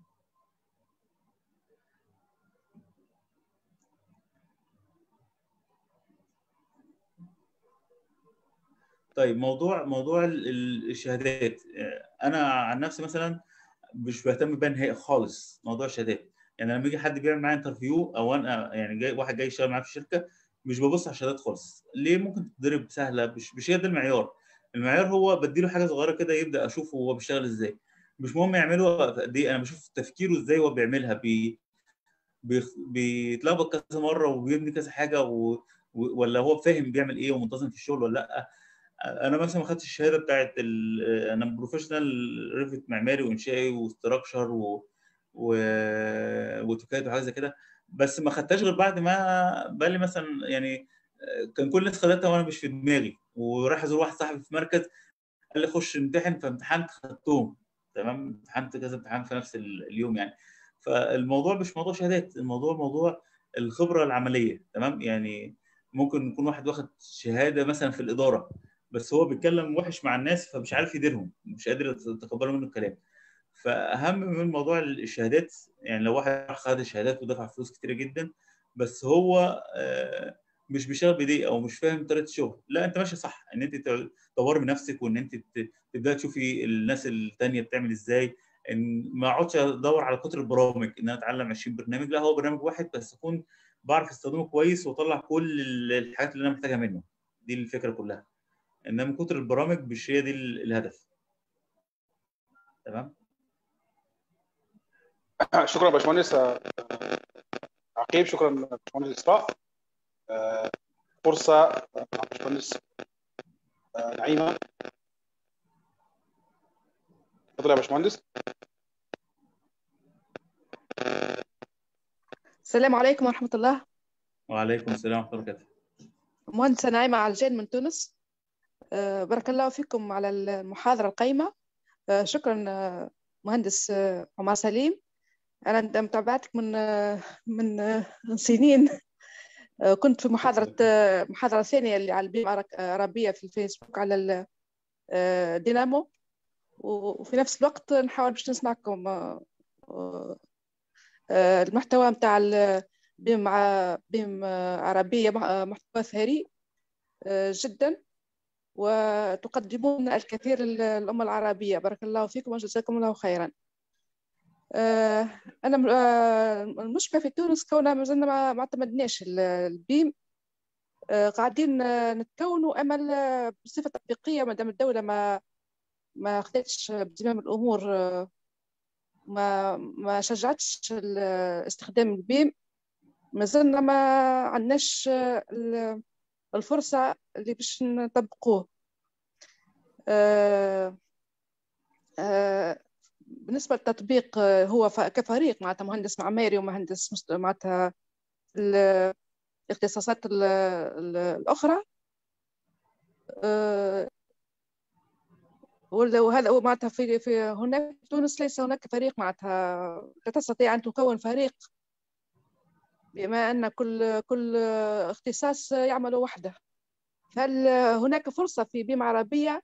طيب موضوع موضوع ال- ال- الشهادات آه، انا عن نفسي مثلا مش بهتم بيها نهائي خالص موضوع الشهادات يعني لما يجي حد بيعمل معايا انترفيو او انا يعني جاي واحد جاي يشتغل معايا في الشركه مش ببص على الشهادات خالص ليه ممكن تتضرب سهله مش مش هي ده المعيار المعيار هو بديله حاجه صغيره كده يبدا اشوفه هو بيشتغل ازاي مش مهم يعمله في قد ايه انا بشوف تفكيره ازاي هو بيعملها بي بيخ- بيتلخبط كذا مره وبيبني كذا حاجه و... و- ولا هو فاهم بيعمل ايه ومنتظم في الشغل ولا لا انا مثلا ما خدتش الشهاده بتاعت ال... انا بروفيشنال ريفت معماري وانشائي وستراكشر و... و... واوتوكاد وحاجه زي كده بس ما خدتهاش غير بعد ما بقى لي مثلا يعني كان كل الناس خدتها وانا مش في دماغي وراح ازور واحد صاحبي في مركز قال لي خش امتحن فامتحنت خدتهم تمام امتحنت كذا امتحان في نفس ال- اليوم يعني فالموضوع مش موضوع شهادات الموضوع موضوع الخبره العمليه تمام يعني ممكن يكون واحد واخد شهاده مثلا في الاداره بس هو بيتكلم وحش مع الناس فمش عارف يديرهم مش قادر يتقبلوا منه الكلام فاهم من موضوع الشهادات يعني لو واحد خد الشهادات ودفع فلوس كتيره جدا بس هو آه، مش بيشتغل بايديه او مش فاهم طريقه الشغل لا انت ماشي صح ان انت تطوري من نفسك وان انت ت- تبداي تشوفي الناس التانيه بتعمل ازاي ان ما اقعدش ادور على كتر البرامج ان انا اتعلم 20 برنامج لا هو برنامج واحد بس اكون بعرف استخدمه كويس واطلع كل ال- الحاجات اللي انا محتاجها منه دي الفكره كلها انما من كتر البرامج مش هي دي ال- الهدف تمام شكرا باشمهندس آه، عقيب شكرا باشمهندس اسراء آه، فرصه آه، مع باشمهندس آه، نعيمه تفضل يا باشمهندس السلام عليكم ورحمة الله وعليكم السلام ورحمه الله وبركاته مهندسة نعيمة عالجين من تونس آه، بارك الله فيكم على المحاضرة القيمة آه، شكرا آه، مهندس آه، عمر سليم أنا متابعتك من آه، من آه، من سنين آه، كنت في محاضرة آه، محاضرة ثانية اللي على البيئة العربية في الفيسبوك على ال- آه، دينامو و- وفي نفس الوقت نحاول باش نسمعكم آه، آه، المحتوى متاع ال- بيم ع- بيم آه، عربية مح- آه، محتوى ثري آه، جدا وتقدمون الكثير للأمة العربية بارك الله فيكم وجزاكم الله خيرا آه، أنا م- آه، المشكلة في تونس كونها ما زلنا ما ما اعتمدناش ال- البيم آه، قاعدين آه، نتكونوا أمل آه، بصفة تطبيقية ما دام الدولة ما ما خدتش بزمام الأمور آه، ما ما شجعتش ال- استخدام البيم ما زلنا ما عندناش آه، ال- الفرصة اللي باش نطبقوه آه، آه، بالنسبة للتطبيق آه، هو ف- كفريق معناتها مهندس معماري ومهندس مست- معناتها ال- الاختصاصات ال- ال- الأخرى آه، ولا- وهذا هو معناتها في في هناك في تونس ليس هناك فريق معناتها لا تستطيع أن تكون فريق بما أن كل كل اختصاص يعمل وحده هل هناك فرصة في بيم عربية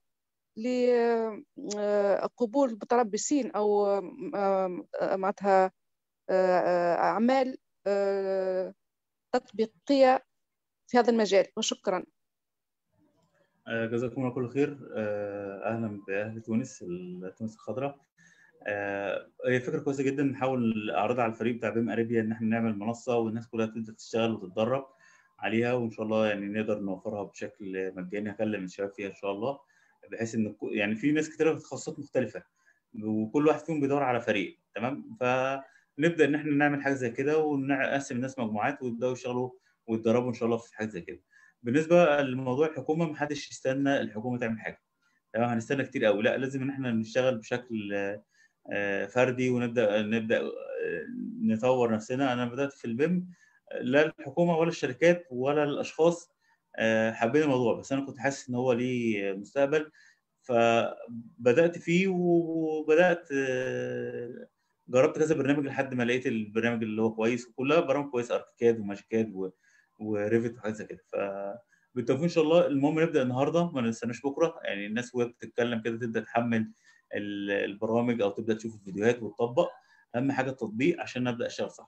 لقبول متربصين أو آم، آم، معناتها آه، أعمال آه، تطبيقية في هذا المجال وشكرا آه، جزاكم الله كل خير آه، اهلا باهل تونس ال- تونس الخضراء آه، هي فكره كويسه جدا نحاول اعرضها على الفريق بتاع بيم اريبيا ان احنا نعمل منصه والناس كلها تبدا تشتغل وتتدرب عليها وان شاء الله يعني نقدر نوفرها بشكل مجاني هكلم الشباب فيها ان شاء الله بحيث ان كو- يعني في ناس كتير في تخصصات مختلفه وكل واحد فيهم بيدور على فريق تمام فنبدا ان احنا نعمل حاجه زي كده ونقسم الناس مجموعات ويبداوا يشتغلوا ويتدربوا ان شاء الله في حاجه زي كده بالنسبه لموضوع الحكومه محدش يستنى الحكومه تعمل حاجه تمام هنستنى كتير قوي لا لازم ان احنا نشتغل بشكل آه، فردي ونبدا نبدا آه، نطور نفسنا انا بدات في البيم لا الحكومه ولا الشركات ولا الاشخاص آه، حابين الموضوع بس انا كنت حاسس ان هو ليه مستقبل فبدات فيه وبدات آه، جربت كذا برنامج لحد ما لقيت البرنامج اللي هو كويس وكلها برامج كويسه اركيكاد وماجيكاد و- وريفت وحاجات زي كده ف بالتوفيق ان شاء الله المهم نبدا النهارده ما نستناش بكره يعني الناس وهي بتتكلم كده تبدا تحمل ال- البرامج او تبدا تشوف الفيديوهات وتطبق اهم حاجه التطبيق عشان نبدا اشتغل صح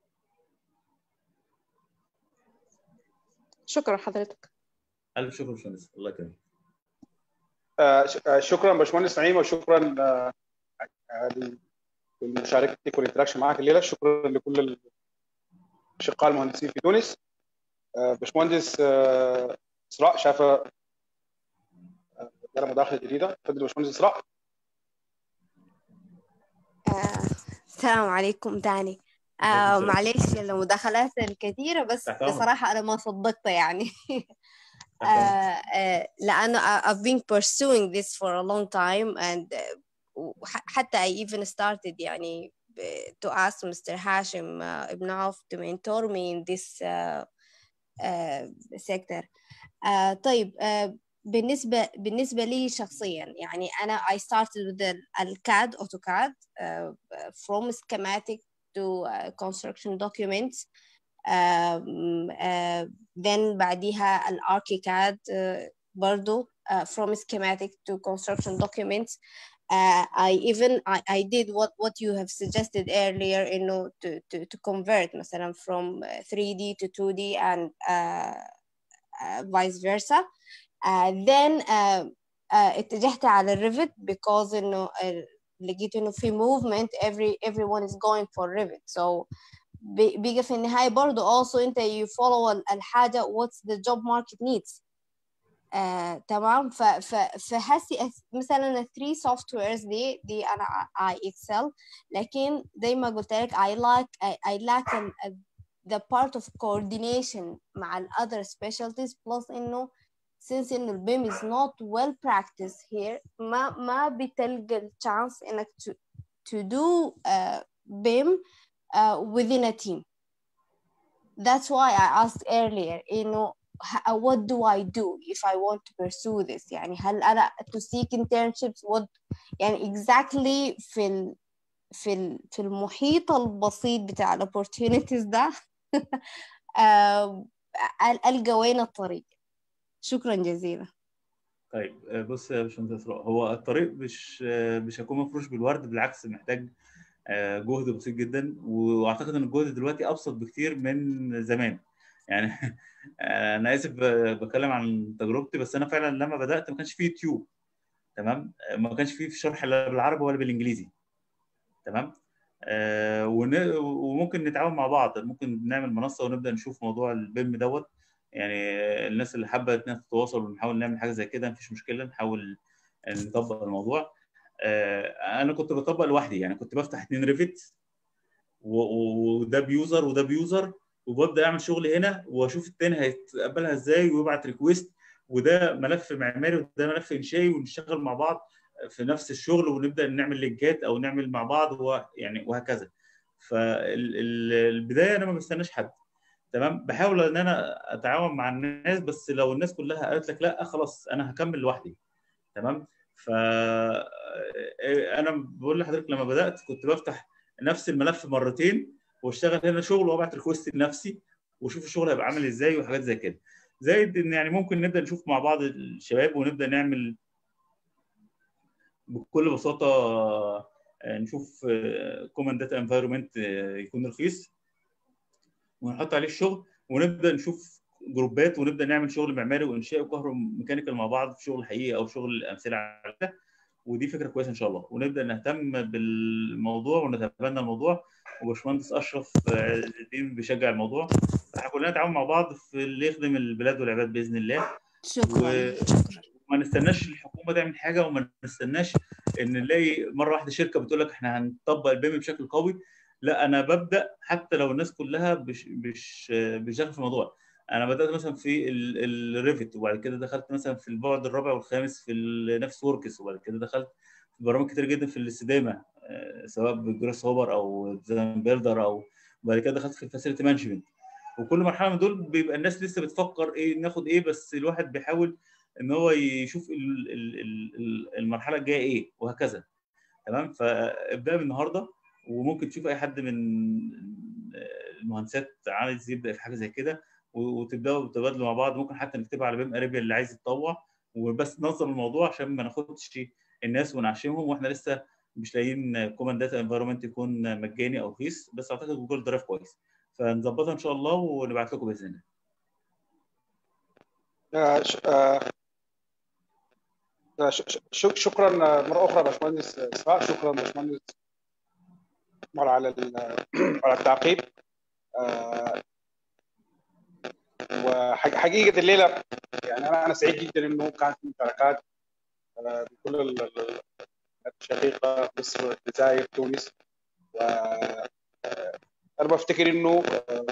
شكرا حضرتك الف شكر باشمهندس الله يكرمك آه، ش- آه، شكرا باشمهندس نعيم وشكرا آه، آه، لمشاركتك والانتراكشن معك الليله شكرا لكل الاشقاء المهندسين في تونس آه، باشمهندس آه، اسراء شافه آه، دار مداخله جديده تفضل باشمهندس اسراء آه، السلام عليكم تاني آه عليكم السلام. معلش المداخلات الكثيرة بس تحت أمرك. بصراحة أنا ما صدقت يعني آه تحت أمرك. آه لأنه I- I've been pursuing this for a long time and آه، وح- حتى I even started يعني ب- to ask Mr. Hashim uh, Ibn Auf to mentor me in this uh, uh, sector آه طيب آه بالنسبة بالنسبة لي شخصيا يعني أنا I started with the الCAD AutoCAD uh, from schematic to uh, construction documents um, uh, then بعديها الArchicad uh, برضو uh, from schematic to construction documents uh, I even I, I did what what you have suggested earlier إنه to, to, to convert مثلا from uh, 3D to 2D and uh, uh, vice versa uh, then uh, uh, اتجهت على الريفت because انه uh, لقيت انه في movement every everyone is going for Revit so بي- بيجي في النهاية برضو also انت you follow ال- الحاجة what's the job market needs آه، تمام ف ف فهسي أس- مثلا الثري سوفت ويرز دي دي انا I excel لكن زي ما قلت لك I like I, I lack ال- ال- the part of coordination مع ال other specialties plus انه since انه ال BIM is not well practiced here ما ما بتلقى الشانس انك to, to do uh, BIM uh, within a team that's why I asked earlier انه h- what do I do if I want to pursue this يعني هل أنا to seek internships what يعني exactly في ال في ال في المحيط البسيط بتاع ال opportunities ده آه، أل- ألقى وين الطريق شكرا جزيلا طيب آه، بص يا باشمهندس اسراء هو الطريق مش آه، مش هيكون مفروش بالورد بالعكس محتاج آه، جهد بسيط جدا واعتقد ان الجهد دلوقتي ابسط بكتير من زمان يعني آه، انا اسف ب- بتكلم عن تجربتي بس انا فعلا لما بدات ما كانش فيه يوتيوب تمام آه، ما كانش فيه في شرح لا بالعربي ولا بالانجليزي تمام آه، ون- وممكن نتعاون مع بعض ممكن نعمل منصه ونبدا نشوف موضوع البيم دوت يعني الناس اللي حابه انها تتواصل ونحاول نعمل حاجه زي كده مفيش مشكله نحاول نطبق الموضوع آه، انا كنت بطبق لوحدي يعني كنت بفتح اتنين ريفت و- و- وده بيوزر وده بيوزر وببدا اعمل شغل هنا واشوف التاني هيتقبلها ازاي ويبعت ريكويست وده ملف معماري وده ملف انشائي ونشتغل مع بعض في نفس الشغل ونبدا نعمل لينكات او نعمل مع بعض ويعني وهكذا فالبدايه انا ما بستناش حد تمام بحاول ان انا اتعاون مع الناس بس لو الناس كلها قالت لك لا خلاص انا هكمل لوحدي تمام ف انا بقول لحضرتك لما بدات كنت بفتح نفس الملف مرتين واشتغل هنا شغل وابعت ريكوست لنفسي واشوف الشغل هيبقى عامل ازاي وحاجات زي كده زائد ان يعني ممكن نبدا نشوف مع بعض الشباب ونبدا نعمل بكل بساطه نشوف كومن داتا انفايرمنت يكون رخيص ونحط عليه الشغل ونبدا نشوف جروبات ونبدا نعمل شغل معماري وانشاء وكهروميكانيكال مع بعض في شغل حقيقي او شغل امثله على ده ودي فكره كويسه ان شاء الله ونبدا نهتم بالموضوع ونتبنى الموضوع وباشمهندس اشرف الدين بيشجع الموضوع احنا كلنا نتعاون مع بعض في اللي يخدم البلاد والعباد باذن الله شكرا و... شكرا وما نستناش الحكومه تعمل حاجه وما نستناش ان نلاقي مره واحده شركه بتقول لك احنا هنطبق البيم بشكل قوي لا انا ببدا حتى لو الناس كلها مش مش مش داخل في الموضوع انا بدات مثلا في الريفت وبعد كده دخلت مثلا في البعد الرابع والخامس في نفس وركس وبعد كده دخلت في برامج كتير جدا في الاستدامه سواء بجروس هوبر او ديزاين بيلدر او وبعد كده دخلت في الفاسيلتي مانجمنت وكل مرحله من دول بيبقى الناس لسه بتفكر ايه ناخد ايه بس الواحد بيحاول ان هو يشوف المرحله الجايه ايه وهكذا تمام فابدا من النهارده وممكن تشوف اي حد من المهندسات عايز يبدا في حاجه زي كده وتبداوا تبادلوا مع بعض ممكن حتى نكتبها على بيم اريبيا اللي عايز يتطوع وبس ننظم الموضوع عشان ما ناخدش الناس ونعشمهم واحنا لسه مش لاقيين كومن داتا انفايرمنت يكون مجاني او رخيص بس اعتقد جوجل درايف كويس فنظبطها ان شاء الله ونبعت لكم باذن الله. شكرا مره اخرى باشمهندس اسراء شكرا باشمهندس على على التعقيب وحقيقه الليله يعني انا انا سعيد جدا انه كانت في مشاركات من كل الشقيقه مصر الجزائر تونس و انا بفتكر انه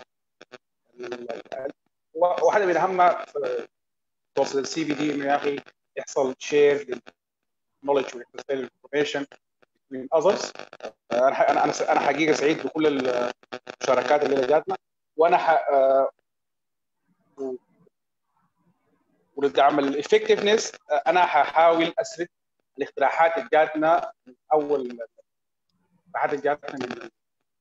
واحده من اهم توصل السي بي دي انه يا اخي يحصل شير للنولج والانفورميشن من اذرز انا انا انا حقيقه سعيد بكل المشاركات اللي جاتنا وانا ح... ولدعم الافكتفنس انا هحاول اسرد الاقتراحات اللي جاتنا من اول الاقتراحات اللي جاتنا من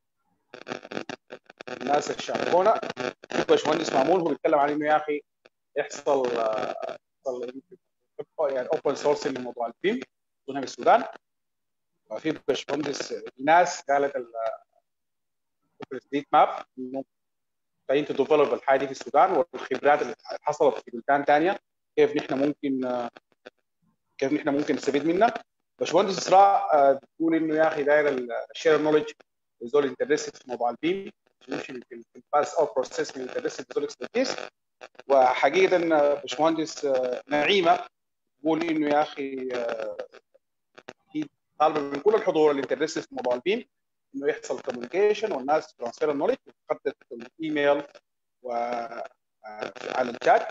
الناس اللي شاركونا باشمهندس مامون هو بيتكلم عن انه يا اخي يحصل يحصل يعني اوبن سورس لموضوع البيم هنا في السودان وفي باشمهندس ناس قالت الستريت ماب انه جايين تديفلوب الحاجه دي في السودان والخبرات اللي حصلت في بلدان ثانيه كيف نحن ممكن كيف نحن ممكن نستفيد منها باشمهندس اسراء بتقول انه يا اخي داير الشير نولج وزول انترستد في موضوع البيم نمشي في الباس اوت بروسيس من انترستد وزول اكسبرتيز وحقيقه باشمهندس نعيمه تقول انه يا اخي هي طالبه من كل الحضور اللي انترستد في موضوع البيم انه يحصل كوميونيكيشن والناس ترانسفير النولج وتخطط الايميل و على الشات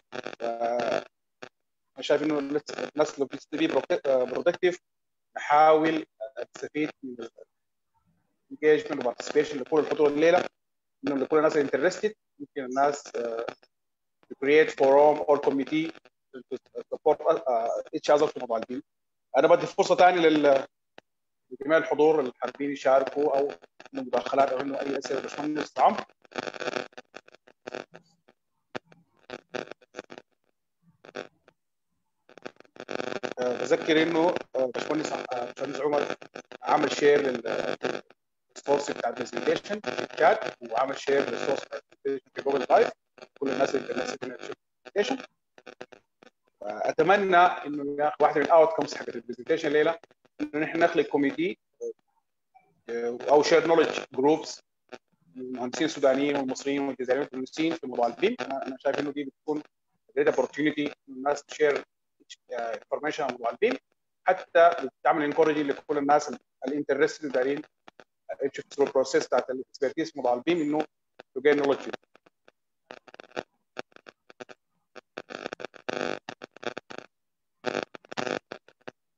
انا شايف انه الناس لو بتستفيد برودكتيف نحاول نستفيد من engagement وبارتيسيبيشن لكل الحضور الليله انه لكل الناس انترستد ممكن الناس to create forum or committee to support each other في موضوع البيم انا بدي فرصه ثانيه لل لجميع الحضور اللي حابين يشاركوا او مداخلات او انه اي اسئله باشمهندس عمرو بذكر انه باشمهندس باشمهندس عمر عمل شير للسورس بتاع البرزنتيشن في الشات وعمل شير للسورس بتاع البرزنتيشن في جوجل درايف كل الناس اللي تشوف البرزنتيشن اتمنى انه يا اخي واحده من الاوت كومز حقت البرزنتيشن الليله انه نحن نخلق كوميتي او شير نولج جروبس المهندسين السودانيين والمصريين والجزائريين والتونسيين في موضوع البيم انا انا شايف انه دي بتكون جريت opportunity الناس تشير انفورميشن عن موضوع البيم حتى بتعمل انكورج لكل الناس الانترستد دايرين يشوفوا البروسيس بتاعت الاكسبرتيز في موضوع البيم انه تو جين نولج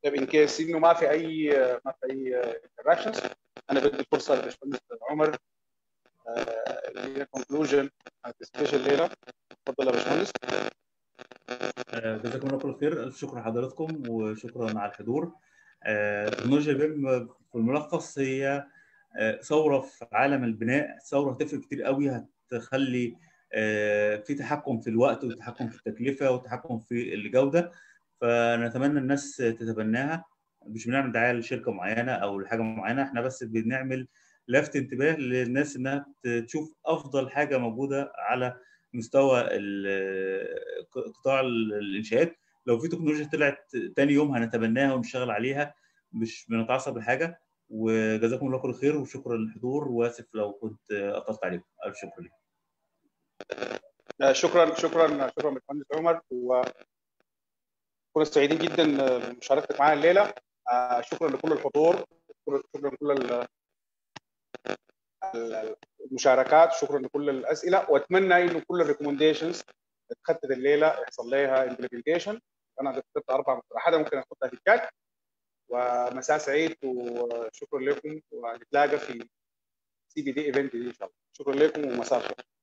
طيب ان كيس انه ما في اي ما في اي انتراكشنز انا بدي الفرصه للباشمهندس عمر اللي هي كونكلوجن سبيشال ليله تفضل يا باشمهندس آه، جزاكم الله كل خير الف شكر لحضراتكم وشكرا على الحضور آه، تكنولوجيا البيم في الملخص هي آه، ثوره في عالم البناء ثوره هتفرق كتير قوي هتخلي آه، في تحكم في الوقت وتحكم في التكلفه وتحكم في الجوده فنتمنى الناس تتبناها مش بنعمل دعايه لشركه معينه او لحاجه معينه احنا بس بنعمل لفت انتباه للناس انها تشوف افضل حاجه موجوده على مستوى ال- قطاع الانشاءات لو في تكنولوجيا طلعت تاني يوم هنتبناها ونشتغل عليها مش بنتعصب لحاجه وجزاكم الله كل خير وشكرا للحضور واسف لو كنت اطلت عليكم الف شكر لكم آه، شكرا شكرا شكرا باشمهندس عمر و كنا سعيدين جدا بمشاركتك معنا الليله آه، شكرا لكل الحضور شكرا شكرا لكل ال- ال- المشاركات شكرا لكل الاسئله واتمنى انه كل الريكومنديشنز اتخذت الليله يحصل لها امبلمنتيشن انا ذكرت اربع مقترحات ممكن احطها في الشات ومساء سعيد وشكرا لكم ونتلاقى في سي بي دي ايفنت ان شاء الله شكرا لكم ومساء الخير